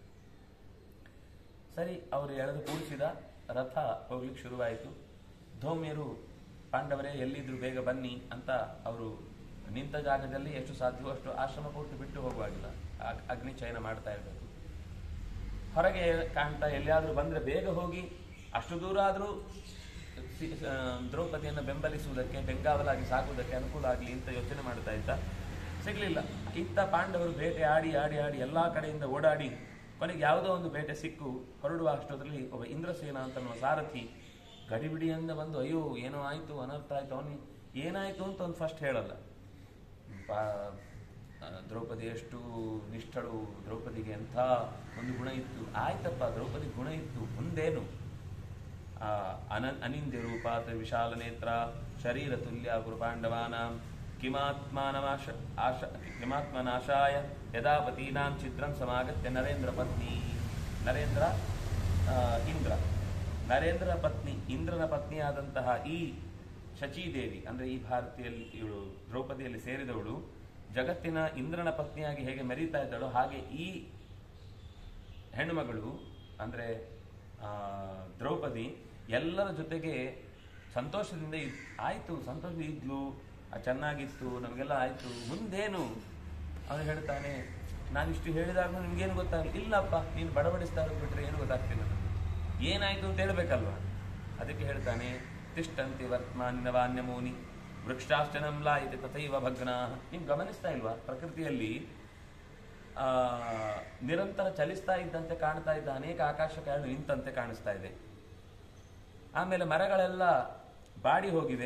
ಸರಿ ಅವರು ಎಳೆದು ಕೂಡಿಸಿದ ರಥ ಹೋಗ್ಲಿಕ್ಕೆ ಶುರುವಾಯಿತು ಧೌಮ್ಯರು ಪಾಂಡವರೇ ಎಲ್ಲಿದ್ರು ಬೇಗ ಬನ್ನಿ ಅಂತ ಅವರು ನಿಂತ ಜಾಗದಲ್ಲಿ ಎಷ್ಟು ಸಾಧ್ಯವೋ ಅಷ್ಟು ಆಶ್ರಮ ಪೂರ್ತಿ ಬಿಟ್ಟು ಹೋಗುವಾಗಿಲ್ಲ ಆ- ಅಗ್ನಿ ಚಯನ ಮಾಡ್ತಾ ಇರಬೇಕು ಹೊರಗೆ ಕಾಣ್ತಾ ಎಲ್ಲಿಯಾದ್ರೂ ಬಂದ್ರೆ ಬೇಗ ಹೋಗಿ ಅಷ್ಟು ದೂರ ಆದ್ರೂ ಸಿ- ಆ, ದ್ರೌಪದಿಯನ್ನು ಬೆಂಬಲಿಸುವುದಕ್ಕೆ ಬೆಂಗಾವಲಾಗಿ ಸಾಕುವುದಕ್ಕೆ ಅನುಕೂಲ ಆಗಲಿ ಅಂತ ಯೋಚನೆ ಮಾಡ್ತಾ ಇದ್ದ ಸಿಗ್ಲಿಲ್ಲ ಇತ್ತ ಪಾಂಡವರು ಬೇಟೆ ಆಡಿ ಆಡಿ ಆಡಿ ಎಲ್ಲಾ ಕಡೆಯಿಂದ ಓಡಾಡಿ ಕೊನೆಗೆ ಯಾವುದೋ ಒಂದು ಬೇಟೆ ಸಿಕ್ಕು ಹೊರಡುವ ಅಷ್ಟೊತ್ತರಲ್ಲಿ ಒಬ್ಬ ಇಂದ್ರಸೇನ ಅಂತ ಅನ್ನುವ ಸಾರಥಿ ಗಡಿಬಿಡಿಯಿಂದ ಬಂದು ಅಯ್ಯೋ ಏನೋ ಆಯ್ತು ಅನರ್ಥ ಆಯ್ತು ಅವನಿಗೆ ಏನಾಯ್ತು ಅಂತ ಒಂದು ಫಸ್ಟ್ ಹೇಳಲ್ಲ ಪಾ- ಆ, ದ್ರೌಪದಿ ಎಷ್ಟು ನಿಷ್ಠಳು ದ್ರೌಪದಿಗೆ ಎಂಥ ಒಂದು ಗುಣ ಇತ್ತು ಆಯ್ತಪ್ಪ ದ್ರೌಪದಿ ಗುಣ ಇತ್ತು ಮುಂದೇನು ಆ, ಅನ ಅನಿಂದ್ಯ ರೂಪಾತ್ ವಿಶಾಲ ನೇತ್ರ ಶರೀರ ತುಲ್ಯ ಗುರು ಪಾಂಡವಾನಾಂ ಕಿಮಾತ್ಮಾನಮಾಶ ಆಶ ಕಿಮಾತ್ಮನಾಶಾಯ ಯದಾ ಪತೀನಾಂ ಚಿತ್ರಂ ಸಮಾಗತ್ಯ ನರೇಂದ್ರ ಪತ್ನಿ ನರೇಂದ್ರ ಆ, ಇಂದ್ರ ನರೇಂದ್ರ ಪತ್ನಿ ಇಂದ್ರನ ಪತ್ನಿಯಾದಂತಹ ಈ ಶಚೀದೇವಿ ಅಂದ್ರೆ ಈ ಭಾರತೀಯಲ್ಲಿ ಇವಳು ದ್ರೌಪದಿಯಲ್ಲಿ ಸೇರಿದವಳು ಜಗತ್ತಿನ ಇಂದ್ರನ ಪತ್ನಿಯಾಗಿ ಹೇಗೆ ಮೆರೀತಾ ಇದ್ದಳು ಹಾಗೆ ಈ ಹೆಣ್ಣುಮಗಳು ಅಂದ್ರೆ ಆ, ದ್ರೌಪದಿ ಎಲ್ಲರ ಜೊತೆಗೆ ಸಂತೋಷದಿಂದ ಇದ್- ಆಯ್ತು ಸಂತೋಷ ಇದ್ಲು ಆ, ಚೆನ್ನಾಗಿತ್ತು ನಮಗೆಲ್ಲ ಆಯ್ತು ಮುಂದೇನು ಅವನು ಹೇಳ್ತಾನೆ ನಾನಿಷ್ಟು ಹೇಳಿದಾಗ ನಿಮ್ಗೇನು ಗೊತ್ತಾಗಲಿ ಇಲ್ಲಪ್ಪ ನೀನು ಬಡಬಡಿಸ್ತಾ ಇರೋದು ಬಿಟ್ರೆ ಏನು ಗೊತ್ತಾಗ್ತಿಲ್ಲ ನನಗೆ ಏನಾಯ್ತು ಅಂತ ಹೇಳ್ಬೇಕಲ್ವಾ ಅದಕ್ಕೆ ಹೇಳ್ತಾನೆ ತಿಷ್ಟಂತಿ ವರ್ತ್ಮಾನಿನ ವಾನ್ಯಮೂನಿ ವೃಕ್ಷಾಷ್ಟನಂ ಲಾಯಿತೆ ತಥೈವ ಭಗ್ನ ನೀವು ಗಮನಿಸ್ತಾ ಇಲ್ವಾ ಪ್ರಕೃತಿಯಲ್ಲಿ ಆ ನಿರಂತರ ಚಲಿಸ್ತಾ ಇದ್ದಂತೆ ಕಾಣ್ತಾ ಇದ್ದ ಅನೇಕ ಆಕಾಶ ಕಾರಣ ನಿಂತಂತೆ ಕಾಣಿಸ್ತಾ ಇದೆ ಆಮೇಲೆ ಮರಗಳೆಲ್ಲ ಬಾಡಿ ಹೋಗಿವೆ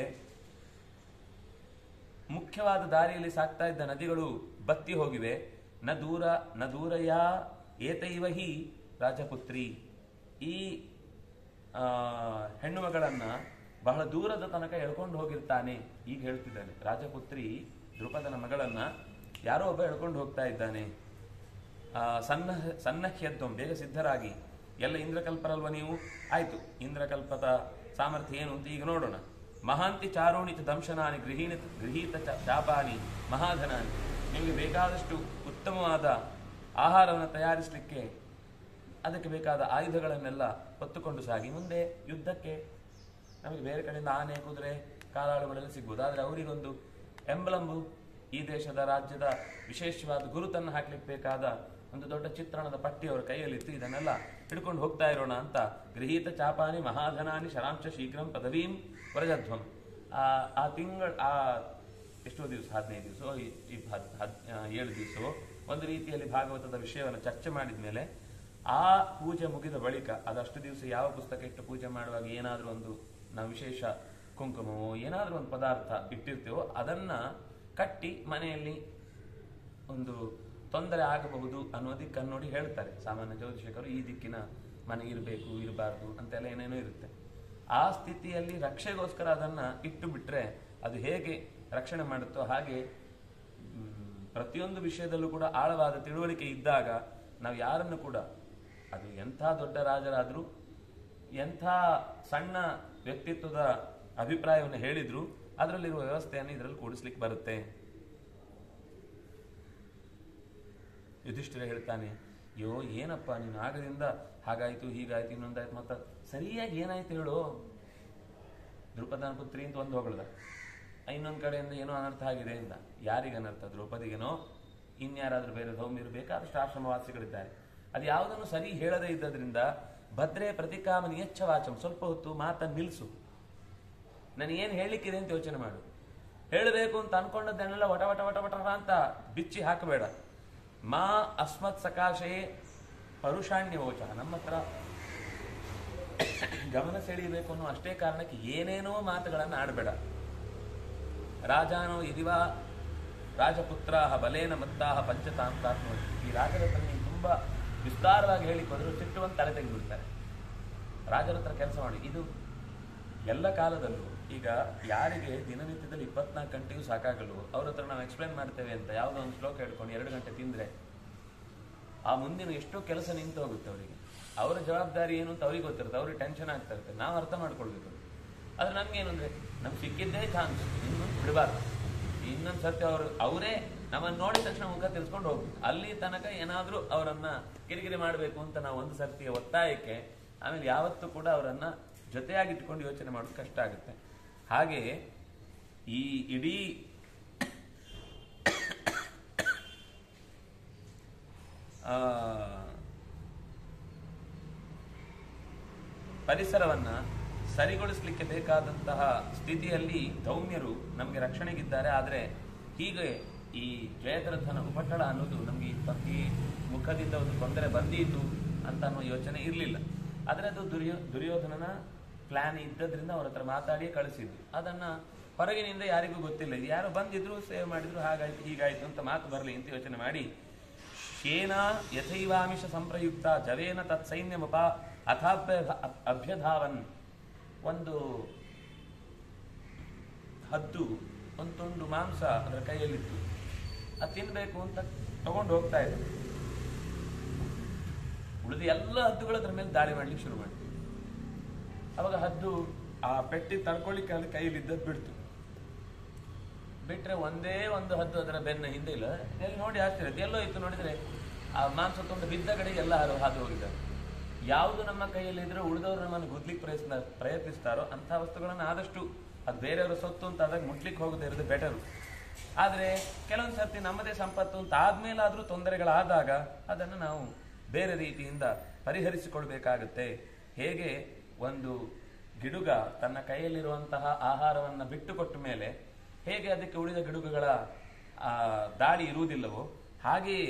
ಮುಖ್ಯವಾದ ದಾರಿಯಲ್ಲಿ ಸಾಗ್ತಾ ಇದ್ದ ನದಿಗಳು ಬತ್ತಿ ಹೋಗಿವೆ ನ ದೂರ ನ ದೂರಯ ಏತೈವ ಹಿ ರಾಜಪುತ್ರಿ ಈ ಆ, ಹೆಣ್ಣು ಮಗಳನ್ನ ಬಹಳ ದೂರದ ತನಕ ಎಳ್ಕೊಂಡು ಹೋಗಿರ್ತಾನೆ ಈಗ ಹೇಳ್ತಿದ್ದಾನೆ ರಾಜಪುತ್ರಿ ದೃಪದನ ಮಗಳನ್ನ ಯಾರೋ ಒಬ್ಬ ಎಳ್ಕೊಂಡು ಹೋಗ್ತಾ ಇದ್ದಾನೆ ಆ, ಸನ್ನ ಸನ್ನಹ್ಯತ್ವಂ ಬೇಗ ಸಿದ್ಧರಾಗಿ ಎಲ್ಲ ಇಂದ್ರಕಲ್ಪರಲ್ವ ನೀವು ಆಯ್ತು ಇಂದ್ರಕಲ್ಪದ ಸಾಮರ್ಥ್ಯ ಏನು ಅಂತ ಈಗ ನೋಡೋಣ ಮಹಾಂತಿ ಚಾರೋಣಿ ಚ ದಂಶನಾನಿ ಗೃಹೀಣ ಗೃಹೀತ ಚ ಶಾಪಾನಿ ಮಹಾಧನಾನಿ ನಿಮಗೆ ಬೇಕಾದಷ್ಟು ಉತ್ತಮವಾದ ಆಹಾರವನ್ನು ತಯಾರಿಸಲಿಕ್ಕೆ ಅದಕ್ಕೆ ಬೇಕಾದ ಆಯುಧಗಳನ್ನೆಲ್ಲ ಹೊತ್ತುಕೊಂಡು ಸಾಗಿ ಮುಂದೆ ಯುದ್ಧಕ್ಕೆ ನಮಗೆ ಬೇರೆ ಕಡೆಯಿಂದ ಆನೆ ಕುದುರೆ ಕಾಲಾಳುಗಳೆಲ್ಲ ಸಿಗ್ಬೋದು ಆದರೆ ಅವರಿಗೊಂದು ಎಂಬ್ಲಂಬು ಈ ದೇಶದ ರಾಜ್ಯದ ವಿಶೇಷವಾದ ಗುರುತನ್ನು ಹಾಕ್ಲಿಕ್ಕೆ ಬೇಕಾದ ಒಂದು ದೊಡ್ಡ ಚಿತ್ರಣದ ಪಟ್ಟಿ ಅವರ ಕೈಯಲ್ಲಿತ್ತು ಇದನ್ನೆಲ್ಲ ಹಿಡ್ಕೊಂಡು ಹೋಗ್ತಾ ಇರೋಣ ಅಂತ ಗೃಹೀತ ಚಾಪಾನಿ ಮಹಾಧನಾನಿ ಶರಾಂಶ ಶೀಘ್ರಂ ಪದವೀಂ ವರಜಧ್ವಂ ಆ ಆ ತಿಂಗಳ ಆ ಎಷ್ಟೋ ದಿವಸ ಹದಿನೈದು ದಿವಸ ಈ ಹದ್ ಹದ್ ಆ, ಏಳು ದಿವಸವೋ ಒಂದು ರೀತಿಯಲ್ಲಿ ಭಾಗವತದ ವಿಷಯವನ್ನು ಚರ್ಚೆ ಮಾಡಿದ ಮೇಲೆ ಆ ಪೂಜೆ ಮುಗಿದ ಬಳಿಕ ಅದಷ್ಟು ದಿವಸ ಯಾವ ಪುಸ್ತಕ ಇಟ್ಟು ಪೂಜೆ ಮಾಡುವಾಗ ಏನಾದರೂ ಒಂದು ನಾವು ವಿಶೇಷ ಕುಂಕುಮವೋ ಏನಾದರೂ ಒಂದು ಪದಾರ್ಥ ಇಟ್ಟಿರ್ತೇವೋ ಅದನ್ನ ಕಟ್ಟಿ ಮನೆಯಲ್ಲಿ ಒಂದು ತೊಂದರೆ ಆಗಬಹುದು ಅನ್ನೋ ದಿಕ್ಕನ್ನು ನೋಡಿ ಹೇಳ್ತಾರೆ ಸಾಮಾನ್ಯ ಜ್ಯೋತಿಷಕರು ಈ ದಿಕ್ಕಿನ ಮನೆ ಇರಬೇಕು ಇರಬಾರ್ದು ಅಂತೆಲ್ಲ ಏನೇನೋ ಇರುತ್ತೆ ಆ ಸ್ಥಿತಿಯಲ್ಲಿ ರಕ್ಷೆಗೋಸ್ಕರ ಅದನ್ನ ಇಟ್ಟು ಬಿಟ್ರೆ ಅದು ಹೇಗೆ ರಕ್ಷಣೆ ಮಾಡುತ್ತೋ ಹಾಗೆ ಮ್, ಪ್ರತಿಯೊಂದು ವಿಷಯದಲ್ಲೂ ಕೂಡ ಆಳವಾದ ತಿಳುವಳಿಕೆ ಇದ್ದಾಗ ನಾವು ಯಾರನ್ನು ಕೂಡ ಅದು ಎಂಥ ದೊಡ್ಡ ರಾಜರಾದರೂ ಎಂಥ ಸಣ್ಣ ವ್ಯಕ್ತಿತ್ವದ ಅಭಿಪ್ರಾಯವನ್ನು ಹೇಳಿದ್ರು ಅದರಲ್ಲಿರುವ ವ್ಯವಸ್ಥೆಯನ್ನು ಇದರಲ್ಲಿ ಕೂಡಿಸ್ಲಿಕ್ಕೆ ಬರುತ್ತೆ ಯುಧಿಷ್ಠಿರ ಹೇಳ್ತಾನೆ ಅಯ್ಯೋ ಏನಪ್ಪ ನೀನು ಆಗದಿಂದ ಹಾಗಾಯ್ತು ಹೀಗಾಯ್ತು ಇನ್ನೊಂದಾಯ್ತು ಮತ್ತ ಸರಿಯಾಗಿ ಏನಾಯ್ತು ಹೇಳು ದ್ರೌಪದನ ಪುತ್ರಿ ಅಂತ ಒಂದು ಹೊಗಳದ ಇನ್ನೊಂದ್ ಕಡೆಯಿಂದ ಏನೋ ಅನರ್ಥ ಆಗಿದೆ ಅಂತ ಯಾರಿಗೆ ಅನರ್ಥ ದ್ರೌಪದಿಗೇನೋ ಇನ್ಯಾರಾದ್ರೂ ಬೇರೆ ಸೌಮ್ಯರು ಬೇಕಾದಷ್ಟು ಆಶ್ರಮವಾಸಿಗಳಿದ್ದಾರೆ ಅದು ಯಾವುದನ್ನು ಸರಿ ಹೇಳದೇ ಇದ್ದದ್ರಿಂದ ಭದ್ರೆ ಪ್ರತಿಕಾಮ ನಿಯಚ್ಛ ವಾಚಂ ಸ್ವಲ್ಪ ಹೊತ್ತು ಮಾತನ್ನು ನಿಲ್ಲಿಸು ನನಗೇನು ಹೇಳಲಿಕ್ಕಿದೆ ಅಂತ ಯೋಚನೆ ಮಾಡು ಹೇಳಬೇಕು ಅಂತ ಅನ್ಕೊಂಡದ್ದನ್ನೆಲ್ಲ ವಟ ವಟ ವಟ ವಟ ಅಂತ ಬಿಚ್ಚಿ ಹಾಕಬೇಡ ಮಾ ಅಸ್ಮತ್ ಸಕಾಶೇ ಪರುಷಾಣ್ಯ ವೋಚ ನಮ್ಮ ಹತ್ರ ಗಮನ ಸೆಳೆಯಬೇಕು ಅನ್ನೋ ಅಷ್ಟೇ ಕಾರಣಕ್ಕೆ ಏನೇನೋ ಮಾತುಗಳನ್ನು ಆಡಬೇಡ ರಾಜಾನೋ ಇದಿವಾ ರಾಜಪುತ್ರಾಹ ಬಲೇನ ಮದ್ದಾಹ ಪಂಚತಾಂತಾತ್ಮ ಈ ರಾಜರ ಹತ್ರ ನೀನು ತುಂಬಾ ವಿಸ್ತಾರವಾಗಿ ಹೇಳಿಕ್ ಹೋದ್ರು ಸಿಟ್ಟುವಂತ ತಲೆ ತೆಗೆದುಬಿಡ್ತಾರೆ ರಾಜರ ಹತ್ರ ಕೆಲಸ ಮಾಡಿ ಇದು ಎಲ್ಲ ಕಾಲದಲ್ಲೂ ಈಗ ಯಾರಿಗೆ ದಿನನಿತ್ಯದಲ್ಲಿ ಇಪ್ಪತ್ನಾಲ್ಕು ಗಂಟೆಯೂ ಸಾಕಾಗಲು ಅವ್ರ ಹತ್ರ ನಾವು ಎಕ್ಸ್ಪ್ಲೇನ್ ಮಾಡ್ತೇವೆ ಅಂತ ಯಾವುದೋ ಒಂದು ಶ್ಲೋಕ ಹಿಡ್ಕೊಂಡು ಎರಡು ಗಂಟೆ ತಿಂದ್ರೆ ಆ ಮುಂದಿನ ಎಷ್ಟೋ ಕೆಲಸ ನಿಂತು ಹೋಗುತ್ತೆ ಅವರಿಗೆ ಅವರ ಜವಾಬ್ದಾರಿ ಏನು ಅಂತ ಅವ್ರಿಗೆ ಗೊತ್ತಿರುತ್ತೆ ಅವ್ರಿಗೆ ಟೆನ್ಷನ್ ಆಗ್ತಾ ಇರುತ್ತೆ ನಾವು ಅರ್ಥ ಮಾಡ್ಕೊಳ್ಬೇಕು ಆದ್ರೆ ನಮ್ಗೇನು ಅಂದ್ರೆ ನಮ್ಗೆ ಸಿಕ್ಕಿದ್ದೇ ಚಾನ್ಸ್ ಇನ್ನು ಬಿಡಬಾರ್ದು ಇನ್ನೊಂದು ಸರ್ತಿ ಅವರು ಅವರೇ ನಮ್ಮನ್ನು ನೋಡಿದ ತಕ್ಷಣ ಮುಖ ತಿಳ್ಸ್ಕೊಂಡು ಹೋಗ್ಬೇಕು ಅಲ್ಲಿ ತನಕ ಏನಾದ್ರೂ ಅವರನ್ನ ಕಿರಿಕಿರಿ ಮಾಡಬೇಕು ಅಂತ ನಾವು ಒಂದು ಸರ್ತಿಯ ಒತ್ತಾಯಕ್ಕೆ ಆಮೇಲೆ ಯಾವತ್ತೂ ಕೂಡ ಅವರನ್ನ ಜೊತೆಯಾಗಿಟ್ಕೊಂಡು ಯೋಚನೆ ಮಾಡೋದು ಕಷ್ಟ ಆಗುತ್ತೆ ಹಾಗೆ ಈ ಇಡೀ ಆ, ಪರಿಸರವನ್ನ ಸರಿಗೊಳಿಸಲಿಕ್ಕೆ ಬೇಕಾದಂತಹ ಸ್ಥಿತಿಯಲ್ಲಿ ದೌಮ್ಯರು ನಮಗೆ ರಕ್ಷಣೆಗಿದ್ದಾರೆ ಆದರೆ ಹೀಗೆ ಈ ಜಯದ್ರಥನ ಉಪಟಳ ಅನ್ನೋದು ನಮಗೆ ಈ ತ- ಈ ಮುಖದಿಂದ ಒಂದು ತೊಂದರೆ ಬಂದೀತು ಅಂತ ಅನ್ನೋ ಯೋಚನೆ ಇರಲಿಲ್ಲ ಆದರೆ ಅದು ದುರ್ಯೋ ದುರ್ಯೋಧನನ ಪ್ಲಾನ್ ಇದ್ದದ್ರಿಂದ ಅವ್ರ ಹತ್ರ ಮಾತಾಡಿ ಕಳಿಸಿದ್ದು ಅದನ್ನ ಹೊರಗಿನಿಂದ ಯಾರಿಗೂ ಗೊತ್ತಿಲ್ಲ ಇದು ಯಾರೋ ಬಂದಿದ್ರು ಸೇವ್ ಮಾಡಿದ್ರು ಹಾಗಾಯ್ತು ಹೀಗಾಯ್ತು ಅಂತ ಮಾತು ಬರಲಿ ಅಂತ ಯೋಚನೆ ಮಾಡಿ ಶೇನ ಯಥೈವಾಮಿಷ ಸಂಪ್ರಯುಕ್ತ ಜವೇನ ತತ್ ಸೈನ್ಯಮಪ ಅಥಾಭ್ಯ ಅಭ್ಯಧಾವನ್ ಒಂದು ಹದ್ದು ಒಂದು ತುಂಡು ಮಾಂಸ ಅದರ ಕೈಯಲ್ಲಿತ್ತು ಅದು ತಿನ್ಬೇಕು ಅಂತ ತಗೊಂಡು ಹೋಗ್ತಾ ಇದ್ರು ಉಳಿದ ಎಲ್ಲ ಹದ್ದುಗಳು ಅದ್ರ ಮೇಲೆ ದಾಳಿ ಮಾಡ್ಲಿಕ್ಕೆ ಶುರು ಮಾಡಿತು ಅವಾಗ ಹದ್ದು ಆ ಪೆಟ್ಟಿ ತಡ್ಕೊಳ್ಳಿಕ್ಕೆ ಅಲ್ಲಿ ಕೈಯಲ್ಲಿದ್ದದ್ದು ಬಿಡ್ತು ಬಿಟ್ರೆ ಒಂದೇ ಒಂದು ಹದ್ದು ಅದರ ಬೆನ್ನ ಹಿಂದೆ ಇಲ್ಲ ಎಲ್ಲಿ ನೋಡಿ ಆಶ್ಚರ್ಯ ಅದು ಎಲ್ಲೋ ಇತ್ತು ನೋಡಿದ್ರೆ ಆ ಮಾಂಸ ತುಂಡು ಬಿದ್ದ ಕಡೆಗೆ ಎಲ್ಲ ಹಾರು ಹಾದು ಹೋಗಿದ್ದಾರೆ ಯಾವುದು ನಮ್ಮ ಕೈಯಲ್ಲಿ ಇದ್ರೆ ಉಳಿದವರು ನಮ್ಮನ್ನು ಗುದ್ಲಿಕ್ಕೆ ಪ್ರಯತ್ನ ಪ್ರಯತ್ನಿಸ್ತಾರೋ ಅಂಥ ವಸ್ತುಗಳನ್ನು ಆದಷ್ಟು ಅದು ಬೇರೆಯವರ ಸೊತ್ತು ಅಂತ ಆದಾಗ ಮುಟ್ಲಿಕ್ಕೆ ಹೋಗದೆ ಇರೋದು ಬೆಟರು ಆದರೆ ಕೆಲವೊಂದು ಸರ್ತಿ ನಮ್ಮದೇ ಸಂಪತ್ತು ಅಂತ ಆದ್ಮೇಲಾದ್ರೂ ತೊಂದರೆಗಳಾದಾಗ ಅದನ್ನು ನಾವು ಬೇರೆ ರೀತಿಯಿಂದ ಪರಿಹರಿಸಿಕೊಳ್ಬೇಕಾಗುತ್ತೆ ಹೇಗೆ ಒಂದು ಗಿಡುಗ ತನ್ನ ಕೈಯಲ್ಲಿರುವಂತಹ ಆಹಾರವನ್ನು ಬಿಟ್ಟುಕೊಟ್ಟ ಮೇಲೆ ಹೇಗೆ ಅದಕ್ಕೆ ಉಳಿದ ಗಿಡುಗಗಳ ಆ, ದಾಳಿ ಇರುವುದಿಲ್ಲವೋ ಹಾಗೆಯೇ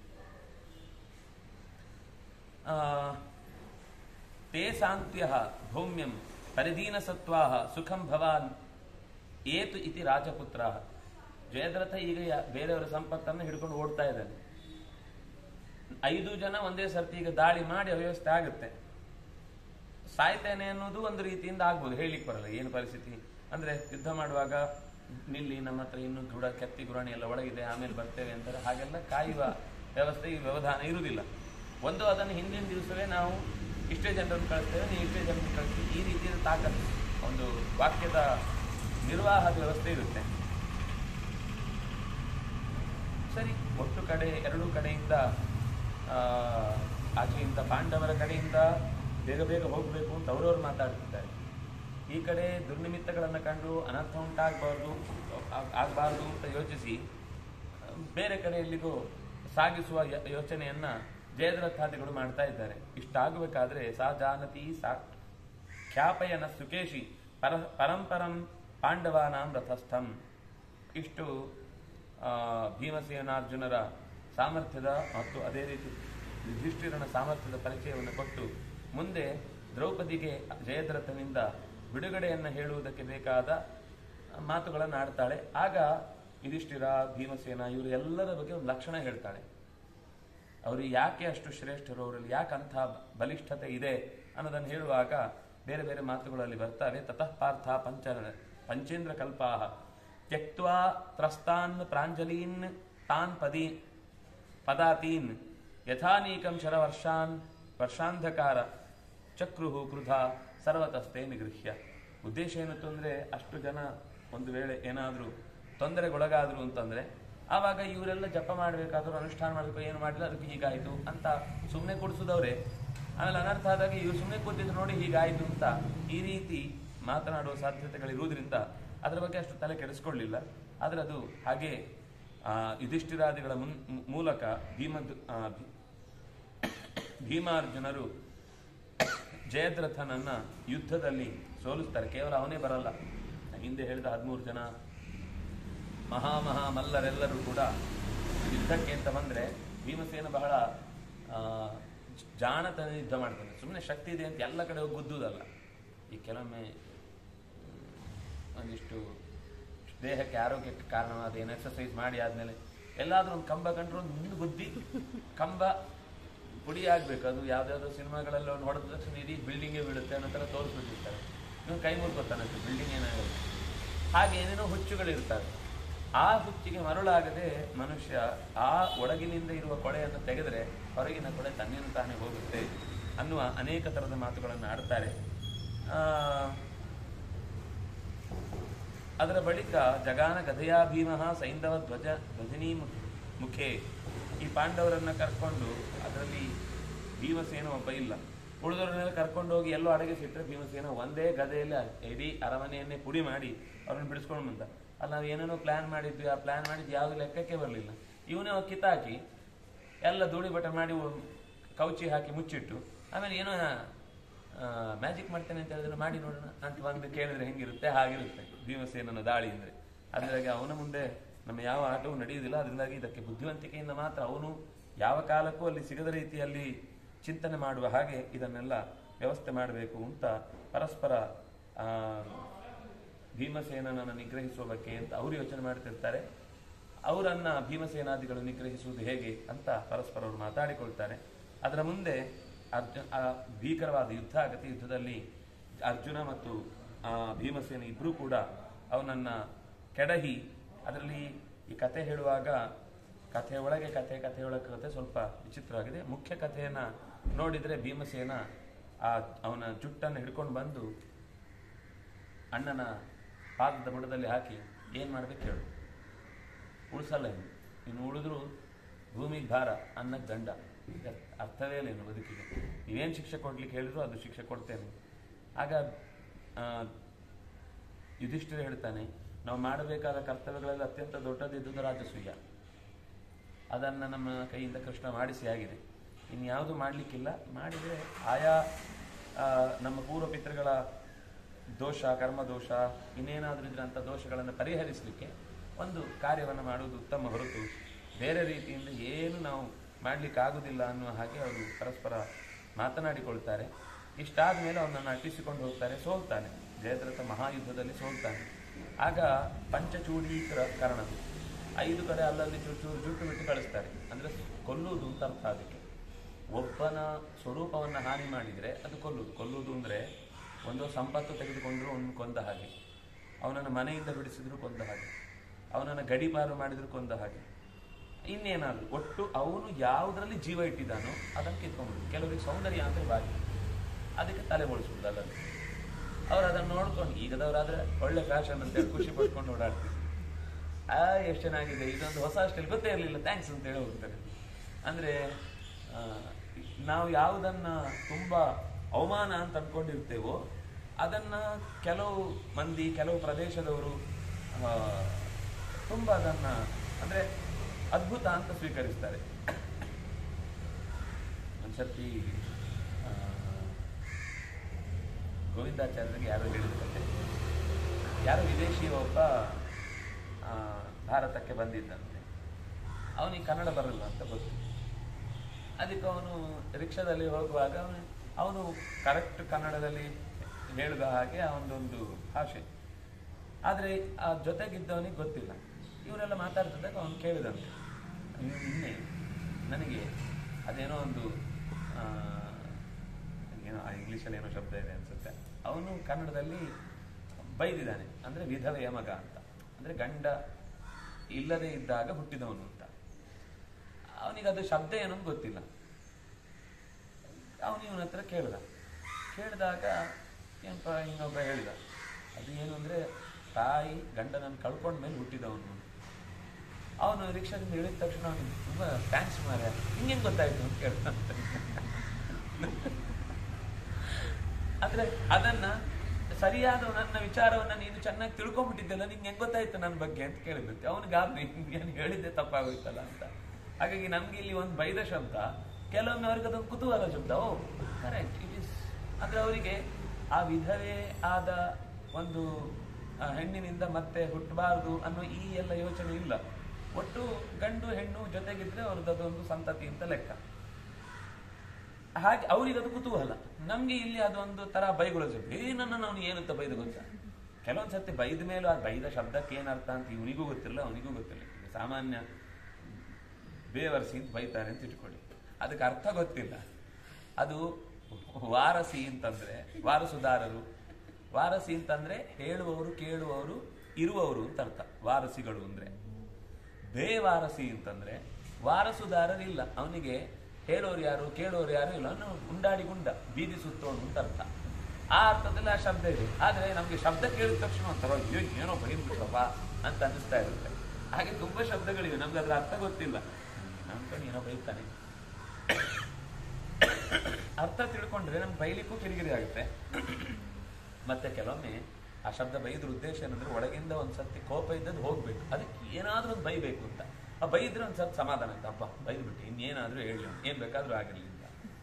ಆ, ತೇ ಸಾಂತ್ಯ ಭೌಮ್ಯಂ ಪರಿದೀನ ಸತ್ವಾ ಸುಖಂ ಭವಾನ್ ಏತು ಇತಿ ರಾಜಪುತ್ರ ಜಯದ್ರಥ ಈಗ ಯಾ- ಬೇರೆಯವರ ಸಂಪತ್ತನ್ನು ಹಿಡ್ಕೊಂಡು ಓಡ್ತಾ ಇದ್ದಾನೆ ಐದು ಜನ ಒಂದೇ ಸರ್ತಿ ಈಗ ದಾಳಿ ಮಾಡಿ ಅವ್ಯವಸ್ಥೆ ಆಗುತ್ತೆ ಸಾಯ್ತೇನೆ ಅನ್ನೋದು ಒಂದು ರೀತಿಯಿಂದ ಆಗ್ಬೋದು ಹೇಳಿಕ್ ಬರಲ್ಲ ಏನು ಪರಿಸ್ಥಿತಿ ಅಂದ್ರೆ ಯುದ್ಧ ಮಾಡುವಾಗ ನಿಲ್ಲಿ ನಮ್ಮ ಹತ್ರ ಇನ್ನು ಗುಡ ಕೆತ್ತಿ ಗುರಾಣಿ ಎಲ್ಲ ಒಳಗಿದೆ ಆಮೇಲೆ ಬರ್ತೇವೆ ಅಂತಾರೆ ಹಾಗೆಲ್ಲ ಕಾಯುವ ವ್ಯವಸ್ಥೆ ಈ ವ್ಯವಧಾನ ಇರುವುದಿಲ್ಲ ಒಂದು ಅದನ್ನು ಹಿಂದಿನ ದಿವಸವೇ ನಾವು ಇಷ್ಟೇ ಜನರನ್ನು ಕಳಿಸ್ತೇವೆ ನೀವು ಇಷ್ಟೇ ಜನರನ್ನು ಕಳಿಸ್ತೀವಿ ಈ ರೀತಿಯ ತಾಕತ್ತು ಒಂದು ವಾಕ್ಯದ ನಿರ್ವಾಹದ ವ್ಯವಸ್ಥೆ ಇರುತ್ತೆ ಸರಿ ಒಟ್ಟು ಕಡೆ ಎರಡೂ ಕಡೆಯಿಂದ ಆ, ಆಚೆಯಿಂದ ಪಾಂಡವರ ಕಡೆಯಿಂದ ಬೇಗ ಬೇಗ ಹೋಗಬೇಕು ಅಂತ ಅವರವರು ಮಾತಾಡ್ತಿದ್ದಾರೆ ಈ ಕಡೆ ದುರ್ನಿಮಿತ್ತಗಳನ್ನು ಕಂಡು ಅನರ್ಥ ಉಂಟಾಗಬಾರ್ದು ಆಗಬಾರ್ದು ಅಂತ ಯೋಚಿಸಿ ಆ, ಬೇರೆ ಕಡೆ ಎಲ್ಲಿಗೂ ಸಾಗಿಸುವ ಯ- ಯೋಚನೆಯನ್ನ ಜಯದ್ರಥಾದಿಗಳು ಮಾಡ್ತಾ ಇದ್ದಾರೆ ಇಷ್ಟಾಗಬೇಕಾದ್ರೆ ಸಾ ಜಾನತಿ ಸಾ ಖ್ಯಾಪಯನ ಸುಕೇಶಿ ಪರ ಪರಂಪರಂ ಪಾಂಡವಾನಾಂ ರಥಸ್ಥಂ ಇಷ್ಟು ಆ, ಭೀಮಸೇನಾರ್ಜುನರ ಸಾಮರ್ಥ್ಯದ ಮತ್ತು ಅದೇ ರೀತಿ ಯುಧಿಷ್ಠಿರನ ಸಾಮರ್ಥ್ಯದ ಪರಿಚಯವನ್ನು ಕೊಟ್ಟು ಮುಂದೆ ದ್ರೌಪದಿಗೆ ಜಯದ್ರಥನಿಂದ ಬಿಡುಗಡೆಯನ್ನು ಹೇಳುವುದಕ್ಕೆ ಬೇಕಾದ ಮಾತುಗಳನ್ನು ಆಡ್ತಾಳೆ ಆಗ ಯುಧಿಷ್ಠಿರ ಭೀಮಸೇನ ಇವರು ಎಲ್ಲರ ಬಗ್ಗೆ ಒಂದು ಲಕ್ಷಣ ಹೇಳ್ತಾಳೆ ಅವರು ಯಾಕೆ ಅಷ್ಟು ಶ್ರೇಷ್ಠರು ಅವರಲ್ಲಿ ಯಾಕೆ ಅಂಥ ಬಲಿಷ್ಠತೆ ಇದೆ ಅನ್ನೋದನ್ನು ಹೇಳುವಾಗ ಬೇರೆ ಬೇರೆ ಮಾತುಗಳಲ್ಲಿ ಬರ್ತವೆ ತತಃ ಪಾರ್ಥ ಪಂಚ ಪಂಚೇಂದ್ರ ಕಲ್ಪಾಹ ತ್ಯಕ್ವಾ ತ್ರಸ್ತಾನ್ ಪ್ರಾಂಜಲೀನ್ ತಾನ್ ಪದಿ ಪದಾತೀನ್ ಯಥಾನೀಕಂ ಶರವರ್ಷಾನ್ ವರ್ಷಾಂಧಕಾರ ಚಕ್ರುಹು ಕ್ರುಧ ಸರ್ವತಸ್ತೆ ನಿಗೃಹ್ಯ ಉದ್ದೇಶ ಏನಿತ್ತು ಅಂದ್ರೆ ಅಷ್ಟು ಜನ ಒಂದು ವೇಳೆ ಏನಾದರೂ ತೊಂದರೆಗೊಳಗಾದ್ರು ಅಂತಂದ್ರೆ ಆವಾಗ ಇವರೆಲ್ಲ ಜಪ ಮಾಡಬೇಕಾದ್ರು ಅನುಷ್ಠಾನ ಮಾಡಬೇಕು ಏನು ಮಾಡಿಲ್ಲ ಅದಕ್ಕೆ ಹೀಗಾಯಿತು ಅಂತ ಸುಮ್ಮನೆ ಕೊಡಿಸಿದವ್ರೆ ಆಮೇಲೆ ಅನರ್ಥ ಆದಾಗ ಇವ್ರು ಸುಮ್ಮನೆ ಕೂತಿದ್ರು ನೋಡಿ ಹೀಗಾಯಿತು ಅಂತ ಈ ರೀತಿ ಮಾತನಾಡುವ ಸಾಧ್ಯತೆಗಳಿರುವುದರಿಂದ ಅದರ ಬಗ್ಗೆ ಅಷ್ಟು ತಲೆ ಕೆಡಿಸ್ಕೊಳ್ಳಿಲ್ಲ ಆದರೆ ಅದು ಹಾಗೆ ಆ, ಯುಧಿಷ್ಠಿರಾದಿಗಳ ಮುನ್ ಮೂಲಕ ಭೀಮ ಭೀಮಾರ್ಜುನರು ಜಯದ್ರಥನನ್ನ ಯುದ್ಧದಲ್ಲಿ ಸೋಲಿಸ್ತಾರೆ ಕೇವಲ ಅವನೇ ಬರಲ್ಲ ಹಿಂದೆ ಹೇಳಿದ ಹದಿಮೂರು ಜನ ಮಹಾ ಮಹಾ ಮಲ್ಲರೆಲ್ಲರೂ ಕೂಡ ಯುದ್ಧಕ್ಕೆ ಅಂತ ಬಂದ್ರೆ ಭೀಮಸೇನ ಬಹಳ ಆ, ಜಾಣತನ ಯುದ್ಧ ಮಾಡ್ತಾನೆ ಸುಮ್ಮನೆ ಶಕ್ತಿ ಇದೆ ಅಂತ ಎಲ್ಲ ಕಡೆ ಹೋಗಿ ಗುದ್ದುವುದಲ್ಲ ಈ ಕೆಲವೊಮ್ಮೆ ಒಂದಿಷ್ಟು ದೇಹಕ್ಕೆ ಆರೋಗ್ಯಕ್ಕೆ ಕಾರಣವಾದ ಏನು ಎಕ್ಸರ್ಸೈಸ್ ಮಾಡಿ ಆದ್ಮೇಲೆ ಎಲ್ಲಾದ್ರೂ ಒಂದು ಕಂಬ ಕಂಡ್ರೆ ಒಂದು ಮುಂದೆ ಗುದ್ದಿ ಕಂಬ ಪುಡಿ ಆಗ್ಬೇಕು ಅದು ಯಾವ್ದಾವ್ದೋ ಸಿನಿಮಾಗಳಲ್ಲಿ ಒಂದು ಹೊಡೆದ ತಕ್ಷಣ ಇಡೀ ಬಿಲ್ಡಿಂಗೇ ಬೀಳುತ್ತೆ ಅನ್ನೋ ಥರ ತೋರಿಸ್ಬಿಟ್ಟಿರ್ತಾರೆ ನೀವು ಕೈ ಮುರ್ಕೊತಾನಂತೆ ಬಿಲ್ಡಿಂಗ್ ಏನಾಗಲ್ಲ ಹಾಗೆ ಏನೇನೋ ಹುಚ್ಚುಗಳಿರ್ತವೆ ಆ ಹುಚ್ಚಿಗೆ ಮರುಳಾಗದೆ ಮನುಷ್ಯ ಆ ಒಳಗಿನಿಂದ ಇರುವ ಕೊಳೆಯನ್ನು ತೆಗೆದರೆ ಹೊರಗಿನ ಕೊಳೆ ತನ್ನಿಂದ ತಾನೇ ಹೋಗುತ್ತೆ ಅನ್ನುವ ಅನೇಕ ಥರದ ಮಾತುಗಳನ್ನು ಆಡ್ತಾರೆ ಆ, ಅದರ ಬಳಿಕ ಜಗಾನ ಗದೆಯಾ ಭೀಮಃ ಸೈಂಧವ ಧ್ವಜ ಧ್ವಜಿನಿ ಮು- ಮುಖೇ ಈ ಪಾಂಡವರನ್ನ ಕರ್ಕೊಂಡು ಅದರಲ್ಲಿ ಭೀಮಸೇನ ಒಬ್ಬ ಇಲ್ಲ ಉಳಿದವರನ್ನೆಲ್ಲ ಕರ್ಕೊಂಡು ಹೋಗಿ ಎಲ್ಲೋ ಅಡಗಿಸಿಟ್ರೆ ಭೀಮಸೇನ ಒಂದೇ ಗದೆಯಲ್ಲಿ ಇಡೀ ಅರಮನೆಯನ್ನೇ ಪುಡಿ ಮಾಡಿ ಅವ್ರನ್ನ ಬಿಡಿಸ್ಕೊಂಡು ಬಂದ ಅಲ್ಲಿ ನಾವು ಏನೇನೋ ಪ್ಲಾನ್ ಮಾಡಿದ್ವಿ ಆ ಪ್ಲಾನ್ ಮಾಡಿದ್ದು ಯಾವ್ದು ಲೆಕ್ಕಕ್ಕೆ ಬರಲಿಲ್ಲ ಇವನೇ ಹೋಗಿ ಕಿತ್ತಾಕಿ ಎಲ್ಲ ಧೂಳಿ ಬಟ್ಟೆ ಮಾಡಿ ಒ- ಕೌಚಿ ಹಾಕಿ ಮುಚ್ಚಿಟ್ಟು ಆಮೇಲೆ ಏನೋ ಮ್ಯಾಜಿಕ್ ಮಾಡ್ತೇನೆ ಅಂತ ಹೇಳಿದ್ರೆ ಮಾಡಿ ನೋಡೋಣ ಅಂತ ಬಂದು ಕೇಳಿದ್ರೆ ಹೆಂಗಿರುತ್ತೆ ಹಾಗಿರುತ್ತೆ ಭೀಮಸೇನನ ದಾಳಿ ಅಂದ್ರೆ ಅದರಾಗಿ ಅವನ ಮುಂದೆ ನಮ್ಮ ಯಾವ ಆಟವೂ ನಡೆಯುವುದಿಲ್ಲ ಅದರಿಂದಾಗಿ ಇದಕ್ಕೆ ಬುದ್ಧಿವಂತಿಕೆಯಿಂದ ಮಾತ್ರ ಅವನು ಯಾವ ಕಾಲಕ್ಕೂ ಅಲ್ಲಿ ಸಿಗದ ರೀತಿಯಲ್ಲಿ ಚಿಂತನೆ ಮಾಡುವ ಹಾಗೆ ಇದನ್ನೆಲ್ಲ ವ್ಯವಸ್ಥೆ ಮಾಡಬೇಕು ಅಂತ ಪರಸ್ಪರ ಆ, ಭೀಮಸೇನನನ್ನು ನಿಗ್ರಹಿಸುವ ಬಗ್ಗೆ ಅಂತ ಅವರು ಯೋಚನೆ ಮಾಡ್ತಿರ್ತಾರೆ ಅವರನ್ನ ಭೀಮಸೇನಾದಿಗಳು ನಿಗ್ರಹಿಸುವುದು ಹೇಗೆ ಅಂತ ಪರಸ್ಪರ ಅವರು ಮಾತಾಡಿಕೊಳ್ತಾರೆ ಅದರ ಮುಂದೆ ಅರ್ಜುನ ಆ ಭೀಕರವಾದ ಯುದ್ಧ ಆಗತ್ತೆ ಯುದ್ಧದಲ್ಲಿ ಅರ್ಜುನ ಮತ್ತು ಆ, ಭೀಮಸೇನ ಇಬ್ಬರೂ ಕೂಡ ಅವನನ್ನ ಕೆಡಹಿ ಅದರಲ್ಲಿ ಈ ಕಥೆ ಹೇಳುವಾಗ ಕಥೆ ಒಳಗೆ ಕಥೆ ಕಥೆ ಒಳಗೆ ಕಥೆ ಸ್ವಲ್ಪ ವಿಚಿತ್ರವಾಗಿದೆ ಮುಖ್ಯ ಕಥೆಯನ್ನ ನೋಡಿದ್ರೆ ಭೀಮಸೇನ ಆ ಅವನ ಜುಟ್ಟನ್ನು ಹಿಡ್ಕೊಂಡು ಬಂದು ಅಣ್ಣನ ಪಾದದ ಬುಡದಲ್ಲಿ ಹಾಕಿ ಏನ್ ಮಾಡ್ಬೇಕು ಹೇಳು ಉಳಿಸಲ್ಲ ಇನ್ನು ಇನ್ನು ಉಳಿದ್ರು ಭೂಮಿಗೆ ಭಾರ ಅನ್ನಕ್ಕೆ ದಂಡ ಇದಕ್ಕೆ ಅರ್ಥವೇ ಇಲ್ಲ ಇನ್ನು ಬದುಕಿಗೆ ನೀವೇನು ಶಿಕ್ಷೆ ಕೊಡ್ಲಿಕ್ಕೆ ಹೇಳಿದ್ರು ಅದು ಶಿಕ್ಷೆ ಕೊಡ್ತೇನೆ ಆಗ ಆ, ಯುಧಿಷ್ಠಿರ ಹೇಳ್ತಾನೆ ನಾವು ಮಾಡಬೇಕಾದ ಕರ್ತವ್ಯಗಳಲ್ಲಿ ಅತ್ಯಂತ ದೊಡ್ಡದಿದ್ದುದು ರಾಜಸೂಯ ಅದನ್ನು ನಮ್ಮ ಕೈಯಿಂದ ಕೃಷ್ಣ ಮಾಡಿಸಿ ಆಗಿದೆ ಇನ್ಯಾವುದು ಮಾಡಲಿಕ್ಕಿಲ್ಲ ಮಾಡಿದರೆ ಆಯಾ ಆ, ನಮ್ಮ ಪೂರ್ವ ಪಿತೃಗಳ ದೋಷ ಕರ್ಮದೋಷ ಇನ್ನೇನಾದರೂ ಇದ್ರೆ ಅಂಥ ದೋಷಗಳನ್ನು ಪರಿಹರಿಸಲಿಕ್ಕೆ ಒಂದು ಕಾರ್ಯವನ್ನು ಮಾಡುವುದು ಉತ್ತಮ ಹೊರತು ಬೇರೆ ರೀತಿಯಿಂದ ಏನು ನಾವು ಮಾಡಲಿಕ್ಕಾಗುವುದಿಲ್ಲ ಅನ್ನುವ ಹಾಗೆ ಅವರು ಪರಸ್ಪರ ಮಾತನಾಡಿಕೊಳ್ತಾರೆ ಇಷ್ಟಾದ ಮೇಲೆ ಅವನನ್ನು ಅಟ್ಟಿಸಿಕೊಂಡು ಹೋಗ್ತಾರೆ ಸೋಲ್ತಾನೆ ಜಯದ್ರಥ ಮಹಾಯುದ್ಧದಲ್ಲಿ ಸೋಲ್ತಾನೆ ಆಗ ಪಂಚಚೂಡೀಕರ ಕಾರಣ ಐದು ಕಡೆ ಅಲ್ಲಲ್ಲಿ ಚೂರು ಚೂರು ಜುಟ್ಟು ಬಿಟ್ಟು ಕಳಿಸ್ತಾರೆ ಅಂದರೆ ಕೊಲ್ಲುವುದು ಅಂತ ಅರ್ಥ ಅದಕ್ಕೆ ಒಬ್ಬನ ಸ್ವರೂಪವನ್ನು ಹಾನಿ ಮಾಡಿದರೆ ಅದು ಕೊಲ್ಲುವುದು ಕೊಲ್ಲುವುದು ಅಂದರೆ ಒಂದು ಸಂಪತ್ತು ತೆಗೆದುಕೊಂಡ್ರು ಅವನು ಕೊಂದ ಹಾಗೆ ಅವನನ್ನು ಮನೆಯಿಂದ ಬಿಡಿಸಿದ್ರು ಕೊಂದ ಹಾಗೆ ಅವನನ್ನು ಗಡಿಪಾರು ಮಾಡಿದ್ರು ಕೊಂದ ಹಾಗೆ ಇನ್ನೇನಾದ್ರು ಒಟ್ಟು ಅವನು ಯಾವುದರಲ್ಲಿ ಜೀವ ಇಟ್ಟಿದ್ದಾನೋ ಅದನ್ನು ಕಿತ್ಕೊಂಡ್ಬಿಡು ಕೆಲವರಿಗೆ ಸೌಂದರ್ಯ ಅಂದರೆ ಬಾಗಿ ಅದಕ್ಕೆ ತಲೆ ಬೋಳಿಸುವುದು ಅದನ್ನು ಅವ್ರು ಅದನ್ನ ನೋಡ್ಕೊಂಡು ಈಗದವ್ರಾದ್ರೆ ಒಳ್ಳೆ ಫ್ಯಾಷನ್ ಅಂತೇಳಿ ಖುಷಿ ಪಡ್ಕೊಂಡು ಓಡಾಡ್ತಿದ್ರು ಆ ಎಷ್ಟು ಚೆನ್ನಾಗಿದೆ ಇದೊಂದು ಹೊಸ ಸ್ಟೈಲ್ ಗೊತ್ತೇ ಇರಲಿಲ್ಲ ಥ್ಯಾಂಕ್ಸ್ ಅಂತ ಹೇಳಿ ಹೋಗ್ತಾರೆ ಅಂದ್ರೆ ಆ, ನಾವು ಯಾವುದನ್ನ ತುಂಬಾ ಅವಮಾನ ಅಂತ ಅನ್ಕೊಂಡಿರ್ತೇವೋ ಅದನ್ನ ಕೆಲವು ಮಂದಿ ಕೆಲವು ಪ್ರದೇಶದವರು ಆ, ತುಂಬಾ ಅದನ್ನ ಅಂದ್ರೆ ಅದ್ಭುತ ಅಂತ ಸ್ವೀಕರಿಸ್ತಾರೆ ಒಂದ್ಸರ್ತಿ ಆ, ಗೋವಿಂದಾಚಾರ್ಯರಿಗೆ ಯಾರೋ ಹೇಳಿದ ಕತೆ ಯಾರೋ ವಿದೇಶಿ ಒಬ್ಬ ಆ, ಭಾರತಕ್ಕೆ ಬಂದಿದ್ದಂತೆ ಅವನಿಗೆ ಕನ್ನಡ ಬರಲ್ಲ ಅಂತ ಗೊತ್ತು ಅದಕ್ಕೆ ಅವನು ರಿಕ್ಷಾದಲ್ಲಿ ಹೋಗುವಾಗ ಅವನು ಅವನು ಕರೆಕ್ಟ್ ಕನ್ನಡದಲ್ಲಿ ಹೇಳಿದ ಹಾಗೆ ಅವನದೊಂದು ಭಾಷೆ ಆದರೆ ಆ ಜೊತೆಗಿದ್ದವನಿಗೆ ಗೊತ್ತಿಲ್ಲ ಇವರೆಲ್ಲ ಮಾತಾಡ್ತಿದ್ದಾಗ ಅವನು ಕೇಳಿದಂತೆ "ನೀವು ನಿನ್ನೆ ನನಗೆ ಅದೇನೋ ಒಂದು ಆ, ಏನೋ ಆ ಇಂಗ್ಲೀಷಲ್ಲಿ ಏನೋ ಶಬ್ದ ಇದೆ ಅನ್ಸುತ್ತೆ ಅವನು ಕನ್ನಡದಲ್ಲಿ ಬೈದಿದ್ದಾನೆ ಅಂದರೆ ವಿಧವೆಯ ಮಗ ಅಂತ ಅಂದರೆ ಗಂಡ ಇಲ್ಲದೆ ಇದ್ದಾಗ ಹುಟ್ಟಿದವನು ಅಂತ ಅವನಿಗೆ ಅದು ಶಬ್ದ ಏನೋ ಗೊತ್ತಿಲ್ಲ ಅವನು ಇವನ ಹತ್ರ ಕೇಳ್ದ ಕೇಳಿದಾಗ ಏನಪ್ಪ ಇನ್ನೊಬ್ಬ ಹೇಳಿದ ಅದು ಏನು ಅಂದರೆ ತಾಯಿ ಗಂಡನನ್ನು ಕಳ್ಕೊಂಡ ಮೇಲೆ ಹುಟ್ಟಿದವನು ಅವನು ರಿಕ್ಷಾದಿಂದ ಇಳಿದ ತಕ್ಷಣ ಅವನಿಗೆ ತುಂಬ ಥ್ಯಾಂಕ್ಸ್ ಮಾರ ಹಿಂಗೆ ಗೊತ್ತಾಯ್ತು ಅಂತ ಕೇಳ್ತಾನೆ ಅಂದ್ರೆ ಅದನ್ನ ಸರಿಯಾದ ನನ್ನ ವಿಚಾರವನ್ನ ನೀನು ಚೆನ್ನಾಗಿ ತಿಳ್ಕೊಂಡ್ಬಿಟ್ಟಿದ್ದೆಲ್ಲ ನಿಂಗೆ ಹೆಂಗ್ ಗೊತ್ತಾಯ್ತು ನನ್ನ ಬಗ್ಗೆ ಅಂತ ಕೇಳಿದಂತೆ ಅವನಿಗೆ ಗಾಬರಿ ಏನು ಹೇಳಿದ್ದೆ ತಪ್ಪಾಗೋಯ್ತಲ್ಲ ಅಂತ ಹಾಗಾಗಿ ನಮ್ಗೆ ಇಲ್ಲಿ ಒಂದು ಬೈದ ಶಬ್ದ ಕೆಲವೊಮ್ಮೆ ಅವ್ರಿಗೆ ಅದೊಂದು ಕುತೂಹಲ ಶಬ್ದ ಓ ಕರೆಕ್ಟ್ ಇಟ್ ಇಸ್ ಅಂದ್ರೆ ಅವರಿಗೆ ಆ ವಿಧವೇ ಆದ ಒಂದು ಆ, ಹೆಣ್ಣಿನಿಂದ ಮತ್ತೆ ಹುಟ್ಟಬಾರದು ಅನ್ನೋ ಈ ಎಲ್ಲ ಯೋಚನೆ ಇಲ್ಲ ಒಟ್ಟು ಗಂಡು ಹೆಣ್ಣು ಜೊತೆಗಿದ್ರೆ ಅವ್ರದ್ದು ಅದೊಂದು ಸಂತತಿ ಅಂತ ಲೆಕ್ಕ ಹಾಗೆ ಅವ್ರಿಗೆ ಅದು ಕುತೂಹಲ ನಮ್ಗೆ ಇಲ್ಲಿ ಅದೊಂದು ತರ ಬೈಗೊಳಿಸು ಏ ನನ್ನ ಅವನು ಏನಂತ ಬೈದು ಗೊತ್ತಾ ಕೆಲವೊಂದ್ ಸರ್ತಿ ಬೈದ ಮೇಲೂ ಆ ಬೈದ ಶಬ್ದಕ್ಕೆ ಏನ್ ಅರ್ಥ ಅಂತ ಇವನಿಗೂ ಗೊತ್ತಿಲ್ಲ ಅವನಿಗೂ ಗೊತ್ತಿಲ್ಲ ಈಗ ಸಾಮಾನ್ಯ ಬೇವರ್ಸಿ ಅಂತ ಬೈತಾರೆ ಅಂತ ಇಟ್ಕೊಳ್ಳಿ ಅದಕ್ಕೆ ಅರ್ಥ ಗೊತ್ತಿಲ್ಲ ಅದು ವಾರಸಿ ಅಂತಂದ್ರೆ ವಾರಸುದಾರರು ವಾರಸಿ ಅಂತಂದ್ರೆ ಹೇಳುವವರು ಕೇಳುವವರು ಇರುವವರು ಅಂತ ಅರ್ಥ ವಾರಸಿಗಳು ಅಂದ್ರೆ ಬೇವಾರಸಿ ಅಂತಂದ್ರೆ ವಾರಸುದಾರರಿಲ್ಲ ಅವನಿಗೆ ಹೇಳೋರು ಯಾರು ಕೇಳೋರು ಯಾರು ಇಲ್ಲ ಅವನು ಉಂಡಾಡಿ ಗುಂಡ ಬೀದಿ ಸುತ್ತೋನು ಅಂತ ಅರ್ಥ ಆ ಅರ್ಥದಲ್ಲಿ ಆ ಶಬ್ದ ಇದೆ ಆದ್ರೆ ನಮ್ಗೆ ಶಬ್ದ ಕೇಳಿದ ತಕ್ಷಣ ಒಂಥರ ಅಯ್ಯೋ ಏನೋ ಬೈದ್ಬಿಟ್ರಪ್ಪ ಅಂತ ಅನಿಸ್ತಾ ಇರುತ್ತೆ ಹಾಗೆ ತುಂಬಾ ಶಬ್ದಗಳಿವೆ ನಮ್ಗೆ ಅದ್ರ ಅರ್ಥ ಗೊತ್ತಿಲ್ಲ ನಮ್ಕೊಂಡು ಏನೋ ಬೈತಾನೆ ಅರ್ಥ ತಿಳ್ಕೊಂಡ್ರೆ ನಮ್ಗೆ ಬೈಲಿಕ್ಕೂ ಕಿರಿಕಿರಿ ಆಗುತ್ತೆ ಮತ್ತೆ ಕೆಲವೊಮ್ಮೆ ಆ ಶಬ್ದ ಬೈದ್ರ ಉದ್ದೇಶ ಏನಂದ್ರೆ ಒಳಗಿಂದ ಒಂದ್ಸತಿ ಕೋಪ ಇದ್ದದ್ದು ಹೋಗ್ಬೇಕು ಅದಕ್ಕೆ ಏನಾದ್ರೂ ಒಂದು ಬೈಬೇಕು ಅಂತ ಆ ಬೈದ್ರೆ ಒಂದ್ ಸ್ವಲ್ಪ ಸಮಾಧಾನ ಆಯ್ತು ಅಪ್ಪ ಬೈದ್ಬಿಟ್ಟು ಇನ್ನೇನಾದ್ರೂ ಹೇಳಿ ಅವ್ನು. ಏನ್ ಬೇಕಾದ್ರೂ ಆಗಿರ್ಲಿ ಅಂತ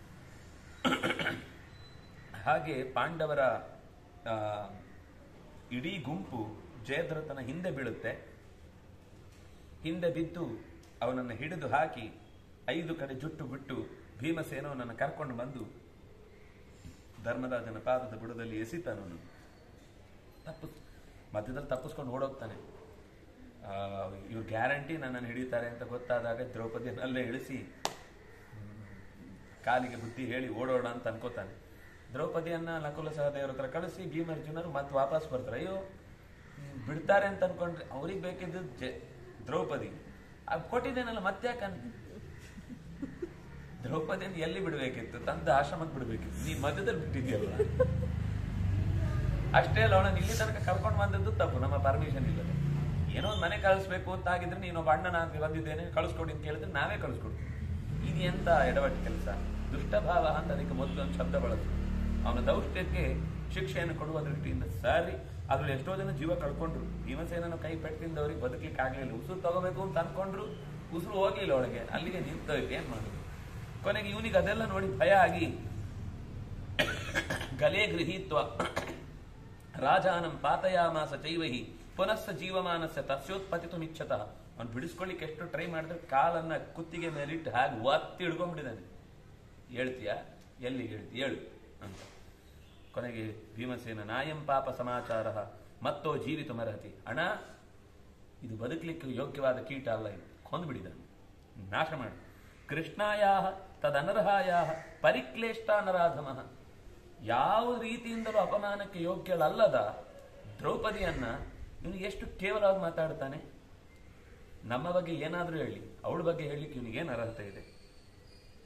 ಹಾಗೆ ಪಾಂಡವರ ಆ, ಇಡೀ ಗುಂಪು ಜಯದ್ರಥನ ಹಿಂದೆ ಬೀಳುತ್ತೆ ಹಿಂದೆ ಬಿದ್ದು ಅವನನ್ನು ಹಿಡಿದು ಹಾಕಿ ಐದು ಕಡೆ ಜುಟ್ಟು ಬಿಟ್ಟು ಭೀಮಸೇನವನನ್ನು ಕರ್ಕೊಂಡು ಬಂದು ಧರ್ಮರಾಜನ ಪಾದದ ಬುಡದಲ್ಲಿ ಎಸಿತಾನವನು ತಪ್ಪು ಮಧ್ಯದಲ್ಲಿ ತಪ್ಪಿಸ್ಕೊಂಡು ಓಡೋಗ್ತಾನೆ ಇವ್ರು ಗ್ಯಾರಂಟಿ ನನ್ನನ್ನು ಹಿಡಿತಾರೆ ಅಂತ ಗೊತ್ತಾದಾಗ ದ್ರೌಪದಿಯನ್ನಲ್ಲೇ ಇಳಿಸಿ ಹ್ಮ್, ಕಾಲಿಗೆ ಬುದ್ಧಿ ಹೇಳಿ ಓಡೋಣ ಅಂತ ಅನ್ಕೋತಾನೆ ದ್ರೌಪದಿಯನ್ನ ನಕುಲ ಸಹದೇವರ ಹತ್ರ ಕಳಿಸಿ ಭೀಮಾರ್ಜುನರು ಮತ್ತೆ ವಾಪಸ್ ಬರ್ತಾರೆ ಅಯ್ಯೋ ಹ್ಮ್, ಬಿಡ್ತಾರೆ ಅಂತ ಅನ್ಕೊಂಡ್ರೆ ಅವ್ರಿಗೆ ಬೇಕಿದ್ದು ಜೆ- ದ್ರೌಪದಿ ಅದು ಕೊಟ್ಟಿದ್ದೇನಲ್ಲ ಮತ್ತೆ ಯಾಕನ್ ದ್ರೌಪದಿಯನ್ನು ಎಲ್ಲಿ ಬಿಡಬೇಕಿತ್ತು ತಂದ ಆಶ್ರಮಕ್ಕೆ ಬಿಡಬೇಕಿತ್ತು ನೀ ಮಧ್ಯದಲ್ಲಿ ಬಿಟ್ಟಿದ್ಯಲ್ಲ ಅಷ್ಟೇ ಅಲ್ಲ ಅವಳನ್ನ ಇಲ್ಲಿ ತನಕ ಕರ್ಕೊಂಡು ಬಂದದ್ದು ತಪ್ಪು ನಮ್ಮ ಪರ್ಮಿಷನ್ ಇಲ್ಲದೆ ಏನೋ ಒಂದು ಮನೆ ಕಳಿಸ್ಬೇಕು ಅಂತ ಆಗಿದ್ರೆ ನೀನು ಒಬ್ಬ ಅಣ್ಣನ ಅಂತ ಬಂದಿದ್ದೇನೆ ಕಳಿಸ್ಕೊಡಿ ಅಂತ ಕೇಳಿದ್ರೆ ನಾವೇ ಕಳಿಸ್ಕೊಡ್ತೀವಿ ಇದು ಎಂತ ಎಡವಟ್ಟು ಕೆಲಸ ದುಷ್ಟಭಾವ ಅಂತ ಅದಕ್ಕೆ ಮೊದಲು ಒಂದು ಶಬ್ದ ಬಳಸು ಅವನ ದೌಷ್ಟ್ಯಕ್ಕೆ ಶಿಕ್ಷೆಯನ್ನು ಕೊಡುವ ದೃಷ್ಟಿಯಿಂದ ಸರಿ ಅದ್ರಲ್ಲಿ ಎಷ್ಟೋ ಜನ ಜೀವ ಕಳ್ಕೊಂಡ್ರು ಭೀಮಸೇನನ ಕೈ ಪೆಟ್ಟಿಂದವ್ರಿಗೆ ಬದುಕಲಿಕ್ಕೆ ಆಗ್ಲಿಲ್ಲ ಉಸಿರು ತಗೋಬೇಕು ಅಂತ ಅನ್ಕೊಂಡ್ರು ಉಸಿರು ಹೋಗ್ಲಿಲ್ಲ ಒಳಗೆ ಅಲ್ಲಿಗೆ ನಿಂತೋಯ್ತು ಏನ್ ಮಾಡುದು ಕೊನೆಗೆ ಇವನಿಗೆ ಅದೆಲ್ಲ ನೋಡಿ ಭಯ ಆಗಿ ಗಲೇ ಗೃಹೀತ್ವ ರಾಜಾನಂ ಪಾತಯಾಮಾಸ ಚೈವಹಿ ಪುನಸ್ಸ ಜೀವಮಾನಸ್ಯ ತಸ್ಯೋತ್ಪತಿತು ಮಿಚ್ಚತಃ ಅವ್ನು ಬಿಡಿಸ್ಕೊಳ್ಳಿಕ್ಕೆ ಎಷ್ಟು ಟ್ರೈ ಮಾಡಿದ್ರೆ ಕಾಲನ್ನ ಕುತ್ತಿಗೆ ಮೇಲಿಟ್ಟು ಹಾಗೆ ಒತ್ತಿ ಹಿಡ್ಕೊಂಡ್ಬಿಟ್ಟಿದ್ದಾನೆ ಹೇಳ್ತೀಯಾ ಎಲ್ಲಿ ಹೇಳ್ತಿ ಹೇಳು ಅಂತ ಕೊನೆಗೆ ಭೀಮಸೇನ ನಾಯಂ ಪಾಪ ಸಮಾಚಾರ ಮತ್ತೋ ಜೀವಿತ ಮರಹತಿ ಅಣ್ಣ ಇದು ಬದುಕಲಿಕ್ಕೆ ಯೋಗ್ಯವಾದ ಕೀಟ ಅಲ್ಲ ಇದು ಕೊಂದ್ಬಿಡಿದ ನಾಶ ಮಾಡಿ ಕೃಷ್ಣಾಯ ತದನರ್ಹಾಯ ಪರಿಕ್ಲೇಷ್ಟ ನರಾಧಮಃ ಯಾವ ರೀತಿಯಿಂದಲೂ ಅಪಮಾನಕ್ಕೆ ಯೋಗ್ಯಳಲ್ಲದ ದ್ರೌಪದಿಯನ್ನ ಇವನಿಗೆ ಎಷ್ಟು ಕೇವಲವಾಗಿ ಮಾತಾಡ್ತಾನೆ ನಮ್ಮ ಬಗ್ಗೆ ಏನಾದ್ರೂ ಹೇಳಿ ಅವಳ ಬಗ್ಗೆ ಹೇಳಲಿಕ್ಕೆ ಇವನಿಗೆ ಏನು ಅರ್ಹತೆ ಇದೆ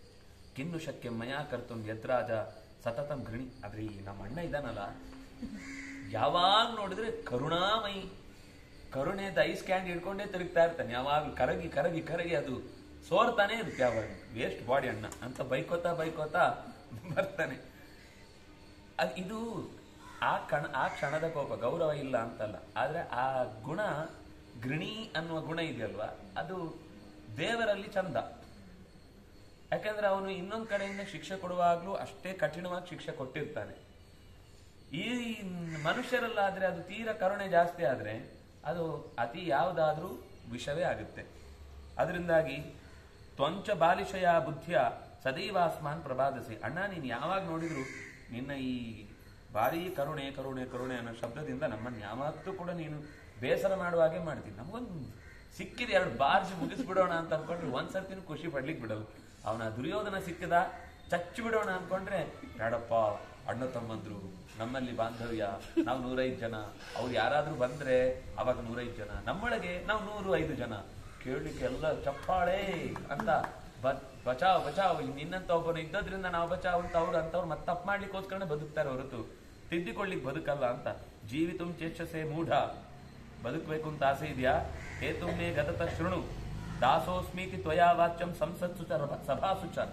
ಕಿನ್ನು ಶಕ್ಯ ಮಯಾ ಕರ್ತುಂ ಯದ್ರಾಜ ಸತತಂ ಗೃಣಿ ಆದ್ರೆ ಇಲ್ಲಿ ನಮ್ಮ ಅಣ್ಣ ಇದ್ದಾನಲ್ಲ ಯಾವಾಗ ನೋಡಿದ್ರೆ ಕರುಣಾಮಯಿ ಕರುಣೆದ ಐಸ್ ಕ್ಯಾಂಡ್ ಹಿಡ್ಕೊಂಡೇ ತಿರುಗ್ತಾ ಇರ್ತಾನೆ ಯಾವಾಗ ಕರಗಿ ಕರಗಿ ಕರಗಿ ಅದು ಸೋರ್ತಾನೆ ಇರುತ್ತೆ ಯಾವಾಗ ವೇಸ್ಟ್ ಬಾಡಿ ಅಣ್ಣ ಅಂತ ಬೈಕೋತಾ ಬೈಕೋತಾ ಬರ್ತಾನೆ ಅದ್ ಇದು ಆ ಕಣ ಆ ಕ್ಷಣದ ಕೋಪ ಗೌರವ ಇಲ್ಲ ಅಂತಲ್ಲ ಆದ್ರೆ ಆ ಗುಣ ಗೃಣಿ ಅನ್ನುವ ಗುಣ ಇದೆಯಲ್ವಾ ಅದು ದೇವರಲ್ಲಿ ಚಂದ ಯಾಕಂದ್ರೆ ಅವನು ಇನ್ನೊಂದ್ ಕಡೆಯಿಂದ ಶಿಕ್ಷೆ ಕೊಡುವಾಗ್ಲೂ ಅಷ್ಟೇ ಕಠಿಣವಾಗಿ ಶಿಕ್ಷೆ ಕೊಟ್ಟಿರ್ತಾನೆ ಈ ಮನುಷ್ಯರಲ್ಲಾದ್ರೆ ಅದು ತೀರ ಕರುಣೆ ಜಾಸ್ತಿ ಆದ್ರೆ ಅದು ಅತಿ ಯಾವುದಾದ್ರೂ ವಿಷವೇ ಆಗುತ್ತೆ ಅದರಿಂದಾಗಿ ತ್ವಂಚ ಬಾಲಿಶಯ ಬುದ್ಧಿಯ ಸದೈವಾಸ್ಮಾನ್ ಪ್ರಬಾದಿಸಿ ಅಣ್ಣ ನೀನು ಯಾವಾಗ ನೋಡಿದ್ರು ನಿನ್ನ ಈ ಭಾರಿ ಕರುಣೆ ಕರುಣೆ ಕರುಣೆ ಅನ್ನೋ ಶಬ್ದದಿಂದ ನಮ್ಮನ್ನು ಯಾವತ್ತೂ ಕೂಡ ನೀನು ಬೇಸರ ಮಾಡುವ ಹಾಗೆ ಮಾಡ್ತೀನಿ ನಮಗೊಂದು ಸಿಕ್ಕಿದ ಎರಡು ಬಾರ್ಜಿ ಮುಗಿಸ್ಬಿಡೋಣ ಅಂತ ಅನ್ಕೊಂಡ್ರೆ ಒಂದ್ಸರ್ತಿನೂ ಖುಷಿ ಪಡ್ಲಿಕ್ಕೆ ಬಿಡಲ್ಲ ಅವನ ದುರ್ಯೋಧನ ಸಿಕ್ಕಿದ ಚಚ್ಚಿ ಬಿಡೋಣ ಅನ್ಕೊಂಡ್ರೆ ಬೇಡಪ್ಪ ಅಣ್ಣ ತಮ್ಮಂದ್ರು ನಮ್ಮಲ್ಲಿ ಬಾಂಧವ್ಯ ನಾವು ನೂರೈದು ಜನ ಅವ್ರು ಯಾರಾದ್ರೂ ಬಂದ್ರೆ ಅವಾಗ ನೂರೈದು ಜನ ನಮ್ಮೊಳಗೆ ನಾವು ನೂರು ಐದು ಜನ ಕೇಳಲಿಕ್ಕೆ ಎಲ್ಲ ಚಪ್ಪಾಳೆ ಅಂತ ಬ- ಬಚಾವ್ ಬಚಾವ್ ನಿನ್ನಂತ ಒಬ್ಬನು ಇದ್ದದ್ರಿಂದ ನಾವು ಬಚಾವ್ ಅಂತ ಅವ್ರು ಅಂತವ್ರು ಮತ್ತೆ ತಪ್ಪು ಮಾಡ್ಲಿಕ್ಕೋಸ್ಕರನೇ ಬದುಕ್ತಾರೆ ಹೊರತು ತಿದ್ದಿಕೊಳ್ಳಿಕ್ ಬದುಕಲ್ಲ ಅಂತ ಜೀವಿತಂ ಚೇಷ್ಟಸೆ ಮೂಢ ಬದುಕಬೇಕು ಅಂತ ಆಸೆ ಇದೆಯಾ ಹೇತುಮ್ಮೆ ಗತತ ಶೃಣು ದಾಸೋಸ್ಮೀತಿ ತ್ವಯಾ ವಾಚ್ಯಂ ಸಂಸತ್ಸು ಚ ರಭ- ಸಭಾಸು ಚ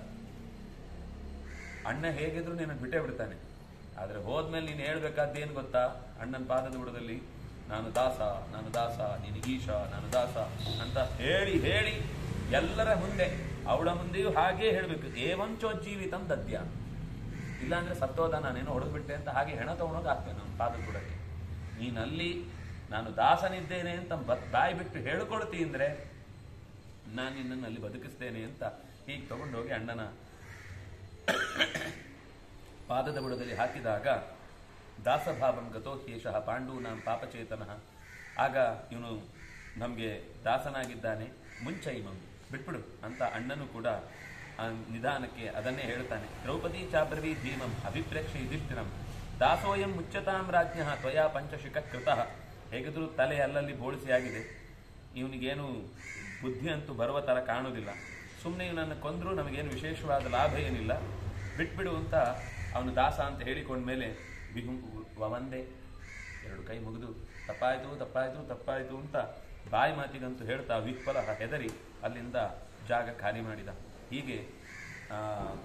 ಅಣ್ಣ ಹೇಗಿದ್ರು ನಿನ್ನ ಬಿಟ್ಟೇ ಬಿಡ್ತಾನೆ ಆದ್ರೆ ಹೋದ್ಮೇಲೆ ನೀನು ಹೇಳ್ಬೇಕಾದ್ದೇನು ಗೊತ್ತಾ ಅಣ್ಣನ ಪಾದದ ಬುಡದಲ್ಲಿ ನಾನು ದಾಸ ನಾನು ದಾಸ ನೀನು ಈಶ ನಾನು ದಾಸ ಅಂತ ಹೇಳಿ ಹೇಳಿ ಎಲ್ಲರ ಮುಂದೆ ಅವಳ ಮುಂದೆಯೂ ಹಾಗೇ ಹೇಳ್ಬೇಕು ಏವಂಚೋಜ್ಜೀವಿತಂ ದದ್ಯ ಇಲ್ಲಾಂದ್ರೆ ಸತ್ತೋದ ನಾನೇನೋ ಹೊಡೆದ್ಬಿಟ್ಟೆ ಅಂತ ಹಾಗೆ ಹೆಣ ತಗೊಂಡೋಗಿ ಹಾಕ್ತೇನೆ ನನ್ನ ಪಾದದ ಬುಡಕ್ಕೆ ನೀನಲ್ಲಿ ನಾನು ದಾಸನಿದ್ದೇನೆ ಅಂತ ಬ- ಬಾಯಿ ಬಿಟ್ಟು ಹೇಳ್ಕೊಳ್ತಿ ಅಂದ್ರೆ ನಾನು ನಿನ್ನನ್ನು ಅಲ್ಲಿ ಬದುಕಿಸ್ತೇನೆ ಅಂತ ಹೀಗೆ ತಗೊಂಡೋಗಿ ಅಣ್ಣನ ಪಾದದ ಬುಡದಲ್ಲಿ ಹಾಕಿದಾಗ ದಾಸಭಾವಂ ಗತೋ ಹ್ಯೇಷಃ ಪಾಂಡೂನಾಂ ಪಾಪಚೇತನಃ ಆಗ ಇವನು ನಮಗೆ ದಾಸನಾಗಿದ್ದಾನೆ ಮುಂಚೈಮಂ ಬಿಟ್ಬಿಡು ಅಂತ ಅಣ್ಣನು ಕೂಡ ಆ ನಿಧಾನಕ್ಕೆ ಅದನ್ನೇ ಹೇಳ್ತಾನೆ ದ್ರೌಪದಿ ಚಾಬ್ರವಿ ಧೀಮಂ ಅಭಿಪ್ರೇಕ್ಷ ಯುಧಿಷ್ಠಿರಂ ದಾಸೋಯಂ ಮುಚ್ಚತಾಂ ರಾಜ್ಞ ತ್ವಯಾ ಪಂಚಶಿಖ ಕೃತಃ ಹೇಗಿದ್ರೂ ತಲೆ ಅಲ್ಲಲ್ಲಿ ಬೋಳಿಸಿ ಆಗಿದೆ ಇವನಿಗೇನು ಬುದ್ಧಿ ಅಂತೂ ಬರುವ ತರ ಕಾಣುವುದಿಲ್ಲ ಸುಮ್ಮನೆ ಇವನನ್ನು ಕೊಂದ್ರು ನಮಗೇನು ವಿಶೇಷವಾದ ಲಾಭ ಏನಿಲ್ಲ ಬಿಟ್ಬಿಡು ಅಂತ ಅವನು ದಾಸ ಅಂತ ಹೇಳಿಕೊಂಡ್ಮೇಲೆ ಬಿಹು ಒಂದೇ ಎರಡು ಕೈ ಮುಗಿದು ತಪ್ಪಾಯ್ತು ತಪ್ಪಾಯ್ತು ತಪ್ಪಾಯ್ತು ಅಂತ ಬಾಯಿ ಮಾತಿಗಂತೂ ಹೇಳ್ತಾ ವಿಫಲ ಹೆದರಿ ಅಲ್ಲಿಂದ ಜಾಗ ಖಾಲಿ ಮಾಡಿದ ಹೀಗೆ ಆ,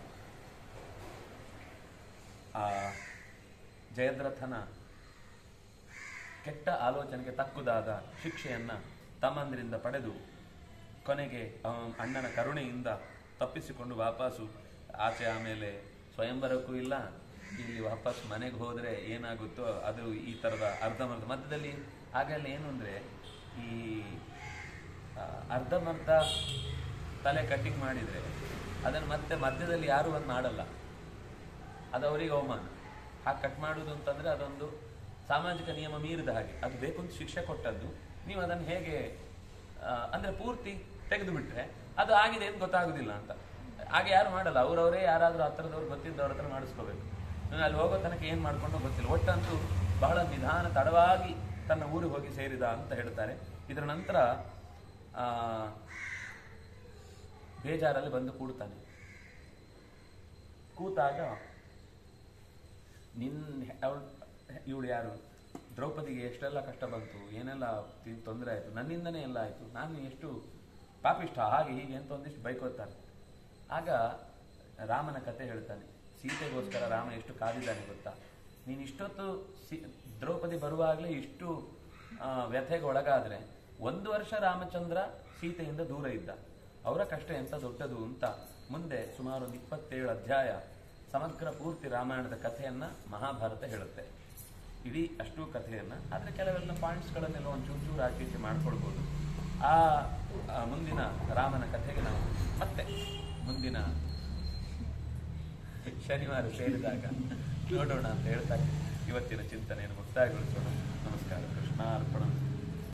ಆ ಜಯದ್ರಥನ ಕೆಟ್ಟ ಆಲೋಚನೆಗೆ ತಕ್ಕುದಾದ ಶಿಕ್ಷೆಯನ್ನ ತಮ್ಮಂದಿರಿಂದ ಪಡೆದು ಕೊನೆಗೆ ಅವನ ಅಣ್ಣನ ಕರುಣೆಯಿಂದ ತಪ್ಪಿಸಿಕೊಂಡು ವಾಪಸ್ಸು ಆಚೆ ಆಮೇಲೆ ಸ್ವಯಂವರಕ್ಕೂ ಇಲ್ಲ ಇಲ್ಲಿ ವಾಪಸ್ ಮನೆಗೆ ಹೋದ್ರೆ ಏನಾಗುತ್ತೋ ಅದು ಈ ತರದ ಅರ್ಧಮರ್ಧ ಮಧ್ಯದಲ್ಲಿ ಆಗೆಲ್ಲ ಏನು ಅಂದ್ರೆ ಈ ಆ, ಅರ್ಧಮರ್ಧ ತಲೆ ಕಟ್ಟಿಂಗ್ ಮಾಡಿದ್ರೆ ಅದನ್ನು ಮತ್ತೆ ಮಧ್ಯದಲ್ಲಿ ಯಾರು ಒಂದು ಮಾಡಲ್ಲ ಅದು ಅವರಿಗೆ ಅವಮಾನ ಹಾಗೆ ಕಟ್ ಮಾಡುವುದು ಅಂತಂದ್ರೆ ಅದೊಂದು ಸಾಮಾಜಿಕ ನಿಯಮ ಮೀರಿದ ಹಾಗೆ ಅದು ಬೇಕು ಅಂತ ಶಿಕ್ಷೆ ಕೊಟ್ಟದ್ದು ನೀವು ಅದನ್ನು ಹೇಗೆ ಆ, ಅಂದ್ರೆ ಪೂರ್ತಿ ತೆಗೆದು ಬಿಟ್ರೆ ಅದು ಆಗಿದೆ ಅಂತ ಗೊತ್ತಾಗುದಿಲ್ಲ ಅಂತ ಹಾಗೆ ಯಾರು ಮಾಡಲ್ಲ ಅವ್ರವರೇ ಯಾರಾದ್ರೂ ಹತ್ರದವ್ರು ಗೊತ್ತಿದ್ದವ್ರ ಹತ್ರ ಮಾಡಿಸ್ಕೋಬೇಕು ನಾನು ಅಲ್ಲಿ ಹೋಗೋ ತನಕ ಏನ್ ಮಾಡ್ಕೊಂಡೋ ಗೊತ್ತಿಲ್ಲ ಒಟ್ಟಂತೂ ಬಹಳ ನಿಧಾನ ತಡವಾಗಿ ತನ್ನ ಊರಿಗೆ ಹೋಗಿ ಸೇರಿದ ಅಂತ ಹೇಳ್ತಾರೆ ಇದರ ನಂತರ ಆ ಬೇಜಾರಲ್ಲಿ ಬಂದು ಕೂಡ್ತಾನೆ ಕೂತಾಗ ನಿನ್ ಅವಳು ಇವಳು ಯಾರು ದ್ರೌಪದಿಗೆ ಎಷ್ಟೆಲ್ಲ ಕಷ್ಟ ಬಂತು ಏನೆಲ್ಲ ತಿ- ತೊಂದರೆ ಆಯಿತು ನನ್ನಿಂದನೇ ಎಲ್ಲ ಆಯಿತು ನಾನು ಎಷ್ಟು ಪಾಪಿಷ್ಟ ಹಾಗೆ ಹೀಗೆ ಅಂತ ಒಂದಿಷ್ಟು ಬೈಕೋತಾನೆ ಆಗ ರಾಮನ ಕತೆ ಹೇಳ್ತಾನೆ ಸೀತೆಗೋಸ್ಕರ ರಾಮ ಎಷ್ಟು ಕಾದಿದ್ದಾನೆ ಗೊತ್ತಾ ನೀನು ಇಷ್ಟೊತ್ತು ಸಿ- ದ್ರೌಪದಿ ಬರುವಾಗಲೇ ಇಷ್ಟು ಆ, ವ್ಯಥೆಗೆ ಒಳಗಾದ್ರೆ ಒಂದು ವರ್ಷ ರಾಮಚಂದ್ರ ಸೀತೆಯಿಂದ ದೂರ ಇದ್ದ ಅವರ ಕಷ್ಟ ಎಂತ ದೊಡ್ಡದು ಅಂತ ಮುಂದೆ ಸುಮಾರು ಒಂದು ಇಪ್ಪತ್ತೇಳು ಅಧ್ಯಾಯ ಸಮಗ್ರ ಪೂರ್ತಿ ರಾಮಾಯಣದ ಕಥೆಯನ್ನ ಮಹಾಭಾರತ ಹೇಳುತ್ತೆ ಇಡೀ ಅಷ್ಟು ಕಥೆಯನ್ನ ಆದ್ರೆ ಕೆಲವೆಲ್ಲ ಪಾಯಿಂಟ್ಸ್ಗಳನ್ನೆಲ್ಲ ಒಂದು ಚೂರು ಚೂರು ಆಚೆ ಈಚೆ ಮಾಡ್ಕೊಳ್ಬೋದು ಆ ಆ ಮುಂದಿನ ರಾಮನ ಕಥೆಗೆ ನಾವು ಮತ್ತೆ ಮುಂದಿನ ಶನಿವಾರ ಸೇರಿದಾಗ ನೋಡೋಣ ಅಂತ ಹೇಳ್ತಾ ಇವತ್ತಿನ ಚಿಂತನೆಯನ್ನು ಮುಕ್ತಾಯಗೊಳಿಸೋಣ ನಮಸ್ಕಾರ ಕೃಷ್ಣಾರ್ಪಣ